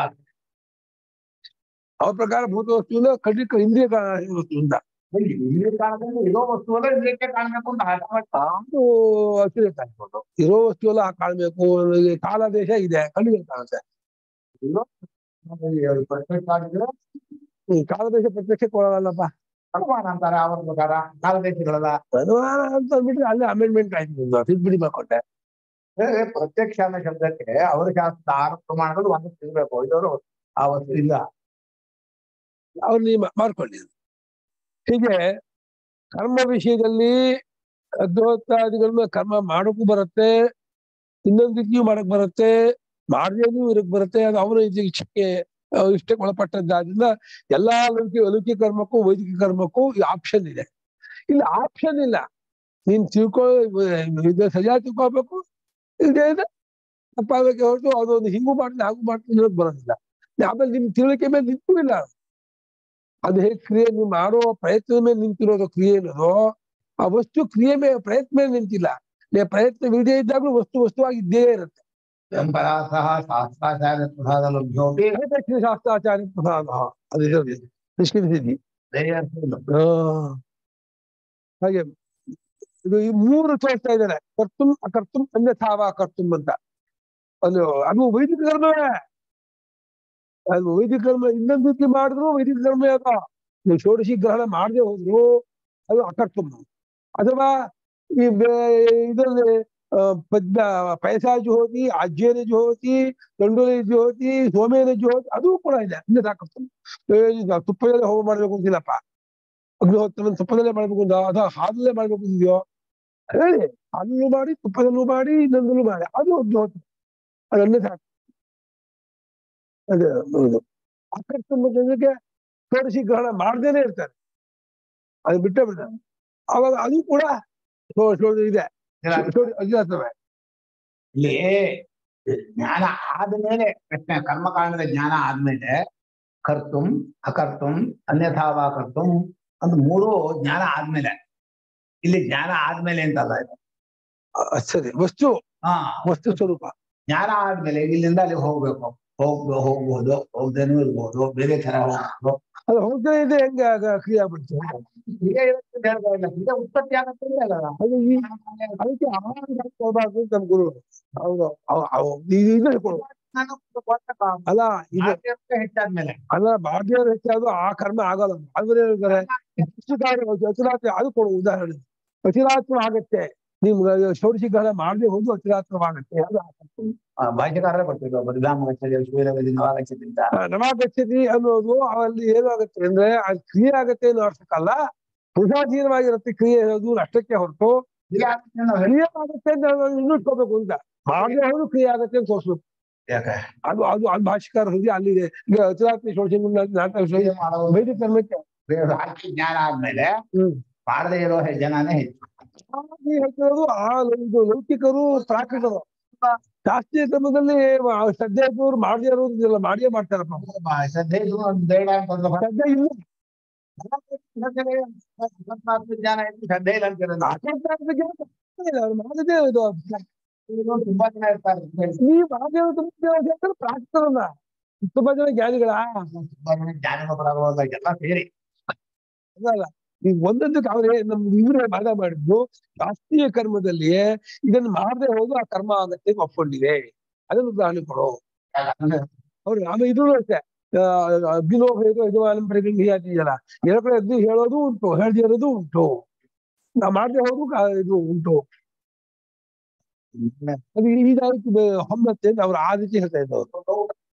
ಅವ್ರ ಪ್ರಕಾರ ಭೂತ ವಸ್ತುವಿನ ಖಂಡಿತ ಇಂದ್ರಿಯ ಕಾರಣ ವಸ್ತು ಅಂತ ಇಲ್ಲಿ ಕಾರಣದಲ್ಲಿ ಇರೋ ವಸ್ತುವಲ್ಲ ಇದಕ್ಕೆ ಕಾಣಬೇಕು ಅಂತ ಆಟ ಮಾಡ್ತಾ ಅದು ಅತಿರೇಕ ಅನ್ಕೊಂಡು ಇರೋ ವಸ್ತು ಎಲ್ಲ ಕಾಣ್ಬೇಕು ನನಗೆ ಕಾಲ ದೇಶ ಇದೆ ಖಂಡಿತ ಕಾಣುತ್ತೆ ಪ್ರತ್ಯಕ್ಷ ಈ ಕಾಲ ದೇಶ ಪ್ರತ್ಯಕ್ಷಕ್ಕೆ ಕೊಡಲ್ಲಪ್ಪ ಪ್ರಮಾಣಾಂತರ ಅವರ ಪ್ರಕಾರ ಕಾಲದೇಶಗಳಲ್ಲ ಅನುಮಾನ ಅಂತ ಅಂದ್ಬಿಟ್ರೆ ಅಲ್ಲೇ ಅಮೆಂಡ್ಮೆಂಟ್ ಆಯ್ತು ತಿದ್ದುಬಿಡಿ ಮಾಡ್ಕೊಂಡೆ ಅಂದ್ರೆ ಪ್ರತ್ಯಕ್ಷ ಅನ್ನೋ ಶಬ್ದಕ್ಕೆ ಅವರ ಶಾಸ್ತ್ರ ಆರು ಪ್ರಮಾಣಗಳು ಒಂದು ಸಿಗಬೇಕು ಇದವರು ಆ ವಸ್ತು ಇಲ್ಲ ಅವ್ರು ನೀವು ಮಾಡ್ಕೊಳ್ಳಿ ಹೀಗೆ ಕರ್ಮ ವಿಷಯದಲ್ಲಿ ಅದ್ವೈತಾದಿಗಳನ್ನ ಕರ್ಮ ಮಾಡೋಕ್ಕೂ ಬರುತ್ತೆ ಇನ್ನೊಂದು ರೀತಿಯೂ ಮಾಡಕ್ ಬರುತ್ತೆ ಮಾಡದೇನೂ ಇರಕ್ ಬರುತ್ತೆ ಅದು ಅವರ ಇಚ್ಛೆಗೆ ಆ, ಇಷ್ಟಕ್ಕೆ ಒಳಪಟ್ಟದ್ದಾದ್ರಿಂದ ಎಲ್ಲಾ ಲೌಕಿಕ ಲೌಕಿಕ ಕರ್ಮಕ್ಕೂ ವೈದಿಕ ಕರ್ಮಕ್ಕೂ ಈ ಆಪ್ಷನ್ ಇದೆ ಇಲ್ಲಿ ಆಪ್ಷನ್ ಇಲ್ಲ ನೀನ್ ತಿಳ್ಕೊ ಇದು ಸರಿಯಾಗಿ ತಿಳ್ಕೊಬೇಕು ಇದೇ ಇದೆ ತಪ್ಪಾಗಕ್ಕೆ ಹೊರತು ಅದೊಂದು ಹಿಂಗೂ ಮಾಡ್ತೀನಿ ಹಾಗೂ ಮಾಡ್ತೀನಿ ಅನ್ನೋದು ಬರೋದಿಲ್ಲ ಆಮೇಲೆ ನಿಮ್ ತಿಳುವಳಿಕೆ ಮೇಲೆ ನಿಂತೂ ಇಲ್ಲ ಅದು ಹೇಗೆ ಕ್ರಿಯೆ ನೀವು ಮಾಡೋ ಪ್ರಯತ್ನದ ಮೇಲೆ ನಿಂತಿರೋದು ಕ್ರಿಯೆ ಅನ್ನೋದು ಆ ವಸ್ತು ಕ್ರಿಯೆ ಮೇಲೆ ಪ್ರಯತ್ನ ಮೇಲೆ ನಿಂತಿಲ್ಲ ನೀವು ಪ್ರಯತ್ನವಿಲ್ಲದೆ ಇದ್ದಾಗಲೂ ವಸ್ತು ವಸ್ತುವಾಗಿ ಇದ್ದೇ ಇರುತ್ತೆ ಪರಾಸಹ ಶಾಸ್ತ್ರಾಚಾರ್ಯ ಪ್ರಸಾದ ಲಭ್ಯೋಪಿ ದಕ್ಷಿಣ ಶಾಸ್ತ್ರಾಚಾರ್ಯ ಪ್ರಸಾದ ಅದು ಇರೋದು ನಿಷ್ಕರಿಸಿದ್ವಿ ಆ, ಹಾಗೆ ಇದು ಈ ಮೂರು ತೋರಿಸ್ತಾ ಇದ್ದಾರೆ ಕರ್ತುಂ ಅಕರ್ತುಂ ಅನ್ಯಥಾವ ಕರ್ತುಂ ಅಂತ ಅದು ಅದು ವೈದಿಕ ಕರ್ಮವೇ ಅದು ವೈದಿಕ ಕರ್ಮ ಇನ್ನೊಂದು ರೀತಿ ಮಾಡಿದ್ರು ವೈದಿಕ ಕರ್ಮ ಅದ ನೀವು ಷೋಡಶಿ ಗ್ರಹಣ ಮಾಡದೆ ಹೋದ್ರು ಅದು ಅಕರ್ತುಂ ಅಥವಾ ಈ ಬೇ- ಇದರಲ್ಲಿ ಆ, ಪದ್ಮ ಪೈಸಾಜು ಹೋತಿ ಆಜ್ಯನ ಜೋತಿ ದಂಡೋಲಿ ಜ್ಯೋತಿ ಸೋಮೇನ ಜ್ಯೋತಿ ಅದು ಕೂಡ ಇದೆ ಅನ್ಯಥಾ ಕರ್ತುಂ ಏ, ಇದು ತುಪ್ಪದಲ್ಲೇ ಹೋಮ ಮಾಡ್ಬೇಕು ಅಂತಿಲ್ಲಪ್ಪ ಅಗ್ನಿಹೋತ್ರವನ್ನು ತುಪ್ಪದಲ್ಲೇ ಮಾಡ್ಬೇಕು ಅಂತ ಅಥವಾ ಹಾಲಲ್ಲೇ ಮಾಡ್ಬೇಕು ಅಂತಿದ್ಯೋ ಹೇಳಿ ಹಾಲಲ್ಲೂ ಮಾಡಿ ತುಪ್ಪದಲ್ಲೂ ಮಾಡಿ ಇನ್ನೊಂದಲ್ಲೂ ಮಾಡಿ ಅದು ಅಗ್ನಿಹೋತ್ರ ಅದು ಅನ್ಯಥಾ ಅದೇ ಹೌದು ಆಕರ್ತಕ್ಕೆ ಷೋಡಶಿ ಗ್ರಹಣ ಮಾಡ್ದೇನೆ ಇರ್ತಾರೆ ಅದು ಬಿಟ್ಟೇ ಬಿಡ್ತಾರೆ ಅವಾಗ ಅದು ಕೂಡ ಶೋ- ಶೋ- ಇದೆ ಶೋ- ಅಜ್ಞಾತವೇ ಇಲ್ಲಿ ಜ್ಞಾನ ಆದ್ಮೇಲೆ ಪ್ರಶ್ನೆ ಕರ್ಮಕಾಂಡದ ಜ್ಞಾನ ಆದ್ಮೇಲೆ ಕರ್ತುಂ ಅಕರ್ತುಂ ಅನ್ಯಥಾವ ಕರ್ತುಂ ಅಂತ ಮೂರು ಜ್ಞಾನ ಆದ್ಮೇಲೆ ಇಲ್ಲಿ ಜ್ಞಾನ ಆದ್ಮೇಲೆ ಅಂತಲ್ಲ ಇದು ಅ- ಸರಿ ವಸ್ತು ಹಾ ವಸ್ತು ಸ್ವರೂಪ ಜ್ಞಾನ ಆದ್ಮೇಲೆ ಇಲ್ಲಿಂದ ಅಲ್ಲಿ ಹೋಗ್ಬೇಕು ಹೋಗ್ ಹೋಗ್ಬೋದು ಹೋಗ್ದೇನೂ ಇರ್ಬೋದು ಬೇರೆ ತರ ಹೋಗ್ಬೋದು ಅದು ಹೋಗದೇ ಇದೆ ಹೆಂಗೆ ಆಗ ಕ್ರಿಯೆ ಆಗ್ಬಿಡ್ತು ಕ್ರಿಯೆ ಇರುತ್ತೆ ಅಂತ ಹೇಳ್ತಾ ಇಲ್ಲ ಕ್ರಿಯೆ ಉತ್ಪತ್ತಿ ಆಗತ್ತೆ ಅಂತ ಹೇಳಲ್ಲ. ಅದು ಈ ಅದಕ್ಕೆ ಆಹಾರ ಕೊಡ್ಬಾರ್ದು ಅಂತ ನಮ್ ಗುರು ಹೌದು ಅವ್- ಅವ್- ಇದು ಇದು ಹೇಳ್ಕೊಡು. ನಾನು ಕೊಟ್ಟ ಅಲ್ಲ ಇದು ಭಾರತೀಯರಿಗೆ ಹೆಚ್ಚಾದ್ಮೇಲೆ ಅಲ್ಲ ಭಾರತೀಯರು ಹೆಚ್ಚಾದ್ರು ಆ ಕರ್ಮ ಆಗಲ್ಲ ಆದ್ರೆ ಹೇಳ್ತಾರೆ ಎಷ್ಟು ಕಾರ್ಯ ಅತಿರಾತ್ರ ಅದು ಕೊಡು ಉದಾಹರಣೆ ಅತಿರಾತ್ರ ಆಗತ್ತೆ ನೀವು ಷೋಡಶಿ ಗ್ರಹಣ ಮಾಡದೆ ಹೋದ್ರು ಅತಿರಾತ್ರವಾಗತ್ತೆ ಅದು ಆಗತ್ತೆ. ಆ, ಭಾಷ್ಯಕಾರರೇ ಕೊಟ್ಟಿದ್ದು ಬಲಿಧಾಮ ಗಚ್ಚತಿ ಶೂರಗತಿ ನವಾಗಚ್ಚತಿ ಅಂತ ಆ, ನವಾಗಚ್ಚತಿ ಅನ್ನೋದು ಅಲ್ಲಿ ಏನಾಗುತ್ತೆ ಅಂದ್ರೆ ಅದು ಕ್ರಿಯೆ ಆಗತ್ತೆ ಅನ್ನೋ ಅರ್ಥಕ್ಕಲ್ಲ ಪುರುಷಾಧೀನವಾಗಿರುತ್ತೆ ಕ್ರಿಯೆ ಅನ್ನೋದು ಅಷ್ಟಕ್ಕೆ ಹೊರತು ಇಲ್ಲಿ ಆಗುತ್ತೆ ನಾವು ಹೇಳಿ- ಕ್ರಿಯೆ ಆಗುತ್ತೆ ಅಂತ ನಾವು ಇನ್ನೂ ಇಟ್ಕೋಬೇಕು ಅಂತ ಮಾಡದೆ ಹೋದ್ರು ಕ್ರಿಯೆ ಆಗತ್ತೆ ಅಂತ ತೋರಿಸ್ಬೇಕು ಯಾಕೆ ಅದು ಅದು ಅದು ಭಾಷಿಕಾರ ಹೃದಯ ಅಲ್ಲಿದೆ ಈಗ ಅತಿರಾತ್ರಿ ಷೋಡಶಿ ನಾಟಕ ಕ್ರಿಯೆ ಮಾಡುವ ವೈದಿಕ ಕರ್ಮಕ್ಕೆ ಆರ್ಥಿಕ ಜ್ಞಾನ ಆದ್ಮೇಲೆ ಹ್ಮ್ ಮಾಡದೇ ಇರೋ ಹೆ- ಜನನೇ ಹೆಚ್ಚು ಹಾಗೆ ಹೇಳ್ತಿರೋದು ಆ ಇದು ಲೌಕಿಕರು ಪ್ರಾಕೃತರು ಶಾಸ್ತ್ರೀಯ ಕ್ರಮದಲ್ಲಿ ಮ- ಶ್ರದ್ಧೆ ಇದ್ದವ್ರು ಮಾಡದೇ ಇರೋದು ಇದೆಲ್ಲ ಮಾಡಿಯೇ ಮಾಡ್ತಾರಪ್ಪ ಬ- ಶ್ರದ್ಧೆ ಇದ್ರು ಒಂದು ಬೇಡ ಅಂತಂದ್ರೆ ಶ್ರದ್ಧೆ ಇಲ್ಲ ಶ್ರದ್ಧೆ ಅಕಸ್ಮಾತ್ ಜ್ಞಾನ ಇತ್ತು ಶ್ರದ್ಧೆ ಇಲ್ಲ ಅಂತಿರೋದು ಆಕರ್ಷಣೆಗೆ ಇಲ್ಲ, ಅವ್ರು ಮಾಡದೇ ಇದು ಇದು ತುಂಬಾ ಜನ ಇರ್ತಾರೆ ಈ ಮಾಡದೇ ತುಂಬಾ ಪ್ರಾಕೃತರಲ್ಲ ತುಂಬಾ ಜನ ಜ್ಞಾನಿಗಳ ತುಂಬಾ ಜನ ಜ್ಞಾನಿಗಳು ಬರೋಲ್ಲ ಎಲ್ಲ ಸೇರಿ ಅಲ್ಲ ಈಗ ಒಂದೊಂದಕ್ಕೆ ಅವ್ರೆ ನಮ್ ಇವ್ರೆ ವಾದ ಮಾಡಿದ್ದು ಶಾಸ್ತ್ರೀಯ ಕರ್ಮದಲ್ಲಿಯೇ ಇದನ್ನು ಮಾಡದೆ ಹೋದ್ರು ಆ ಕರ್ಮ ಆಗತ್ತೆ ಅಂತ ಒಪ್ಕೊಂಡಿದೆ ಅದನ್ನು ಉದಾಹರಣೆ ಕೊಡು ಅವ್ರು ಆಮೇಲೆ ಇದು ಅಷ್ಟೇ ಆ, ಅಗ್ನಿಲೋಕ ಇದು ಯಜಮಾನಂ ಪರಿಗಣಿಯಾತಿದೆಯಲ್ಲ ಎಲ್ಲ ಕಡೆ ಎದ್ದು ಹೇಳೋದು ಉಂಟು ಹೇಳ್ದೇ ಇರೋದು ಉಂಟು ನಾ ಮಾಡದೆ ಹೋದ್ರು ಕಾ- ಇದು ಉಂಟು ಅದು ಇದಾಯ್ತು ಬೆ- ಹೊಮ್ಮತ್ತೆ ಅಂತ ಅವ್ರು ಆ ರೀತಿ ಹೇಳ್ತಾ ಇದ್ದವ್ರು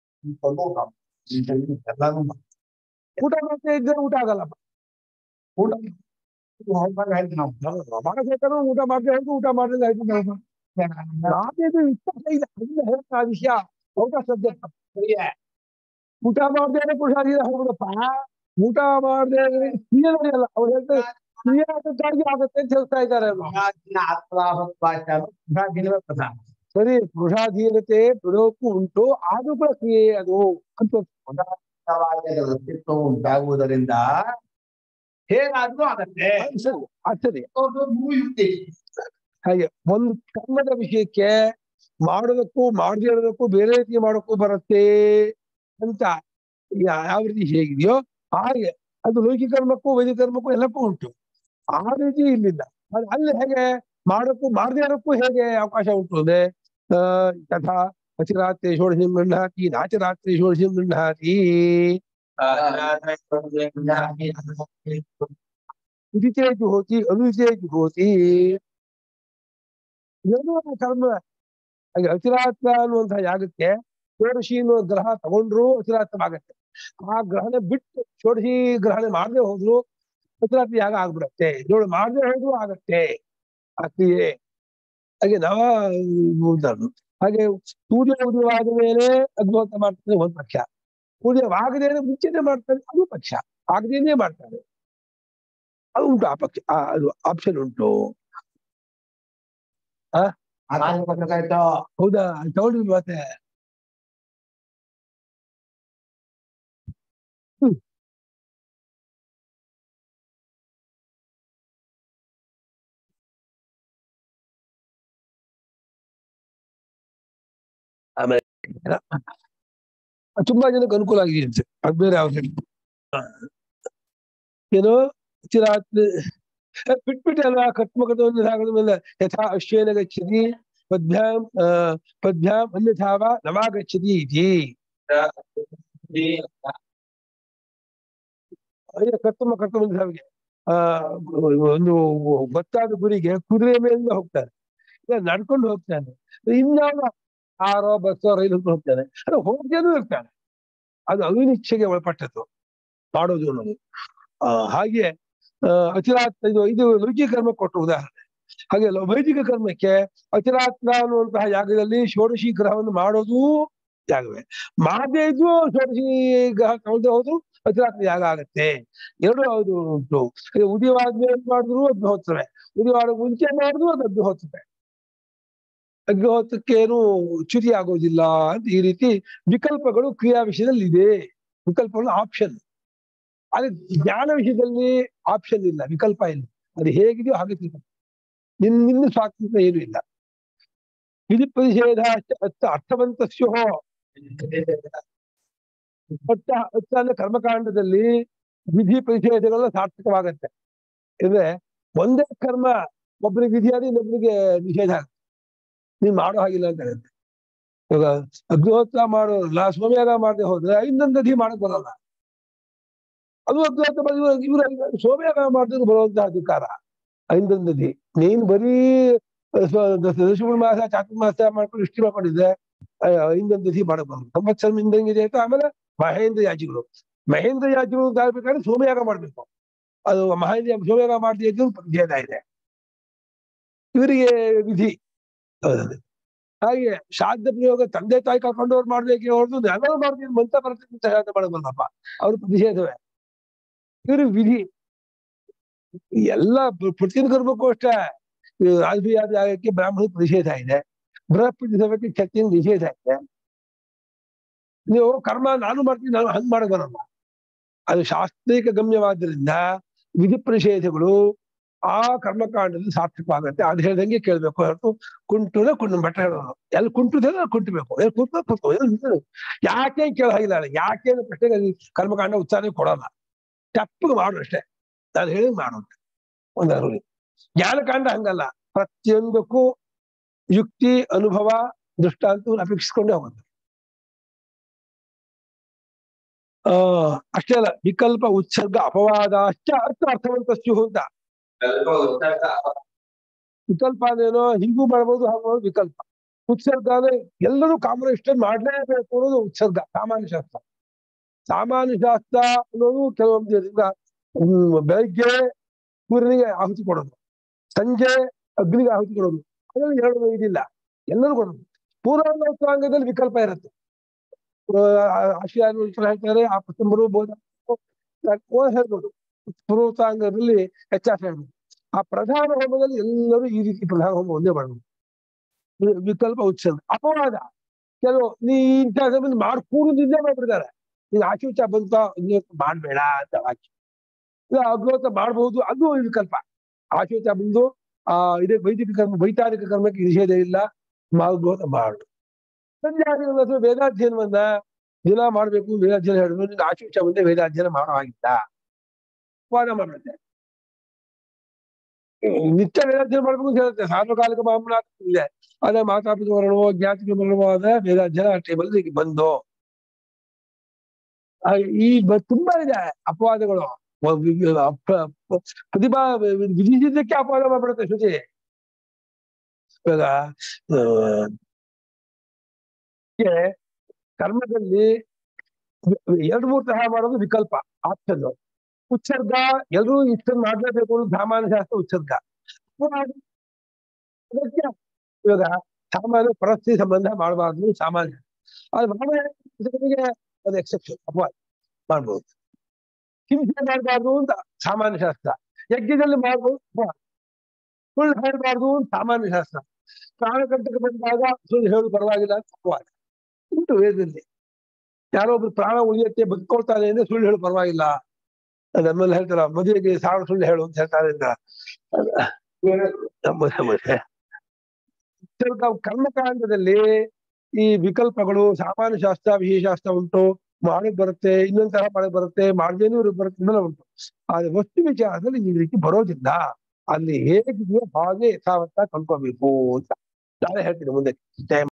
ಎಲ್ಲಾನು ಊಟ ಮಾಡ್ತಾ ಇದ್ರೆ ಊಟ ಆಗಲ್ಲಪ್ಪ ಊಟ ಹೋಗ್ಬಾರ್ದು ಹೇಳ್ತೀವಿ ನಾವು ಮಾಡಬೇಕಾದ್ರೂ ಊಟ ಮಾಡ್ದೆ ಹೋದ್ರು ಊಟ ಮಾಡಿದ್ರೆ ಆಯ್ತು ನಾವು. ನಾವೇನು ವಿಶ್ವಾಸ ಇಲ್ಲ ಅದನ್ನ ಹೇಳ್ತಾ ಆ ವಿಷಯ ಔಟ ಸಬ್ಜೆಕ್ಟ್ ಕ್ರಿಯೆ ಊಟ ಮಾಡ್ದೇನೆ ಪುರುಷಾಧೀನ ಹೋಗುದಪ್ಪ ಊಟ ಮಾಡದೆ ಅಲ್ಲ ಅವ್ರು ಹೇಳ್ತಾರೆ ಕ್ರಿಯಾಟಕ್ಕಾಗಿ ಆಗುತ್ತೆ ಅಂತ ಹೇಳ್ತಾ ಇದ್ದಾರೆ ಅವ್ರು. ಪುರುಷಾಧೀನ ಆತ್ಮಾಹತ್ವಾಚ ಪುರುಷಾಧೀನವೇ ಪ್ರಧಾನ ಸರಿ ಪುರುಷಾಧೀನತೆ ಬಿಡೋಕ್ಕೂ ಉಂಟು ಆದ್ರೂ ಕೂಡ ಕ್ರಿಯೆ ಅದು ಅಂತ ಪುರುಷಾಧೀನವಾದ ವ್ಯಕ್ತಿತ್ವ ಉಂಟಾಗುವುದರಿಂದ ಹೇಗಾದ್ರೂ ಆಗತ್ತೆ ಸರಿ ಆಗ್ತದೆ ಅದು ಯುಕ್ತಿ ಹಾಗೆ ಒಂದು ಕರ್ಮದ ವಿಷಯಕ್ಕೆ ಮಾಡೋದಕ್ಕೂ ಮಾಡದೇ ಇರೋದಕ್ಕೂ ಬೇರೆ ರೀತಿ ಮಾಡೋಕ್ಕೂ ಬರುತ್ತೆ ಅಂತ ಯಾ- ಯಾವ ರೀತಿ ಹೇಗಿದೆಯೋ ಹಾಗೆ ಅದು ಲೌಕಿಕ ಕರ್ಮಕ್ಕೂ ವೈದಿಕ ಕರ್ಮಕ್ಕೂ ಎಲ್ಲಕ್ಕೂ ಉಂಟು ಆ ರೀತಿ ಇಲ್ಲಿಲ್ಲ ಅದು ಅಲ್ಲಿ ಹೇಗೆ ಮಾಡೋಕ್ಕೂ ಮಾಡದೇ ಇರೋಕ್ಕೂ ಹೇಗೆ ಅವಕಾಶ ಉಂಟು ಅಂದ್ರೆ ಆ, ತಥಾ ಅಚಿರಾತ್ರಿ ಷೋಡಶಿ ಗೃಹಾತಿ ನಾಚರಾತ್ರಿ ಷೋಡಶಿ ಗೃಹಾತಿ ಉದಿತೇ ಜುಹೋತಿ ಅನುದಿತೇ ಜುಹೋತಿ ಏನೋ ಕರ್ಮ ಹಾಗೆ ಅಚಿರಾತ್ರ ಅನ್ನುವಂತಹ ಯಾಗಕ್ಕೆ ಷೋಡಶಿ ಅನ್ನೋ ಗ್ರಹ ತಗೊಂಡ್ರು ಅಚಿರಾತ್ರವಾಗತ್ತೆ ಆ ಗ್ರಹಣ ಬಿಟ್ಟು ಷೋಡಶಿ ಗ್ರಹಣ ಮಾಡದೆ ಹೋದ್ರು ಅಚಿರಾತ್ರ ಯಾಗ ಆಗ್ಬಿಡತ್ತೆ ಏಳು ಮಾಡದೆ ಹೋದ್ರು ಆಗತ್ತೆ ಆ ಕ್ರಿಯೆ ಹಾಗೆ ನವ ಉದಾಹರಣೆ. ಹಾಗೆ ಸೂರ್ಯ ಉದಯವಾದ ಮೇಲೆ ಅಗ್ನಿಹೋತ್ರ ಮಾಡ್ತಾರೆ ಒಂದ್ ಪಕ್ಷ ಉದಯವಾಗದೇ ಮುಂಚೆನೆ ಮಾಡ್ತಾರೆ ಅದು ಪಕ್ಷ ಆಗದೇನೆ ಮಾಡ್ತಾರೆ ಅದು ಉಂಟು ಆ ಪಕ್ಷ ಆ- ಅದು ಆಪ್ಷನ್ ಉಂಟು ಆಯ್ತು ಹೌದಾ ತಗೊಂಡ್ರಿ ಮತ್ತೆ ಹ್ಮ್. ಆಮೇಲೆ ತುಂಬಾ ಜನಕ್ಕೆ ಅನುಕೂಲ ಆಗಿದೆ ಅಂತೆ ಅದು ಬೇರೆ ಅವ್ರು ಹೇಳಿ ಏನು ಚಿರಾತ್ರಿ ಬಿಟ್ಬಿಟ್ಟಲ್ವಾ ಕಟ್ಮಕಟವನ್ನು ಸಾಗದ ಮೇಲೆ ಯಥಾ ಅಶ್ವೇನ ಗಚ್ಚತಿ ಪದ್ಭ್ಯಾಂ ಆ, ಪದ್ಭ್ಯಾಂ ಅನ್ಯಥಾ ವಾ ನವಾಗಚ್ಚತಿ ಇತಿ ಅಯ್ಯ ಕರ್ತಮ ಕರ್ತಮ ಸಾವಿಗೆ ಆ ಒಂದು ಗೊತ್ತಾದ ಗುರಿಗೆ ಕುದುರೆ ಮೇಲಿಂದ ಹೋಗ್ತಾನೆ ಇಲ್ಲ ನಡ್ಕೊಂಡು ಹೋಗ್ತಾನೆ ಇನ್ಯಾವ ಕಾರೋ ಬಸ್ಸೋ ರೈಲು ಹತ್ಕೊಂಡು ಹೋಗ್ತಾನೆ ಅದು ಹೋಗ್ದೇನೂ ಇರ್ತಾನೆ ಅದು ಅವಿನಿಚ್ಛೆಗೆ ಒಳಪಟ್ಟದ್ದು ಮಾಡೋದು ಅನ್ನೋದು ಆ, ಹಾಗೆ ಆ, ಅಚಿರಾತ್ ಇದು ಇದು ಲೌಕಿಕ ಕರ್ಮ ಕೊಟ್ಟ ಉದಾಹರಣೆ ಹಾಗೆ ಲೌ- ವೈದಿಕ ಕರ್ಮಕ್ಕೆ ಅಚಿರಾತ್ನ ಅನ್ನುವಂತಹ ಯಾಗದಲ್ಲಿ ಷೋಡಶಿ ಗ್ರಹವನ್ನು ಮಾಡೋದು ಯಾಗವೇ ಮಾಡದೇ ಇದ್ದು ಷೋಡಶಿ ಗ್ರಹ ತಗೊಳ್ದೆ ಹೋದ್ರು ಅಚಿರಾತ್ನ ಯಾಗ ಆಗತ್ತೆ ಎರಡು ಹೌದು ಉಂಟು ಹಾಗೆ ಉದಯವಾದ್ಮೇಲೆ ಮಾಡಿದ್ರು ಅಗ್ನಿಹೋತ್ರವೇ ಉದಯವಾದ ಮುಂಚೆ ಮಾಡಿದ್ರು ಅದು ಅಗ್ನಿಹೋತ್ರವೇ ಅಗ್ನಿಹೋತ್ರಕ್ಕೆ ಏನು ಚ್ಯುತಿ ಆಗೋದಿಲ್ಲ ಅಂತ ಈ ರೀತಿ ವಿಕಲ್ಪಗಳು ಕ್ರಿಯಾ ವಿಷಯದಲ್ಲಿ ಇದೆ ವಿಕಲ್ಪಗಳು ಆಪ್ಷನ್ ಆದ್ರೆ ಜ್ಞಾನ ವಿಷಯದಲ್ಲಿ ಆಪ್ಷನ್ ಇಲ್ಲ ವಿಕಲ್ಪ ಇಲ್ಲ ಅದು ಹೇಗಿದೆಯೋ ಹಾಗೆ ತಿಳ್ಕೊಂಡು ನಿನ್ ನಿನ್ನ ಸ್ವಾತಂತ್ರ್ಯ ಏನು ಇಲ್ಲ ವಿಧಿ ಪ್ರತಿಷೇಧ ಅರ್ಥ ಅರ್ಥವಂತಸ್ಯೋ ಅರ್ಥ ಅರ್ಥ ಅಂದ್ರೆ ಕರ್ಮಕಾಂಡದಲ್ಲಿ ವಿಧಿ ಪ್ರತಿಷೇಧಗಳೆಲ್ಲ ಸಾರ್ಥಕವಾಗತ್ತೆ ಅಂದ್ರೆ ಒಂದೇ ಕರ್ಮ ಒಬ್ಬರಿಗೆ ವಿಧಿ ಆದ್ರೆ ಇನ್ನೊಬ್ಬರಿಗೆ ನಿಷೇಧ ಆಗುತ್ತೆ ನೀನ್ ಮಾಡೋ ಹಾಗಿಲ್ಲ ಅಂತ ಹೇಳುತ್ತೆ ಇವಾಗ ಅಗ್ನಿಹೋತ್ರ ಮಾಡೋಲ್ಲ ಸೋಮಯಾಗ ಮಾಡದೆ ಹೋದ್ರೆ ಇನ್ನೊಂದು ನದಿ ಮಾಡಕ್ ಬರಲ್ಲ ಅದು ಅಗ್ನಿಹೋತ್ರ ಮಾಡಿ ಇವರು ಸೋಮಯಾಗ ಮಾಡಿದ್ರು ಬರುವಂತಹ ಅಧಿಕಾರ ಐದೊಂದು ನದಿ ನೀನ್ ಬರೀ ದಶಮ ಮಾಸ ಚಾತುರ್ಮಾಸ ಮಾಡ್ಕೊಂಡು ಇಷ್ಟು ಮಾಡ್ಕೊಂಡಿದ್ದೆ ಐದೊಂದು ನದಿ ಮಾಡಕ್ ಬರಲ್ಲ ಸಂವತ್ಸರ ಹಿಂದಂಗಿದೆ ಅಂತ ಆಮೇಲೆ ಮಹೇಂದ್ರ ಯಾಜಿಗಳು ಮಹೇಂದ್ರ ಯಾಜಿಗಳು ಆಗ್ಬೇಕಾದ್ರೆ ಸೋಮಯಾಗ ಮಾಡ್ಬೇಕು ಅದು ಮಹೇಂದ್ರ ಸೋಮಯಾಗ ಮಾಡದೆ ಇದ್ದು ನಿಷೇಧ ಇದೆ ಇವರಿಗೆ ವಿಧಿ ಹೌದದು. ಹಾಗೆ ಶ್ರಾದ್ದ ಪ್ರಯೋಗ ತಂದೆ ತಾಯಿ ಕರ್ಕೊಂಡವ್ರು ಮಾಡ್ಬೇಕೆ ಹೊರತು ಎಲ್ಲರೂ ಮಾಡ್ತೀನಿ ಮಂತ ಬರ್ತೀನಿ ಅಂತ ಶ್ರಾದ್ದ ಮಾಡಬಲ್ಲಪ್ಪ ಅವ್ರ ಪ್ರತಿಷೇಧವೇ ಇವರು ವಿಧಿ ಈ ಎಲ್ಲ ಪ್ರ- ಪ್ರತಿಯೊಂದು ಕರ್ಮಕ್ಕೂ ಅಷ್ಟೇ ರಾಜಕೀಯ ಜಾಗಕ್ಕೆ ಬ್ರಾಹ್ಮಣ ನಿಷೇಧ ಇದೆ ಬೃಹಸ್ಪತಿ ಸಭೆಗೆ ಕ್ಷತ್ರಿಯ ನಿಷೇಧ ಇದೆ ನೀವು ಕರ್ಮ ನಾನು ಮಾಡ್ತೀನಿ ನಾನು ಹಂಗ್ ಮಾಡಕ್ ಬರಲ್ಲ ಅದು ಶಾಸ್ತ್ರೀಕ ಗಮ್ಯವಾದ್ರಿಂದ ವಿಧಿ ಪ್ರಷೇಧಗಳು ಆ ಕರ್ಮಕಾಂಡದಲ್ಲಿ ಸಾರ್ಥಕವಾಗತ್ತೆ ಅದು ಹೇಳ್ದಂಗೆ ಕೇಳ್ಬೇಕು ಹೊರತು ಕುಂಟುನ ಕುಂಟು ಬಟ್ಟೆ ಹೇಳೋದು ಎಲ್ಲಿ ಕುಂಟುದಲ್ಲ ಕುಂಟಬೇಕು ಎಲ್ಲಿ ಕುಂಟ ಕುಂಟು ಎಲ್ಲಿ ನಿಂತು. ಯಾಕೆ ಕೇಳ ಹಾಗಿಲ್ಲ ನಾನು. ಯಾಕೆ ಅನ್ನೋ ಪ್ರಶ್ನೆಗೆ ಅದು ಕರ್ಮಕಾಂಡ ಉತ್ಸಾಹ ಕೊಡಲ್ಲ ತಪ್ಪಗೆ ಮಾಡು ಅಷ್ಟೇ ನಾನು ಹೇಳಿ ಮಾಡೋದು ಒಂದು ಜ್ಞಾನಕಾಂಡ ಹಂಗಲ್ಲ ಪ್ರತಿಯೊಂದಕ್ಕೂ ಯುಕ್ತಿ ಅನುಭವ ದೃಷ್ಟಾಂತ ಅಪೇಕ್ಷಿಸ್ಕೊಂಡೇ ಹೋಗುತ್ತೆ ಆ ಅಷ್ಟೇ ಅಲ್ಲ ವಿಕಲ್ಪ ಉತ್ಸರ್ಗ ಅಪವಾದ ಅಷ್ಟ ಅರ್ಥ ಅರ್ಥವಂತಸ್ಯು ಅಂತ ವಿಕಲ್ಪ ಅಂದ್ರೇನೋ ಹಿಂಗೂ ಮಾಡ್ಬೋದು ಹಾಗೂ ಮಾಡ್ಬೋದು ವಿಕಲ್ಪ ಉತ್ಸರ್ಗ ಅಂದ್ರೆ ಎಲ್ಲರೂ ಕಾಮನ ಇಷ್ಟ ಮಾಡ್ಲೇಬೇಕು ಅನ್ನೋದು ಉತ್ಸರ್ಗ ಸಾಮಾನ್ಯ ಶಾಸ್ತ್ರ ಸಾಮಾನ್ಯ ಶಾಸ್ತ್ರ ಅನ್ನೋದು ಕೆಲವೊಂದು ಈಗ ಹ್ಮ್, ಬೆಳಗ್ಗೆ ಸೂರ್ಯನಿಗೆ ಆಹುತಿ ಕೊಡೋದು ಸಂಜೆ ಅಗ್ನಿಗೆ ಆಹುತಿ ಕೊಡೋದು ಅದರಲ್ಲಿ ಎರಡು ಇದಿಲ್ಲ ಎಲ್ಲರೂ ಕೊಡೋದು ಪೂರ್ವಾಂಗದಲ್ಲಿ ವಿಕಲ್ಪ ಇರುತ್ತೆ ಆಶಯ ಹೇಳ್ತಾರೆ ಆ ಕುಟುಂಬರು ಬೋಧ ಓ ಹೇಳ್ಬೋದು ಪೂರ್ವತಾಂಗದಲ್ಲಿ ಹೆಚ್ಚಾಗಿ ಹೇಳ್ಬೋದು ಆ ಪ್ರಧಾನ ಹೋಮದಲ್ಲಿ ಎಲ್ಲರೂ ಈ ರೀತಿ ಪ್ರಧಾನ ಹೋಮ ಒಂದೇ ಮಾಡಬೇಕು ವಿ- ವಿಕಲ್ಪ ಉಚ್ಛೇದ ಅಪವಾದ ಕೆಲವು ನೀ ಇಂಥ ಸಮಯ ಮಾಡ್ಕೂಡು ನಿಂದೆ ಮಾಡ್ಬಿಡ್ತಾರೆ ನೀನು ಆಚೂಚ ಬಂತ ಇನ್ನೊತ್ತು ಮಾಡ್ಬೇಡ ಅಂತ ವಾಕ್ಯ ಇಲ್ಲ ಅಗ್ರೋತ ಮಾಡ್ಬೋದು ಅದು ವಿಕಲ್ಪ ಆಚೂಚ ಬಂದು ಆ ಇದೇ ವೈದಿಕ ಕರ್ಮ ವೈತಾನಿಕ ಕರ್ಮಕ್ಕೆ ನಿಷೇಧ ಇಲ್ಲ ಮಾಗ್ರೋತ ಮಾಡು ಸಂಧ್ಯಾದಿಗಳು ಅಥವಾ ವೇದಾಧ್ಯಯನವನ್ನ ದಿನ ಮಾಡ್ಬೇಕು ವೇದಾಧ್ಯಯನ ಹೇಳಿದ್ರು ನಿನ್ನ ಆಚೂಚ ಮುಂದೆ ವೇದಾಧ್ಯಯನ ಮಾಡೋ ಹಾಗಿಲ್ಲ ವಾದ ಮಾಡುತ್ತೆ ನಿತ್ಯ ವೇದಾಧ್ಯಯನ ಮಾಡ್ಬೇಕು ಅಂತ ಹೇಳುತ್ತೆ ಸಾರ್ವಕಾಲಿಕ ಬ್ರಾಹ್ಮಣ ಇದೆ ಅದೇ ಮಾತಾಪಿತ ವರ್ಣವೋ ಜ್ಞಾತಿಕ ವರ್ಣವೋ ಆದ ವೇದಾಧ್ಯಯನ ಟೇಬಲ್ ಬಂದು ಆ, ಈ ಬ- ತುಂಬಾ ಇದೆ ಅಪವಾದಗಳು ವ- ವಿ- ವಿ- ಅಪ- ಪ- ಪ್ರತಿಭಾ ವಿ- ವಿ- ವಿಧಿಸಿದ್ದಕ್ಕೆ ಅಪವಾದ ಮಾಡ್ಬಿಡುತ್ತೆ ಶ್ರುತಿ ಇವಾಗ ಆ, ಕ್ಕೆ ಕರ್ಮದಲ್ಲಿ ಎರಡು ಮೂರು ತರಹ ಮಾಡೋದು ವಿಕಲ್ಪ ಆಪ್ಷನ್ ಉತ್ಸರ್ಗ ಎಲ್ಲರೂ ಇಷ್ಟನ್ನು ಮಾಡ್ಲೇಬೇಕು ಅನ್ನೋದು ಸಾಮಾನ್ಯ ಶಾಸ್ತ್ರ ಉತ್ಸರ್ಗ ಅಪವಾದ ಅದಕ್ಕೆ ಇವಾಗ ಸಾಮಾನ್ಯ ಪರಸ್ತಿ ಸಂಬಂಧ ಮಾಡಬಾರ್ದು ಸಾಮಾನ್ಯ ಅದು ಮಾನವ ಅದು ಎಕ್ಸೆಪ್ಷನ್ ಅಪವಾದ ಮಾಡ್ಬೋದು ಹಿಂಸೆ ಮಾಡಬಾರ್ದು ಅಂತ ಸಾಮಾನ್ಯ ಶಾಸ್ತ್ರ ಯಜ್ಞದಲ್ಲಿ ಮಾಡ್ಬೋದು ಅಪವಾದ ಸುಳ್ಳು ಹೇಳಬಾರ್ದು ಅಂತ ಸಾಮಾನ್ಯ ಶಾಸ್ತ್ರ ಪ್ರಾಣಕಂಟಕ ಬಂದಾಗ ಸುಳ್ಳು ಹೇಳು ಪರವಾಗಿಲ್ಲ ಅಂತ ಅಪವಾದ ಉಂಟು ವೇದದಲ್ಲಿ ಯಾರೋ ಒಬ್ರು ಪ್ರಾಣ ಉಳಿಯತ್ತೆ ಬದುಕೊಳ್ತಾನೆ ಅಂದ್ರೆ ಸುಳ್ಳು ಹೇಳು ಪರವಾಗಿಲ್ಲ ನಮ್ಮಲ್ಲಿ ಹೇಳ್ತಾರ ಮದುವೆಗೆ ಸಾವಿರ ಸುಳ್ಳು ಹೇಳು ಅಂತ ಹೇಳ್ತಾರೆ ಅಂತ ನಮ್ಮ ಸಮಸ್ಯೆ ಸ್ವಲ್ಪ ಕರ್ಮಕಾಂಡದಲ್ಲಿ ಈ ವಿಕಲ್ಪಗಳು ಸಾಮಾನ್ಯ ಶಾಸ್ತ್ರ ವಿಶೇಷಾಸ್ತ್ರ ಉಂಟು ಮಾಡಕ್ ಬರುತ್ತೆ ಇನ್ನೊಂದ್ ತರ ಮಾಡಕ್ ಬರುತ್ತೆ ಮಾಡ್ದೇನೂ ಇವ್ರಿಗೆ ಬರುತ್ತೆ ಇನ್ನೆಲ್ಲ ಉಂಟು ಆದ್ರೆ ವಸ್ತು ವಿಚಾರದಲ್ಲಿ ಈ ರೀತಿ ಬರೋದಿಲ್ಲ ಅಲ್ಲಿ ಹೇಗಿದೆಯೋ ಹಾಗೆ ಯಥಾವತ್ತ ಕಂಡ್ಕೋಬೇಕು ಅಂತ ನಾನೇ ಹೇಳ್ತೀನಿ ಮುಂದೆ ಜಯ